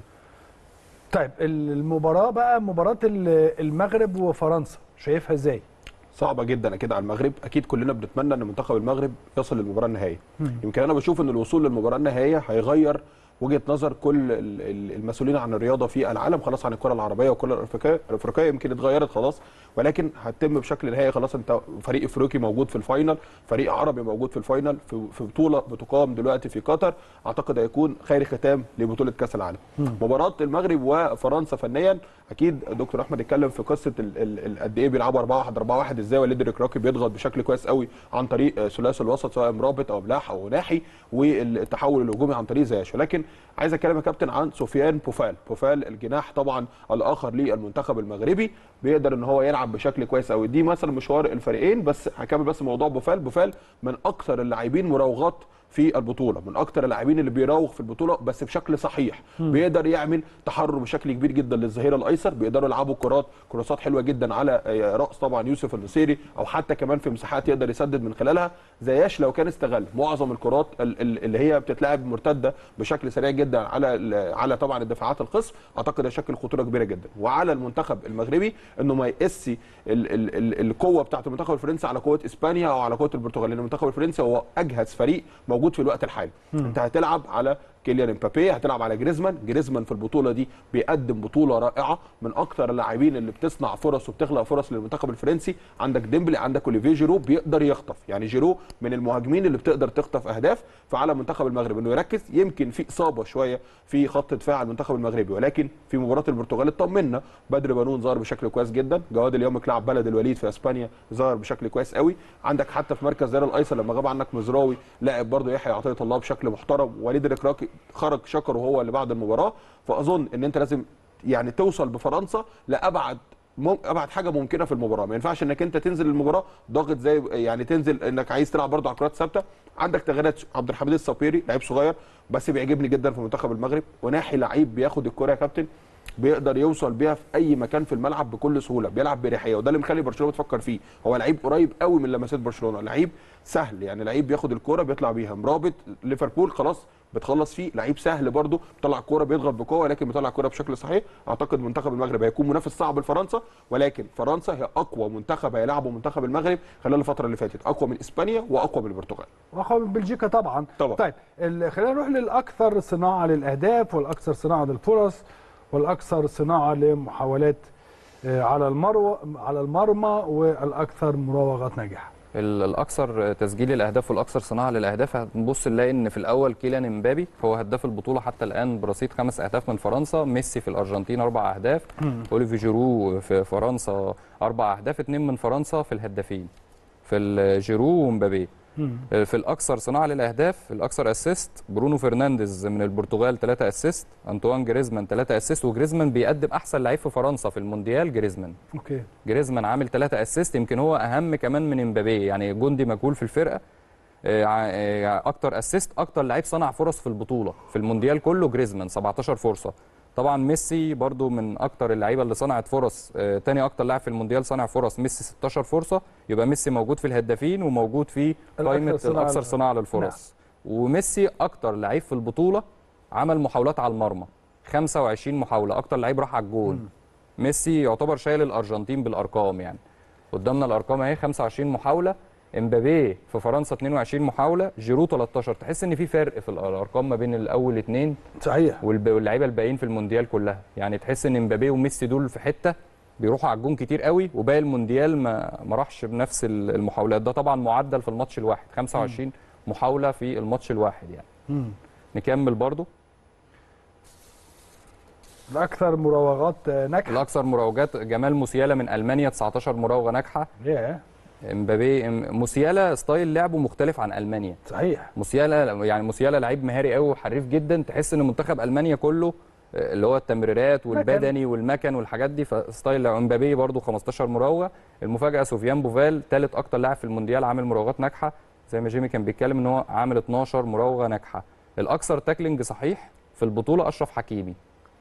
طيب المباراه بقى مباراه ال- المغرب وفرنسا شايفها ازاي صعبه جدا اكيد على المغرب اكيد كلنا بنتمنى ان منتخب المغرب يصل للمباراه النهائيه يمكن انا بشوف ان الوصول للمباراه النهائيه هيغير وجهه نظر كل ال- ال- المسؤولين عن الرياضه في العالم خلاص عن الكره العربيه والكره الافريقيه الافريقيه يمكن اتغيرت خلاص ولكن هتتم بشكل نهائي خلاص انت فريق افريقي موجود في الفاينل فريق عربي موجود في الفاينل في في بطوله بتقام دلوقتي في قطر اعتقد هيكون خير ختام لبطوله كاس العالم مباراه المغرب وفرنسا فنيا اكيد دكتور احمد اتكلم في قصه ال- ال- ال- قد ايه بيلعبوا 4 1 4 1 ازاي وليد ركراكي بيضغط بشكل كويس قوي عن طريق آه، ثلاثي الوسط سواء مرابط او بلاح او ناحي والتحول الهجومي عن طريق زياش ولكن عايز اتكلم يا كابتن عن سفيان بوفال بوفال الجناح طبعا الاخر للمنتخب المغربي بيقدر ان هو يلعب بشكل كويس قوي دي مثلا مشوار الفريقين بس هكمل بس موضوع بوفال بوفال من اكثر اللاعبين مراوغات في البطوله من اكتر اللاعبين اللي بيراوغ في البطوله بس بشكل صحيح بيقدر يعمل تحرر بشكل كبير جدا للظهير الايسر بيقدروا يلعبوا كرات كروسات حلوه جدا على آه، راس طبعا يوسف النصيري او حتى كمان في مساحات يقدر يسدد من خلالها زياش لو كان استغل معظم الكرات ال- ال- اللي هي بتتلعب مرتده بشكل سريع جدا على ال- على طبعا الدفاعات الخصم اعتقد هيشكل خطوره كبيره جدا وعلى المنتخب المغربي انه ما يقسي ال- ال- ال- القوه بتاعه المنتخب الفرنسي على قوه اسبانيا او على قوه البرتغال لان المنتخب الفرنسي هو اجهز فريق موجود في الوقت الحالي انت هتلعب على كيليان امبابي هتلعب على جريزمان جريزمان في البطوله دي بيقدم بطوله رائعه من اكتر اللاعبين اللي بتصنع فرص وبتخلق فرص للمنتخب الفرنسي عندك ديمبلي عندك اوليفيه جيرو بيقدر يخطف يعني جيرو من المهاجمين اللي بتقدر تخطف اهداف فعلى منتخب المغرب انه يركز يمكن في اصابه شويه في خط دفاع المنتخب المغربي ولكن في مباراه البرتغال اطمنا بدر بنون ظهر بشكل كويس جدا جواد اليوم لعب بلد الوليد في اسبانيا ظهر بشكل كويس قوي عندك حتى في مركز دار الايسر لما غاب عنك مزراوي لاعب برضه يحيى عطيه الله بشكل محترم وليد الركراكي خرج شكره هو اللي بعد المباراه فاظن ان انت لازم يعني توصل بفرنسا لابعد مم... ابعد حاجه ممكنه في المباراه ما ينفعش انك انت تنزل المباراه ضاغط زي يعني تنزل انك عايز تلعب برضه على كرات ثابته عندك تغييرات عبد الحميد الصبيري لعيب صغير بس بيعجبني جدا في منتخب المغرب وناحي لعيب بياخد الكره يا كابتن بيقدر يوصل بيها في اي مكان في الملعب بكل سهوله بيلعب بريحيه وده اللي مخلي برشلونه بتفكر فيه هو لعيب قريب قوي من لمسات برشلونه لعيب سهل يعني لعيب بياخد الكوره بيطلع بيها مرابط ليفربول خلاص بتخلص فيه لعيب سهل برده بيطلع الكوره بيضغط بقوه ولكن بيطلع الكوره بشكل صحيح اعتقد منتخب المغرب هيكون منافس صعب لفرنسا ولكن فرنسا هي اقوى منتخب هيلعبه منتخب المغرب خلال الفتره اللي فاتت اقوى من اسبانيا واقوى من البرتغال واقوى من بلجيكا طبعا طبعا. طيب ال- خلينا نروح للاكثر صناعه للاهداف والاكثر صناعه للفرص والاكثر صناعه لمحاولات آه، على المرو على المرمى والاكثر مراوغات ناجحه ال- الاكثر تسجيل الاهداف والاكثر صناعه للاهداف هنبص نلاقي ان في الاول كيليان امبابي هو هداف البطوله حتى الان برصيد خمس اهداف من فرنسا ميسي في الارجنتين اربع اهداف اوليفي جيرو في فرنسا اربع اهداف اثنين من فرنسا في الهدافين في الجيرو ومبابي في الاكثر صناعه للاهداف الاكثر اسيست برونو فرنانديز من البرتغال 3 اسيست انطوان جريزمان 3 اسيست وجريزمان بيقدم احسن لعيب في فرنسا في المونديال جريزمان اوكي جريزمان عامل 3 اسيست يمكن هو اهم كمان من امبابي يعني جندي مجهول في الفرقه آه، ع- آه، اكتر اسيست اكتر لعيب صنع فرص في البطوله في المونديال كله جريزمان 17 فرصه طبعا ميسي برضو من اكتر اللعيبه اللي صنعت فرص آه، تاني اكتر لاعب في المونديال صنع فرص ميسي 16 فرصه يبقى ميسي موجود في الهدافين وموجود في قائمه صناعة الاكثر لل- صناعه للفرص وميسي اكتر لعيب في البطوله عمل محاولات على المرمى 25 محاوله اكتر لعيب راح على الجون ميسي يعتبر شايل الارجنتين بالارقام يعني قدامنا الارقام اهي 25 محاوله امبابي في فرنسا 22 محاوله جيرو 13 تحس ان في فرق في الارقام ما بين الاول اثنين صحيح والب- واللعيبه الباقيين في المونديال كلها يعني تحس ان امبابي وميسي دول في حته بيروحوا على الجون كتير قوي وباقي المونديال ما ما راحش بنفس ال- المحاولات ده طبعا معدل في الماتش الواحد 25 محاوله في الماتش الواحد يعني مم. نكمل برضو الاكثر مراوغات آه، ناجحه الاكثر مراوغات جمال موسيالا من المانيا 19 مراوغه ناجحه ياه امبابي ام- موسيالا ستايل لعبه مختلف عن المانيا صحيح موسيالا يعني موسيالا لعيب مهاري قوي وحريف جدا تحس ان منتخب المانيا كله آه، اللي هو التمريرات والبدني والمكن والحاجات دي فستايل لعب. امبابي برده 15 مراوغه المفاجاه سوفيان بوفال ثالث اكتر لاعب في المونديال عامل مراوغات ناجحه زي ما جيمي كان بيتكلم ان هو عامل 12 مراوغه ناجحه الاكثر تاكلينج صحيح في البطوله اشرف حكيمي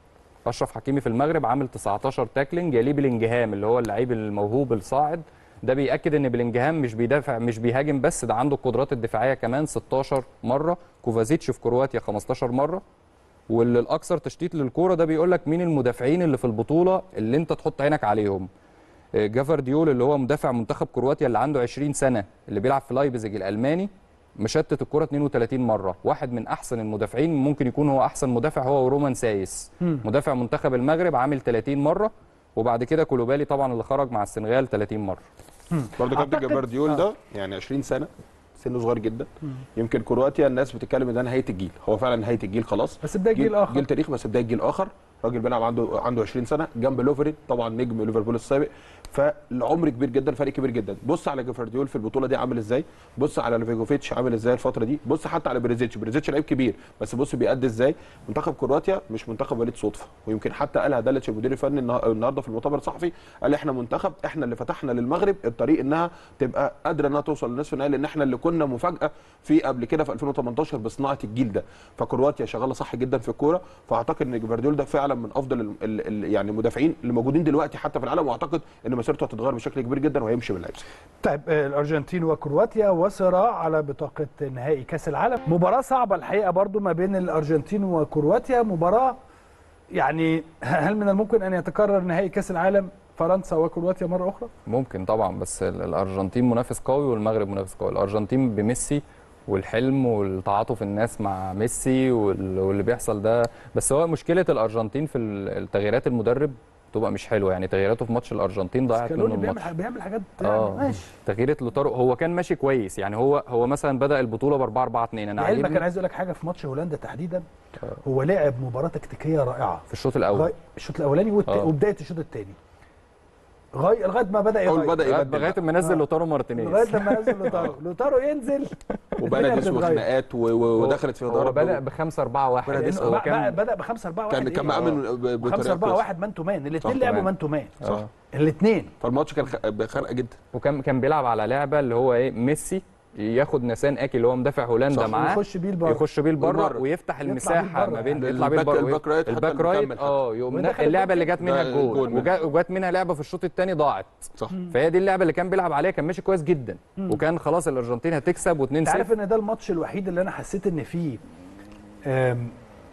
اشرف حكيمي في المغرب عامل 19 تاكلينج يليه بلينجهام اللي هو اللعيب الموهوب الصاعد ده بيأكد ان بلينجهام مش بيدافع مش بيهاجم بس ده عنده القدرات الدفاعيه كمان 16 مره كوفازيتش في كرواتيا 15 مره واللي الاكثر تشتيت للكوره ده بيقول لك مين المدافعين اللي في البطوله اللي انت تحط عينك عليهم آه، جافارديول اللي هو مدافع منتخب كرواتيا اللي عنده 20 سنه اللي بيلعب في لايبزيج الالماني مشتت الكره 32 مره واحد من احسن المدافعين ممكن يكون هو احسن مدافع هو رومان سايس مدافع منتخب المغرب عامل 30 مره وبعد كده كولوبالي طبعا اللي خرج مع السنغال 30 مره برضه كابتن أعتقد- جبارديول آه. ده يعني 20 سنه سنه صغير جدا يمكن كرواتيا الناس بتتكلم ان ده نهايه الجيل هو فعلا نهايه الجيل خلاص بس بدايه جيل اخر جيل تاريخ بس بدايه جيل اخر راجل بيلعب عنده عنده 20 سنه جنب لوفرين طبعا نجم ليفربول السابق فالعمر كبير جدا فرق كبير جدا بص على جفارديول في البطوله دي عامل ازاي بص على ليفيجوفيتش عامل ازاي الفتره دي بص حتى على بريزيتش بريزيتش لعيب كبير بس بص بيأدي ازاي منتخب كرواتيا مش منتخب وليد صدفه ويمكن حتى قالها دالتش المدير الفني النها- النهارده في المؤتمر الصحفي قال احنا منتخب احنا اللي فتحنا للمغرب الطريق انها تبقى قادره انها توصل لنصف النهائي لان احنا اللي كنا مفاجاه في قبل كده في 2018 بصناعه الجيل ده فكرواتيا شغاله صح جدا في الكوره فاعتقد ان جفارديول ده فعلا من افضل ال ال ال يعني المدافعين اللي موجودين دلوقتي حتى في العالم واعتقد ان مسيرته هتتغير بشكل كبير جدا وهيمشي من لايبزيج طيب آه، الارجنتين وكرواتيا وصراع على بطاقه نهائي كاس العالم مباراه صعبه الحقيقه برضو ما بين الارجنتين وكرواتيا مباراه يعني هل من الممكن ان يتكرر نهائي كاس العالم فرنسا وكرواتيا مره اخرى ممكن طبعا بس ال- الارجنتين منافس قوي والمغرب منافس قوي الارجنتين بميسي والحلم والتعاطف الناس مع ميسي وال- واللي بيحصل ده بس هو مشكله الارجنتين في ال- التغييرات المدرب تبقى مش حلوه يعني تغييراته في ماتش الارجنتين ضيعت منه سكالوني الماتش بيعمل بيعمل حاجات يعني اه ماشي تغييره لوتارو هو كان ماشي كويس يعني هو هو مثلا بدا البطوله ب 4 4 2 انا لعلمك انا عاجبني عايز اقول لك حاجه في ماتش هولندا تحديدا هو لعب مباراه تكتيكيه رائعه في الشوط الاول غاية- الشوط الاولاني والت... آه. وبدايه الشوط الثاني لغايه لغايه ما بدا اول يغير بدا لغايه يبدل لغايه ما نزل لوتارو مارتينيز لغايه لما نزل لوتارو لوتارو ينزل وبنى الدنيا ديسو بتتغير. وخناقات و- و- ودخلت في هو ضرب بدا ب 5 4 1 بدا لأنه هو بقى- كان بدا ب 5 4 1 كان كان مأمن ب- 5 بطريقه 4 كويسة. 1 مان تو مان الاثنين صح، لعبوا تمام. مان تو مان صح الاثنين فالماتش كان خ- خنقه جدا وكان كان بيلعب على لعبه اللي هو ايه ميسي ياخد نسان اكي اللي هو مدافع هولندا صح، معاه يخش بيه لبره يخش بيه لبره والمرة. ويفتح بيه المساحه لبره ما بين يعني. يطلع بيه الباك- لبره الباك رايت حتى الباك اللي رايت مكمل حتى. اه يقوم ودخل نقل اللعبه اللي جت منها ده الجول الجول منه. وجا- وجت منها لعبه في الشوط الثاني ضاعت صح فهي دي اللعبه اللي كان بيلعب عليها كان ماشي كويس جدا وكان خلاص الارجنتين هتكسب و2 انت عارف 0 ان ده الماتش الوحيد اللي انا حسيت ان فيه آم،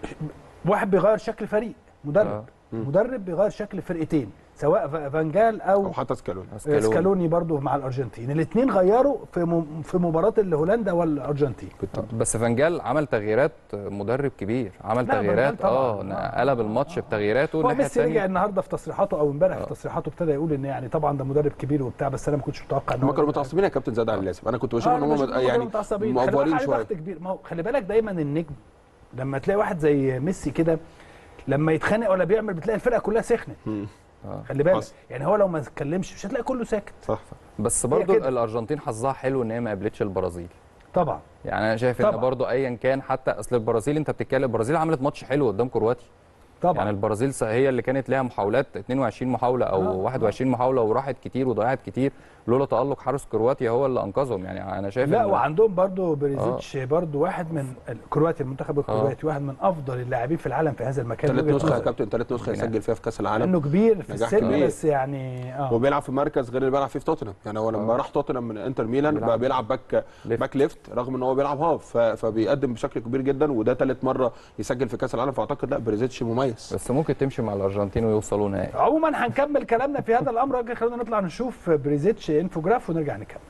واحد بيغير شكل فريق مدرب آه. مدرب بيغير شكل فرقتين سواء ف- فانجال او او حتى سكالوني سكالوني برضو مع الارجنتين الاثنين غيروا في م- في مباراه اللي هولندا والارجنتين بس فانجال عمل تغييرات مدرب كبير عمل لا، تغييرات فانجال اه طبعاً. آه. قلب الماتش بتغييراته هو الناحيه ميسي رجع الثانيه النهارده في تصريحاته او امبارح في آه. تصريحاته ابتدى يقول ان يعني طبعا ده مدرب كبير وبتاع بس انا ما كنتش متوقع ان هم هو كانوا متعصبين يا كابتن زاد عن اللازم انا كنت بشوف آه، ان أنا هم بشوف إنهم يعني متعصبين. خلي بالك مأفورين عليه شويه ضغط كبير ما هو خلي بالك دايما النجم لما تلاقي واحد زي ميسي كده لما يتخانق ولا بيعمل بتلاقي الفرقه كلها سخنت مم. آه. خلي بالك حصل. يعني هو لو ما اتكلمش مش هتلاقي كله ساكت صح بس برضو كده. الارجنتين حظها حلو ان هي ما قابلتش البرازيل طبعا يعني انا شايف طبعا. ان برضو ايا كان حتى اصل البرازيل انت بتتكلم البرازيل عملت ماتش حلو قدام كرواتيا طبعا يعني البرازيل س- هي اللي كانت ليها محاولات 22 محاوله او آه، 21 محاوله وراحت كتير وضيعت كتير لولا تالق حارس كرواتيا هو اللي انقذهم يعني انا شايف لا إن- وعندهم برضو بريزيتش برضو واحد من كرواتيا المنتخب الكرواتي واحد من افضل اللاعبين في العالم في هذا المكان ثالث وجهة نسخه يا نظري. كابتن ثالث نسخه يسجل فيها في كاس العالم انه كبير في نجاح السن كبير. بس يعني اه وبيلعب في مركز غير اللي بيلعب فيه في توتنهام يعني هو لما راح توتنهام من انتر ميلان بيلعب بقى بيلعب باك ليفت. باك ليفت رغم ان هو بيلعب هاف ف- فبيقدم بشكل كبير جدا وده ثالث مره يسجل في كاس العالم فاعتقد لا بريزيتش مميز بس ممكن تمشي مع الارجنتين ويوصلوا نهائي عموما هنكمل كلامنا في هذا الامر لكن خلينا نطلع نشوف بريزيتش انفوجراف ونرجع نكمل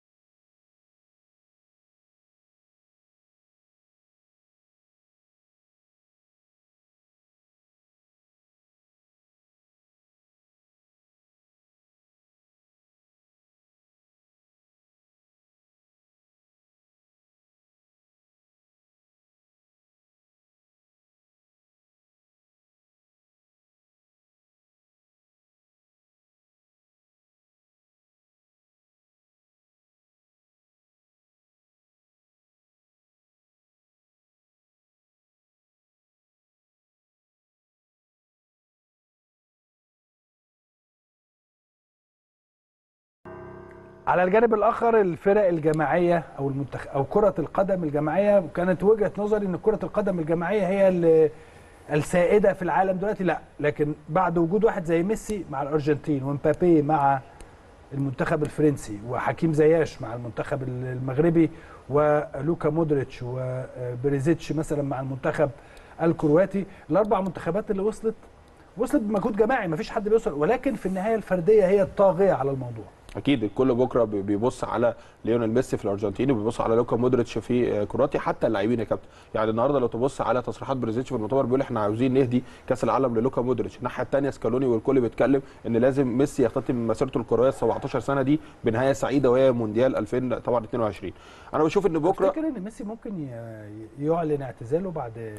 على الجانب الاخر الفرق الجماعيه او المنتخ... او كره القدم الجماعيه كانت وجهه نظري ان كره القدم الجماعيه هي ال- السائده في العالم دلوقتي لا لكن بعد وجود واحد زي ميسي مع الارجنتين ومبابي مع المنتخب الفرنسي وحكيم زياش مع المنتخب المغربي ولوكا مودريتش وبريزيتش مثلا مع المنتخب الكرواتي الاربع منتخبات اللي وصلت وصلت بمجهود جماعي مفيش حد بيوصل ولكن في النهايه الفرديه هي الطاغيه على الموضوع اكيد الكل بكره بي- بيبص على ليونيل ميسي في الارجنتين وبيبص على لوكا مودريتش في آه، كرواتيا حتى اللاعبين يا كابتن يعني النهارده لو تبص على تصريحات بريزيتش في المؤتمر بيقول احنا عاوزين نهدي كاس العالم للوكا مودريتش الناحيه الثانيه سكالوني والكل بيتكلم ان لازم ميسي يختتم مسيرته الكرويه ال 17 سنه دي بنهايه سعيده وهي مونديال 2000 طبعا 22 انا بشوف ان بكره تفتكر ان ميسي ممكن ي- يعلن اعتزاله بعد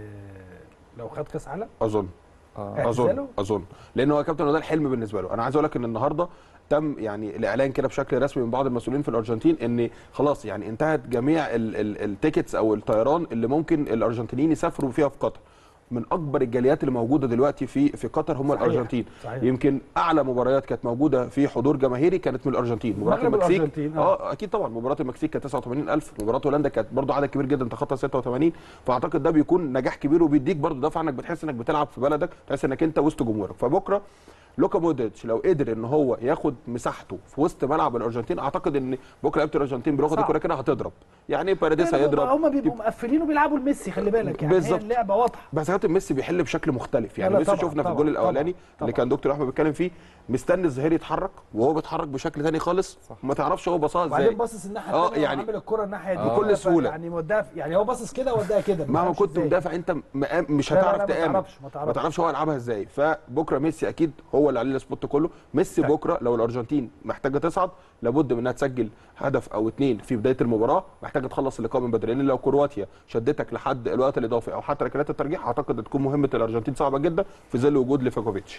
لو خد كاس عالم اظن آه. اظن اعتزاله؟ اظن لان هو يا كابتن هو ده الحلم بالنسبه له انا عايز اقول لك ان النهارده تم يعني الاعلان كده بشكل رسمي من بعض المسؤولين في الارجنتين ان خلاص يعني انتهت جميع ال- ال- التيكتس او الطيران اللي ممكن الارجنتينيين يسافروا فيها في قطر من اكبر الجاليات اللي موجوده دلوقتي في في قطر هم صحيح. الارجنتين صحيح. يمكن اعلى مباريات كانت موجوده في حضور جماهيري كانت من الارجنتين مباراه المغرب المكسيك والأرجنتين، آه. اه اكيد طبعا مباراه المكسيك كانت 89000 مباراه هولندا كانت برضو عدد كبير جدا تخطى 86 فاعتقد ده بيكون نجاح كبير وبيديك برضو دفعه انك بتحس انك بتلعب في بلدك تحس انك انت وسط جمهورك فبكره لوكا مودريتش لو قدر ان هو ياخد مساحته في وسط ملعب الارجنتين اعتقد ان بكره لعيبه الارجنتين بلغه صعب. الكوره كده هتضرب يعني باريديس هيضرب هم بيبقوا مقفلين وبيلعبوا لميسي خلي بالك يعني هي بالظبط. اللعبه واضحه بس كابتن ميسي بيحل بشكل مختلف يعني لا، ميسي طبعاً، شفنا في طبعاً، الجول الاولاني طبعاً، اللي طبعاً. كان دكتور احمد بيتكلم فيه مستني الظهير يتحرك وهو بيتحرك بشكل تاني خالص ما تعرفش هو بصاها ازاي وبعدين باصص الناحيه آه، الثانيه يعني وعامل الكره الناحيه دي بكل كده، سهولة. يعني موديها يعني هو باصص كده وداها كده ما مهما تعرفش كنت إزاي. مدافع انت مقام- مش لا، لا، هتعرف لا، ما تامن تعرفش، ما تعرفش. ما تعرفش هو يلعبها ازاي فبكره ميسي اكيد هو اللي عليه السبوت كله ميسي طيب. بكره لو الارجنتين محتاجه تصعد لابد من انها تسجل هدف او اتنين في بدايه المباراه محتاجه تخلص اللقاء من بدري لان لو كرواتيا شدتك لحد الوقت الاضافي او حتى ركلات الترجيح اعتقد تكون مهمه الارجنتين صعبه جدا في ظل وجود ليفاكوفيتش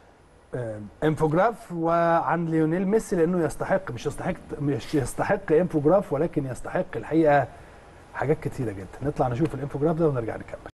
آه، انفوجراف وعن ليونيل ميسي لانه يستحق مش يستحق مش يستحق انفوجراف ولكن يستحق الحقيقه حاجات كتيره جدا نطلع نشوف الانفوجراف ده ونرجع نكمل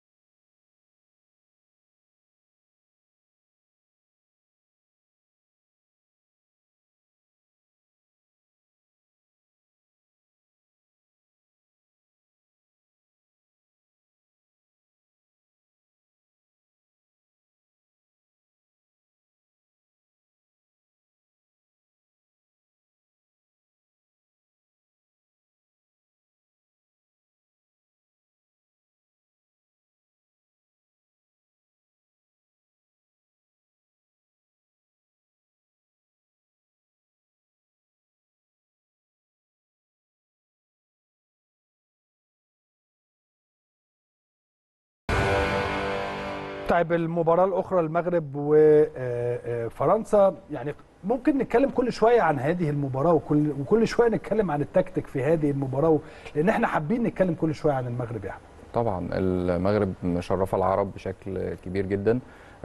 طيب المباراة الأخرى المغرب وفرنسا يعني ممكن نتكلم كل شوية عن هذه المباراة وكل وكل شوية نتكلم عن التكتيك في هذه المباراة لأن احنا حابين نتكلم كل شوية عن المغرب يعني طبعا المغرب مشرفه العرب بشكل كبير جدا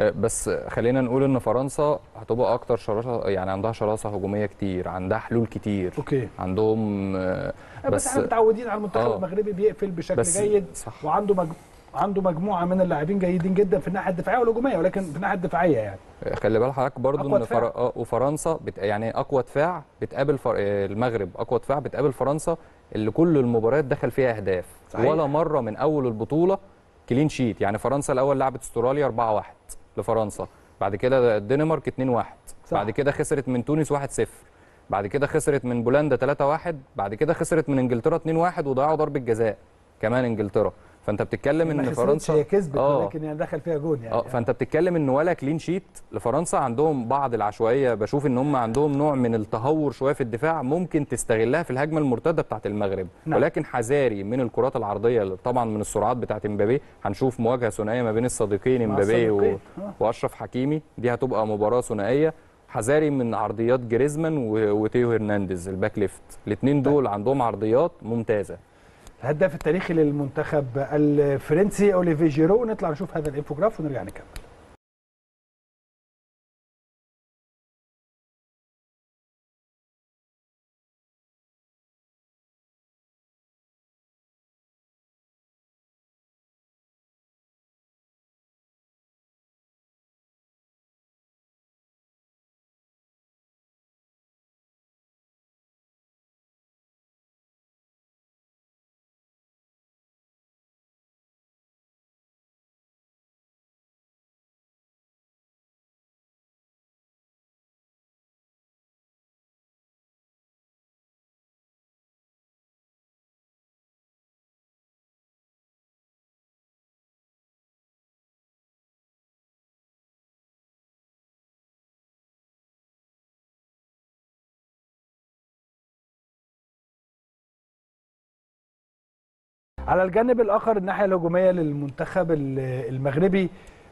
آه، بس خلينا نقول ان فرنسا هتبقى اكتر شراسه يعني عندها شراسه هجوميه كتير عندها حلول كتير اوكي عندهم آه، بس, بس احنا متعودين على المنتخب آه. المغربي بيقفل بشكل بس جيد صح وعنده مج... عنده مجموعه من اللاعبين جيدين جدا في الناحيه الدفاعيه والهجوميه ولكن في الناحيه الدفاعيه يعني خلي بال حضرتك برضو أقوى ان دفاع. فر... آه، وفرنسا بت... يعني اقوى دفاع بتقابل فر... آه، المغرب اقوى دفاع بتقابل فرنسا اللي كل المباريات دخل فيها اهداف صحيح. ولا مره من اول البطوله كلين شيت يعني فرنسا الاول لعبت استراليا 4-1 لفرنسا بعد كده الدنمارك 2-1 صح. بعد كده خسرت من تونس 1-0 بعد كده خسرت من بولندا 3-1 بعد كده خسرت من انجلترا 2-1 وضيعوا ضربه جزاء كمان انجلترا فانت بتتكلم ما ان خسرتش، فرنسا هي كسبت آه. ولكن يعني دخل فيها جون يعني اه فانت بتتكلم ان ولا كلين شيت لفرنسا عندهم بعض العشوائيه بشوف ان هم عندهم نوع من التهور شويه في الدفاع ممكن تستغلها في الهجمه المرتده بتاعه المغرب نعم. ولكن حذاري من الكرات العرضيه اللي طبعا من السرعات بتاعه امبابي هنشوف مواجهه ثنائيه ما بين الصديقين مع امبابي و... الصديقين. آه. واشرف حكيمي دي هتبقى مباراه ثنائيه حذاري من عرضيات جريزمان و... وتيو هرنانديز الباك ليفت الاثنين دول عندهم عرضيات ممتازه الهداف التاريخي للمنتخب الفرنسي اوليفي جيرو نطلع نشوف هذا الانفوجراف ونرجع نكمل على الجانب الاخر الناحيه الهجوميه للمنتخب ال- المغربي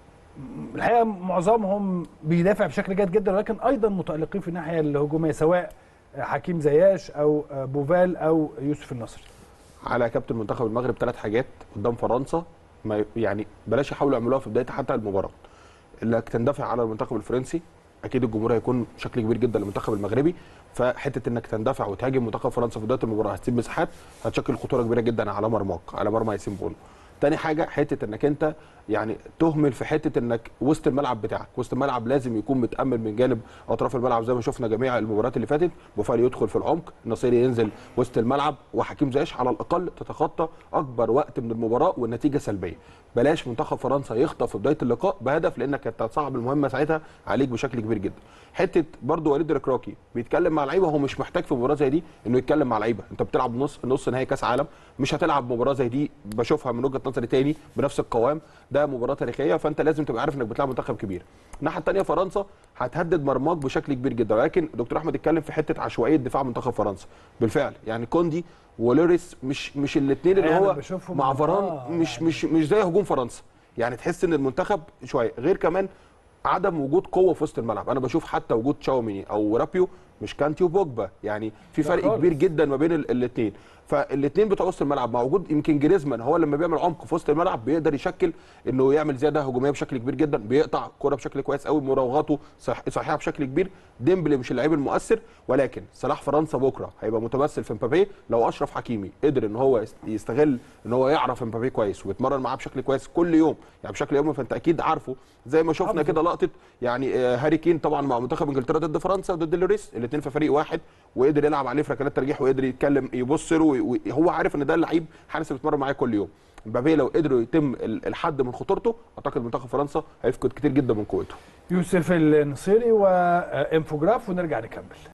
م- الحقيقه معظمهم بيدافع بشكل جيد جدا ولكن ايضا متالقين في الناحيه الهجوميه سواء حكيم زياش او بوفال او يوسف النصري على كابتن منتخب المغرب ثلاث حاجات قدام فرنسا ما يعني بلاش يحاولوا يعملوها في بدايه حتى المباراه انك تندفع على المنتخب الفرنسي اكيد الجمهور هيكون بشكل كبير جدا للمنتخب المغربي فحته انك تندفع وتهاجم منتخب فرنسا في بدايه المباراه هتسيب مساحات هتشكل خطوره كبيره جدا على مرماك على مرمى ياسين بونو تاني حاجه حته انك انت يعني تهمل في حته انك وسط الملعب بتاعك وسط الملعب لازم يكون متامن من جانب اطراف الملعب زي ما شفنا جميع المباريات اللي فاتت بوفال يدخل في العمق النصيري ينزل وسط الملعب وحكيم زياش على الاقل تتخطى اكبر وقت من المباراه والنتيجه سلبيه بلاش منتخب فرنسا يخطف في بدايه اللقاء بهدف لانك انت هتصعب المهمه ساعتها عليك بشكل كبير جدا حته برضو وليد ركراكي بيتكلم مع لعيبه هو مش محتاج في مباراه زي دي انه يتكلم مع لعيبه انت بتلعب نص نص نهائي كاس عالم مش هتلعب مباراه زي دي بشوفها من وجهه نظري تاني بنفس القوام ده مباراه تاريخيه فانت لازم تبقى عارف انك بتلعب منتخب كبير الناحيه الثانيه فرنسا هتهدد مرماك بشكل كبير جدا ولكن دكتور احمد اتكلم في حته عشوائيه دفاع منتخب فرنسا بالفعل يعني كوندي ولوريس مش مش الاثنين اللي أنا هو بشوفهم مع فران آه، مش يعني. مش مش زي هجوم فرنسا يعني تحس ان المنتخب شويه غير كمان عدم وجود قوه في وسط الملعب انا بشوف حتى وجود تشاوميني او رابيو مش كانتي وبوجبا يعني في لا فرق خالص. كبير جدا ما بين الاثنين فالاثنين بتوع وسط الملعب مع وجود يمكن جريزمان هو لما بيعمل عمق في وسط الملعب بيقدر يشكل انه يعمل زياده هجوميه بشكل كبير جدا بيقطع كرة بشكل كويس قوي مراوغاته صح صحيحه بشكل كبير ديمبلي مش اللعيب المؤثر ولكن صلاح فرنسا بكره هيبقى متمثل في مبابي لو اشرف حكيمي قدر ان هو يست- يستغل ان هو يعرف مبابي كويس ويتمرن معاه بشكل كويس كل يوم يعني بشكل يومي فانت اكيد عارفه زي ما شفنا حافظه. كده لقطه يعني آه، هاري كين طبعا مع منتخب انجلترا ضد فرنسا وضد لوريس الاثنين في فريق واحد وقدر يلعب عليه في ركلات ترجيح وقدر يتكلم يبص له وي- وهو عارف ان ده اللعيب حارس اللي بيتمرن معاه كل يوم مبابي لو قدروا يتم ال- الحد من خطورته اعتقد منتخب فرنسا هيفقد كتير جدا من قوته يوسف النصيري وانفوجراف ونرجع نكمل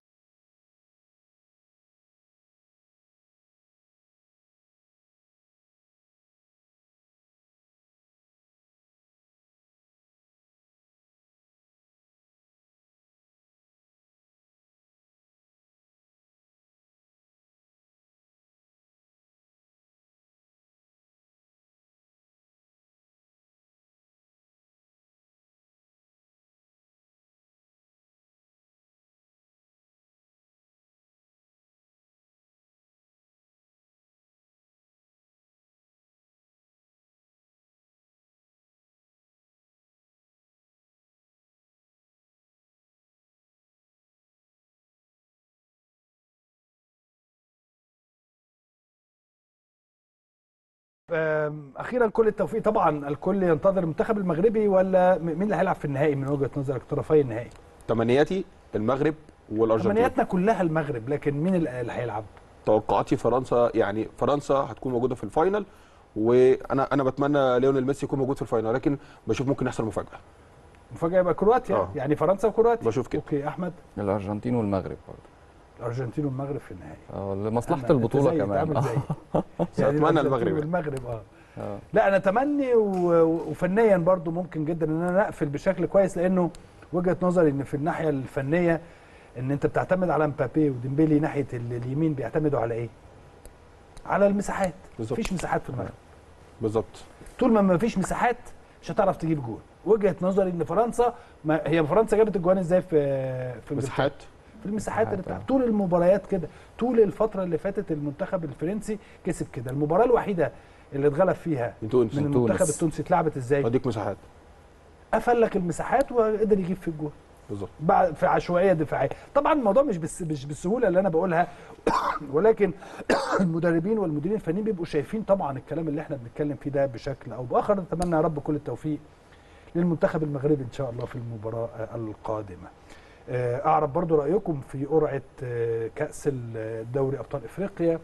آم، اخيرا كل التوفيق طبعا الكل ينتظر المنتخب المغربي ولا م- مين اللي هيلعب في النهائي من وجهه نظرك طرفي النهائي تمنياتي المغرب والارجنتين تمنياتنا كلها المغرب لكن مين اللي اللي هيلعب توقعاتي فرنسا يعني فرنسا هتكون موجوده في الفاينل وانا انا بتمنى ليونيل ميسي يكون موجود في الفاينل لكن بشوف ممكن يحصل مفاجاه مفاجاه يبقى كرواتيا آه. يعني فرنسا وكرواتيا بشوف كده اوكي احمد الارجنتين والمغرب برضه الارجنتين والمغرب في النهائي اه لمصلحه أنا- البطوله أنت زيي، كمان أنت عامل زيي. أتمنى الأرجنتين المغرب يعني. والمغرب اه آه. لا انا اتمني و- وفنيا برضو ممكن جدا ان انا اقفل بشكل كويس لانه وجهه نظري ان في الناحيه الفنيه ان انت بتعتمد على مبابي وديمبلي ناحيه ال- اليمين بيعتمدوا على ايه؟ على المساحات بالظبط. مفيش مساحات في المغرب بالظبط طول ما مفيش مساحات مش هتعرف تجيب جول وجهه نظري ان فرنسا ما هي فرنسا جابت الجوان ازاي في في إنجلترا؟ مساحات في المساحات اللي مساحات، بتاع طول المباريات كده طول الفتره اللي فاتت المنتخب الفرنسي كسب كده المباراه الوحيده اللي اتغلب فيها من تونس من تونس. المنتخب التونسي اتلعبت ازاي اديك مساحات قفل لك المساحات وقدر يجيب في الجول بالظبط بعد في عشوائيه دفاعيه طبعا الموضوع مش بس مش بالسهوله اللي انا بقولها ولكن المدربين والمديرين الفنيين بيبقوا شايفين طبعا الكلام اللي احنا بنتكلم فيه ده بشكل او باخر نتمنى يا رب كل التوفيق للمنتخب المغربي ان شاء الله في المباراه القادمه آه، اعرف برضو رايكم في قرعه آه، كاس الدوري ابطال افريقيا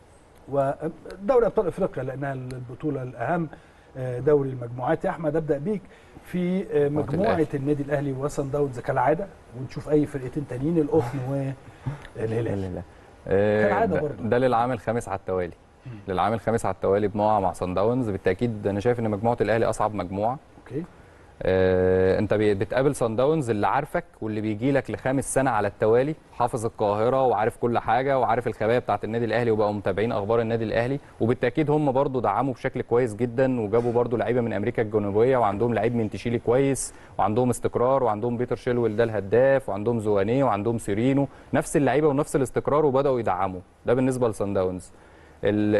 ودوري ابطال افريقيا لانها البطوله الاهم آه، دوري المجموعات يا احمد ابدا بيك في آه، مجموعه الأهلي. النادي الاهلي وصن داونز كالعاده ونشوف اي فرقتين تانيين القطن والهلال لا لا آه، كالعادة ده- برضه. ده للعام الخامس على التوالي للعام الخامس على التوالي بنقع مع صن داونز بالتاكيد انا شايف ان مجموعه الاهلي اصعب مجموعه اوكي آه، انت بي- بتقابل صن داونز اللي عارفك واللي بيجي لك لخامس سنه على التوالي حافظ القاهره وعارف كل حاجه وعارف الخبايا بتاعه النادي الاهلي وبقوا متابعين اخبار النادي الاهلي وبالتاكيد هم برضو دعموا بشكل كويس جدا وجابوا برضو لعيبه من امريكا الجنوبيه وعندهم لعيب من تشيلي كويس وعندهم استقرار وعندهم بيتر شيلويل ده الهداف وعندهم زوانيه وعندهم سيرينو نفس اللعيبه ونفس الاستقرار وبداوا يدعموا ده بالنسبه لصن داونز ال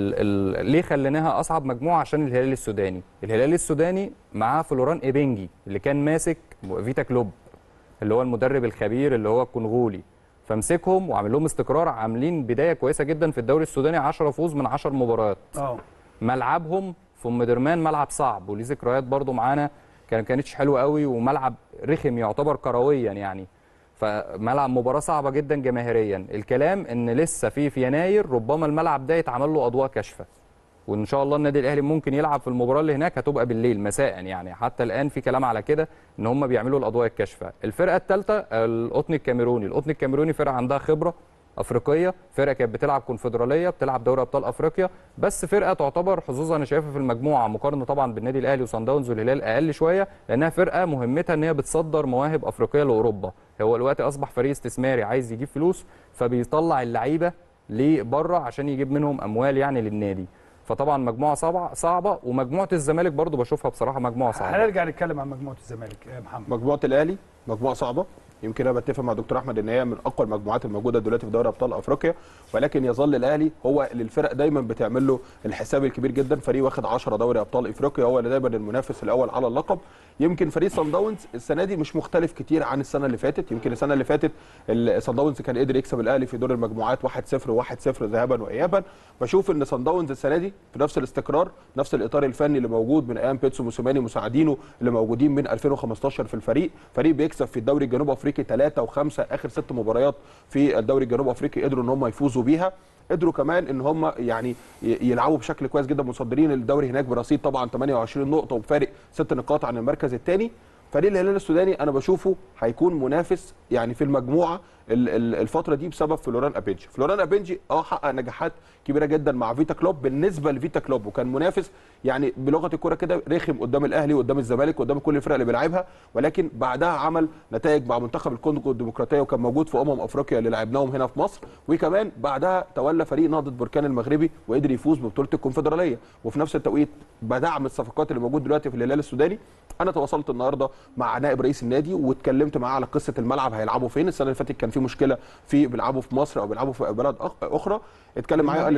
ال ال ليه خليناها اصعب مجموعه عشان الهلال السوداني الهلال السوداني معاه فلوران ايبنجي اللي كان ماسك فيتا كلوب اللي هو المدرب الخبير اللي هو الكونغولي فمسكهم وعامل لهم استقرار عاملين بدايه كويسه جدا في الدوري السوداني 10 فوز من 10 مباريات اه ملعبهم في ام درمان ملعب صعب وليه ذكريات برضو معانا كان كانتش حلوه قوي وملعب رخم يعتبر كرويا يعني فملعب مباراه صعبه جدا جماهيريا الكلام ان لسه في في يناير ربما الملعب ده يتعمل له اضواء كاشفه وان شاء الله النادي الاهلي ممكن يلعب في المباراه اللي هناك هتبقى بالليل مساء يعني حتى الان في كلام على كده ان هم بيعملوا الاضواء الكاشفه الفرقه الثالثه القطن الكاميروني القطن الكاميروني فرقه عندها خبره افريقيه فرقه كانت بتلعب كونفدراليه بتلعب دوري ابطال افريقيا بس فرقه تعتبر حظوظها انا شايفها في المجموعه مقارنه طبعا بالنادي الاهلي وصن داونز والهلال اقل شويه لانها فرقه مهمتها ان هي بتصدر مواهب افريقيه لاوروبا هو الوقت اصبح فريق استثماري عايز يجيب فلوس فبيطلع اللعيبه لبره عشان يجيب منهم اموال يعني للنادي فطبعا مجموعه صعبه صعبه ومجموعه الزمالك برضو بشوفها بصراحه مجموعه صعبه هنرجع نتكلم عن مجموعه الزمالك يا محمد مجموعه الاهلي مجموعه صعبه يمكن انا بتفق مع دكتور احمد ان هي من اقوى المجموعات الموجوده دلوقتي في دوري ابطال افريقيا ولكن يظل الاهلي هو اللي الفرق دايما بتعمل له الحساب الكبير جدا فريق واخد 10 دوري ابطال افريقيا هو اللي دايما المنافس الاول على اللقب يمكن فريق صن داونز السنه دي مش مختلف كتير عن السنه اللي فاتت يمكن السنه اللي فاتت صن داونز كان قدر يكسب الاهلي في دور المجموعات 1-0 و1-0 ذهابا وايابا بشوف ان صن داونز السنه دي في نفس الاستقرار نفس الاطار الفني اللي موجود من ايام بيتسو موسيماني مساعدينه اللي موجودين من 2015 في الفريق فريق بيكسب في الدوري الجنوب افريقي 3 و5 اخر ست مباريات في الدوري الجنوب افريقي قدروا ان هم يفوزوا بيها قدروا كمان ان هم يعني يلعبوا بشكل كويس جدا مصدرين الدوري هناك برصيد طبعا 28 نقطه وبفارق ست نقاط عن المركز الثاني فريق الهلال السوداني انا بشوفه هيكون منافس يعني في المجموعه الفتره دي بسبب فلوران ابينجي فلوران ابينجي اه حقق نجاحات كبيره جدا مع فيتا كلوب بالنسبه لفيتا كلوب وكان منافس يعني بلغه الكوره كده رخم قدام الاهلي وقدام الزمالك وقدام كل الفرق اللي بيلعبها ولكن بعدها عمل نتائج مع منتخب الكونغو الديمقراطيه وكان موجود في امم افريقيا اللي لعبناهم هنا في مصر وكمان بعدها تولى فريق نهضه بركان المغربي وقدر يفوز ببطوله الكونفدراليه وفي نفس التوقيت بدعم الصفقات اللي موجود دلوقتي في الهلال السوداني انا تواصلت النهارده مع نائب رئيس النادي واتكلمت معاه على قصه الملعب هيلعبوا فين السنه اللي فاتت كان في مشكله في بيلعبوا في مصر او بيلعبوا في بلد اخرى اتكلم معايا قال لي لا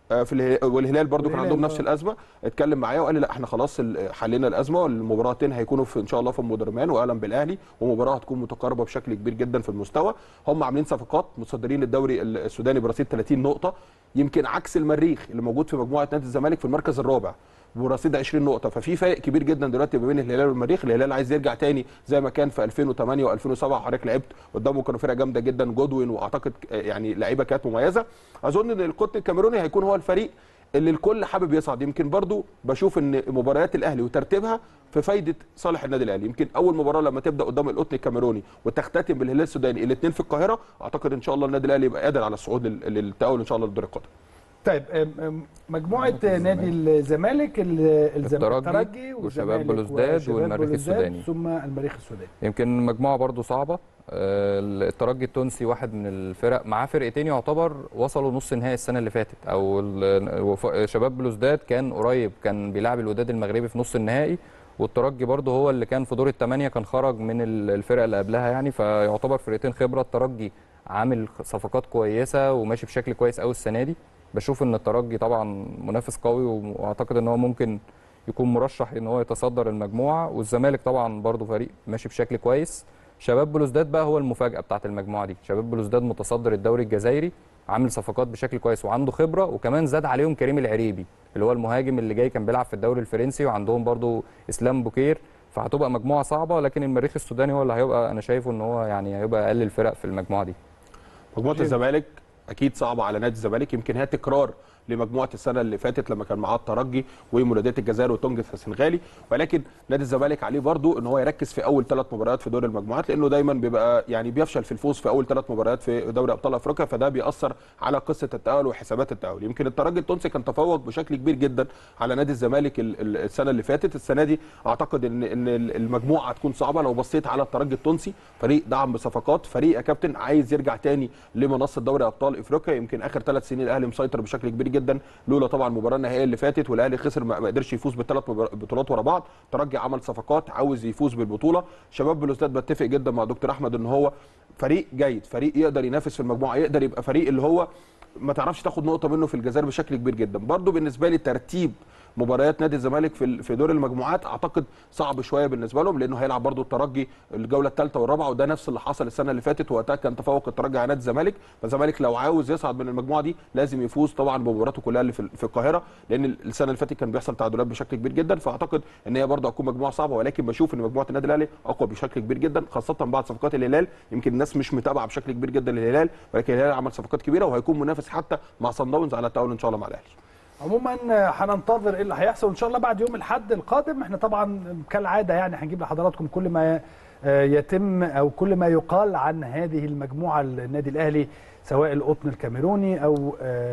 آه، في الهلال والهلال برضو كان والهلال، عندهم نفس آه. الازمه اتكلم معايا وقال لي لا احنا خلاص ال- حلينا الازمه والمباراتين هيكونوا في ان شاء الله في ام درمان واهلا بالاهلي ومباراه هتكون متقاربه بشكل كبير جدا في المستوى هم عاملين صفقات متصدرين الدوري السوداني برصيد 30 نقطه يمكن عكس المريخ اللي موجود في مجموعه نادي الزمالك في المركز الرابع برصيد 20 نقطه ففي فرق كبير جدا دلوقتي ما بين الهلال والمريخ الهلال عايز يرجع تاني زي ما كان في 2008 و2007 حضرتك لعبت قدامه كانوا فرقه جامده جدا جودوين واعتقد آه، يعني لعيبه كانت مميزه اظن ان القطن الكاميروني هيكون هو الفريق اللي الكل حابب يصعد يمكن برضو بشوف ان مباريات الاهلي وترتيبها في فايده صالح النادي الاهلي يمكن اول مباراه لما تبدا قدام القطن الكاميروني وتختتم بالهلال السوداني الاثنين في القاهره اعتقد ان شاء الله النادي الاهلي يبقى قادر على الصعود لل- للتاهل ان شاء الله للدور القادم طيب أم- أم، مجموعه نادي الزمالك ال- الزم- الترجي وشباب بلوزداد وشباب والمريخ بلوزداد السوداني. ثم المريخ السوداني يمكن مجموعه برضو صعبه آه، الترجي التونسي واحد من الفرق معاه فرقتين يعتبر وصلوا نص نهائي السنه اللي فاتت او ال- وف- شباب بلوزداد كان قريب كان بيلعب الوداد المغربي في نص النهائي والترجي برضه هو اللي كان في دور الثمانيه كان خرج من ال- الفرقه اللي قبلها يعني فيعتبر فرقتين خبره الترجي عامل صفقات كويسه وماشي بشكل كويس قوي السنه دي بشوف ان الترجي طبعا منافس قوي واعتقد ان هو ممكن يكون مرشح ان هو يتصدر المجموعه والزمالك طبعا برضه فريق ماشي بشكل كويس شباب بلوزداد بقى هو المفاجاه بتاعت المجموعه دي شباب بلوزداد متصدر الدوري الجزائري عامل صفقات بشكل كويس وعنده خبره وكمان زاد عليهم كريم العريبي اللي هو المهاجم اللي جاي كان بيلعب في الدوري الفرنسي وعندهم برضه اسلام بوكير فهتبقى مجموعه صعبه لكن المريخ السوداني هو اللي هيبقى انا شايفه ان هو يعني هيبقى اقل الفرق في المجموعه دي مجموعه الزمالك اكيد صعبه على نادي الزمالك يمكن هي تكرار لمجموعه السنه اللي فاتت لما كان معاه الترجي ومولوديه الجزائر وتونجس السنغالي ولكن نادي الزمالك عليه برضو ان هو يركز في اول ثلاث مباريات في دور المجموعات لانه دايما بيبقى يعني بيفشل في الفوز في اول ثلاث مباريات في دوري ابطال افريقيا فده بيأثر على قصه التاهل وحسابات التاهل يمكن الترجي التونسي كان تفوق بشكل كبير جدا على نادي الزمالك ال- ال- السنه اللي فاتت السنه دي اعتقد ان ان المجموعه هتكون صعبه لو بصيت على الترجي التونسي فريق دعم بصفقات فريق يا كابتن عايز يرجع تاني لمنصه دوري ابطال افريقيا يمكن اخر ثلاث سنين الاهلي مسيطر بشكل كبير جدا لولا طبعا المباراه النهائيه اللي فاتت والاهلي خسر ما ما قدرش يفوز بالثلاث مبار- بطولات ورا بعض ترجي عمل صفقات عاوز يفوز بالبطوله شباب بلوزداد بتفق جدا مع دكتور احمد ان هو فريق جيد فريق يقدر ينافس في المجموعه يقدر يبقى فريق اللي هو ما تعرفش تاخد نقطه منه في الجزائر بشكل كبير جدا برضو بالنسبه لي ترتيب مباريات نادي الزمالك في ال- في دور المجموعات اعتقد صعب شويه بالنسبه لهم لانه هيلعب برضو الترجي الجوله الثالثه والرابعه وده نفس اللي حصل السنه اللي فاتت وقتها كان تفوق الترجي على نادي الزمالك فالزمالك لو عاوز يصعد من المجموعه دي لازم يفوز طبعا بمباراته كلها اللي في ال- في القاهره لان السنه اللي فاتت كان بيحصل تعادلات بشكل كبير جدا فاعتقد ان هي برضو هتكون مجموعه صعبه ولكن بشوف ان مجموعه النادي الاهلي اقوى بشكل كبير جدا خاصه بعد صفقات الهلال يمكن الناس مش متابعه بشكل كبير جدا للهلال ولكن الهلال عمل صفقات كبيره وهيكون منافس حتى مع صن داونز على التاهل ان شاء الله مع الاهلي عموما آه، هننتظر ايه اللي هيحصل وان شاء الله بعد يوم الاحد القادم احنا طبعا كالعاده يعني هنجيب لحضراتكم كل ما آه، يتم او كل ما يقال عن هذه المجموعه النادي الاهلي سواء القطن الكاميروني او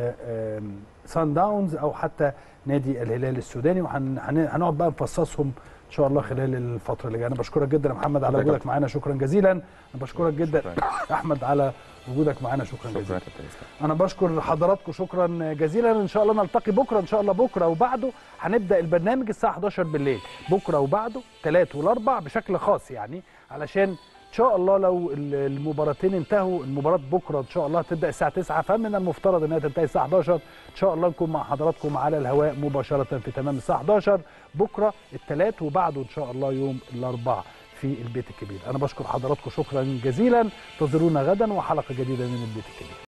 سان داونز او حتى نادي الهلال السوداني وهنقعد بقى نفصصهم ان شاء الله خلال الفتره اللي جايه انا بشكرك جدا يا محمد على شكراً. وجودك معانا شكرا جزيلا انا بشكرك جدا شكراً. احمد على وجودك معانا شكرا جزيلا شكرا يا كابتن إسلام. انا بشكر حضراتكم شكرا جزيلا ان شاء الله نلتقي بكره ان شاء الله بكره وبعده هنبدا البرنامج الساعه 11 بالليل بكره وبعده ثلاث والاربع بشكل خاص يعني علشان ان شاء الله لو ال- المباراتين انتهوا المباراه بكره ان شاء الله تبدا الساعه 9 فمن المفترض انها تنتهي الساعه 11 ان شاء الله نكون مع حضراتكم على الهواء مباشره في تمام الساعه 11 بكره الثلاث وبعده ان شاء الله يوم الاربعاء في البيت الكبير انا بشكر حضراتكم شكرا جزيلا انتظرونا غدا وحلقه جديده من البيت الكبير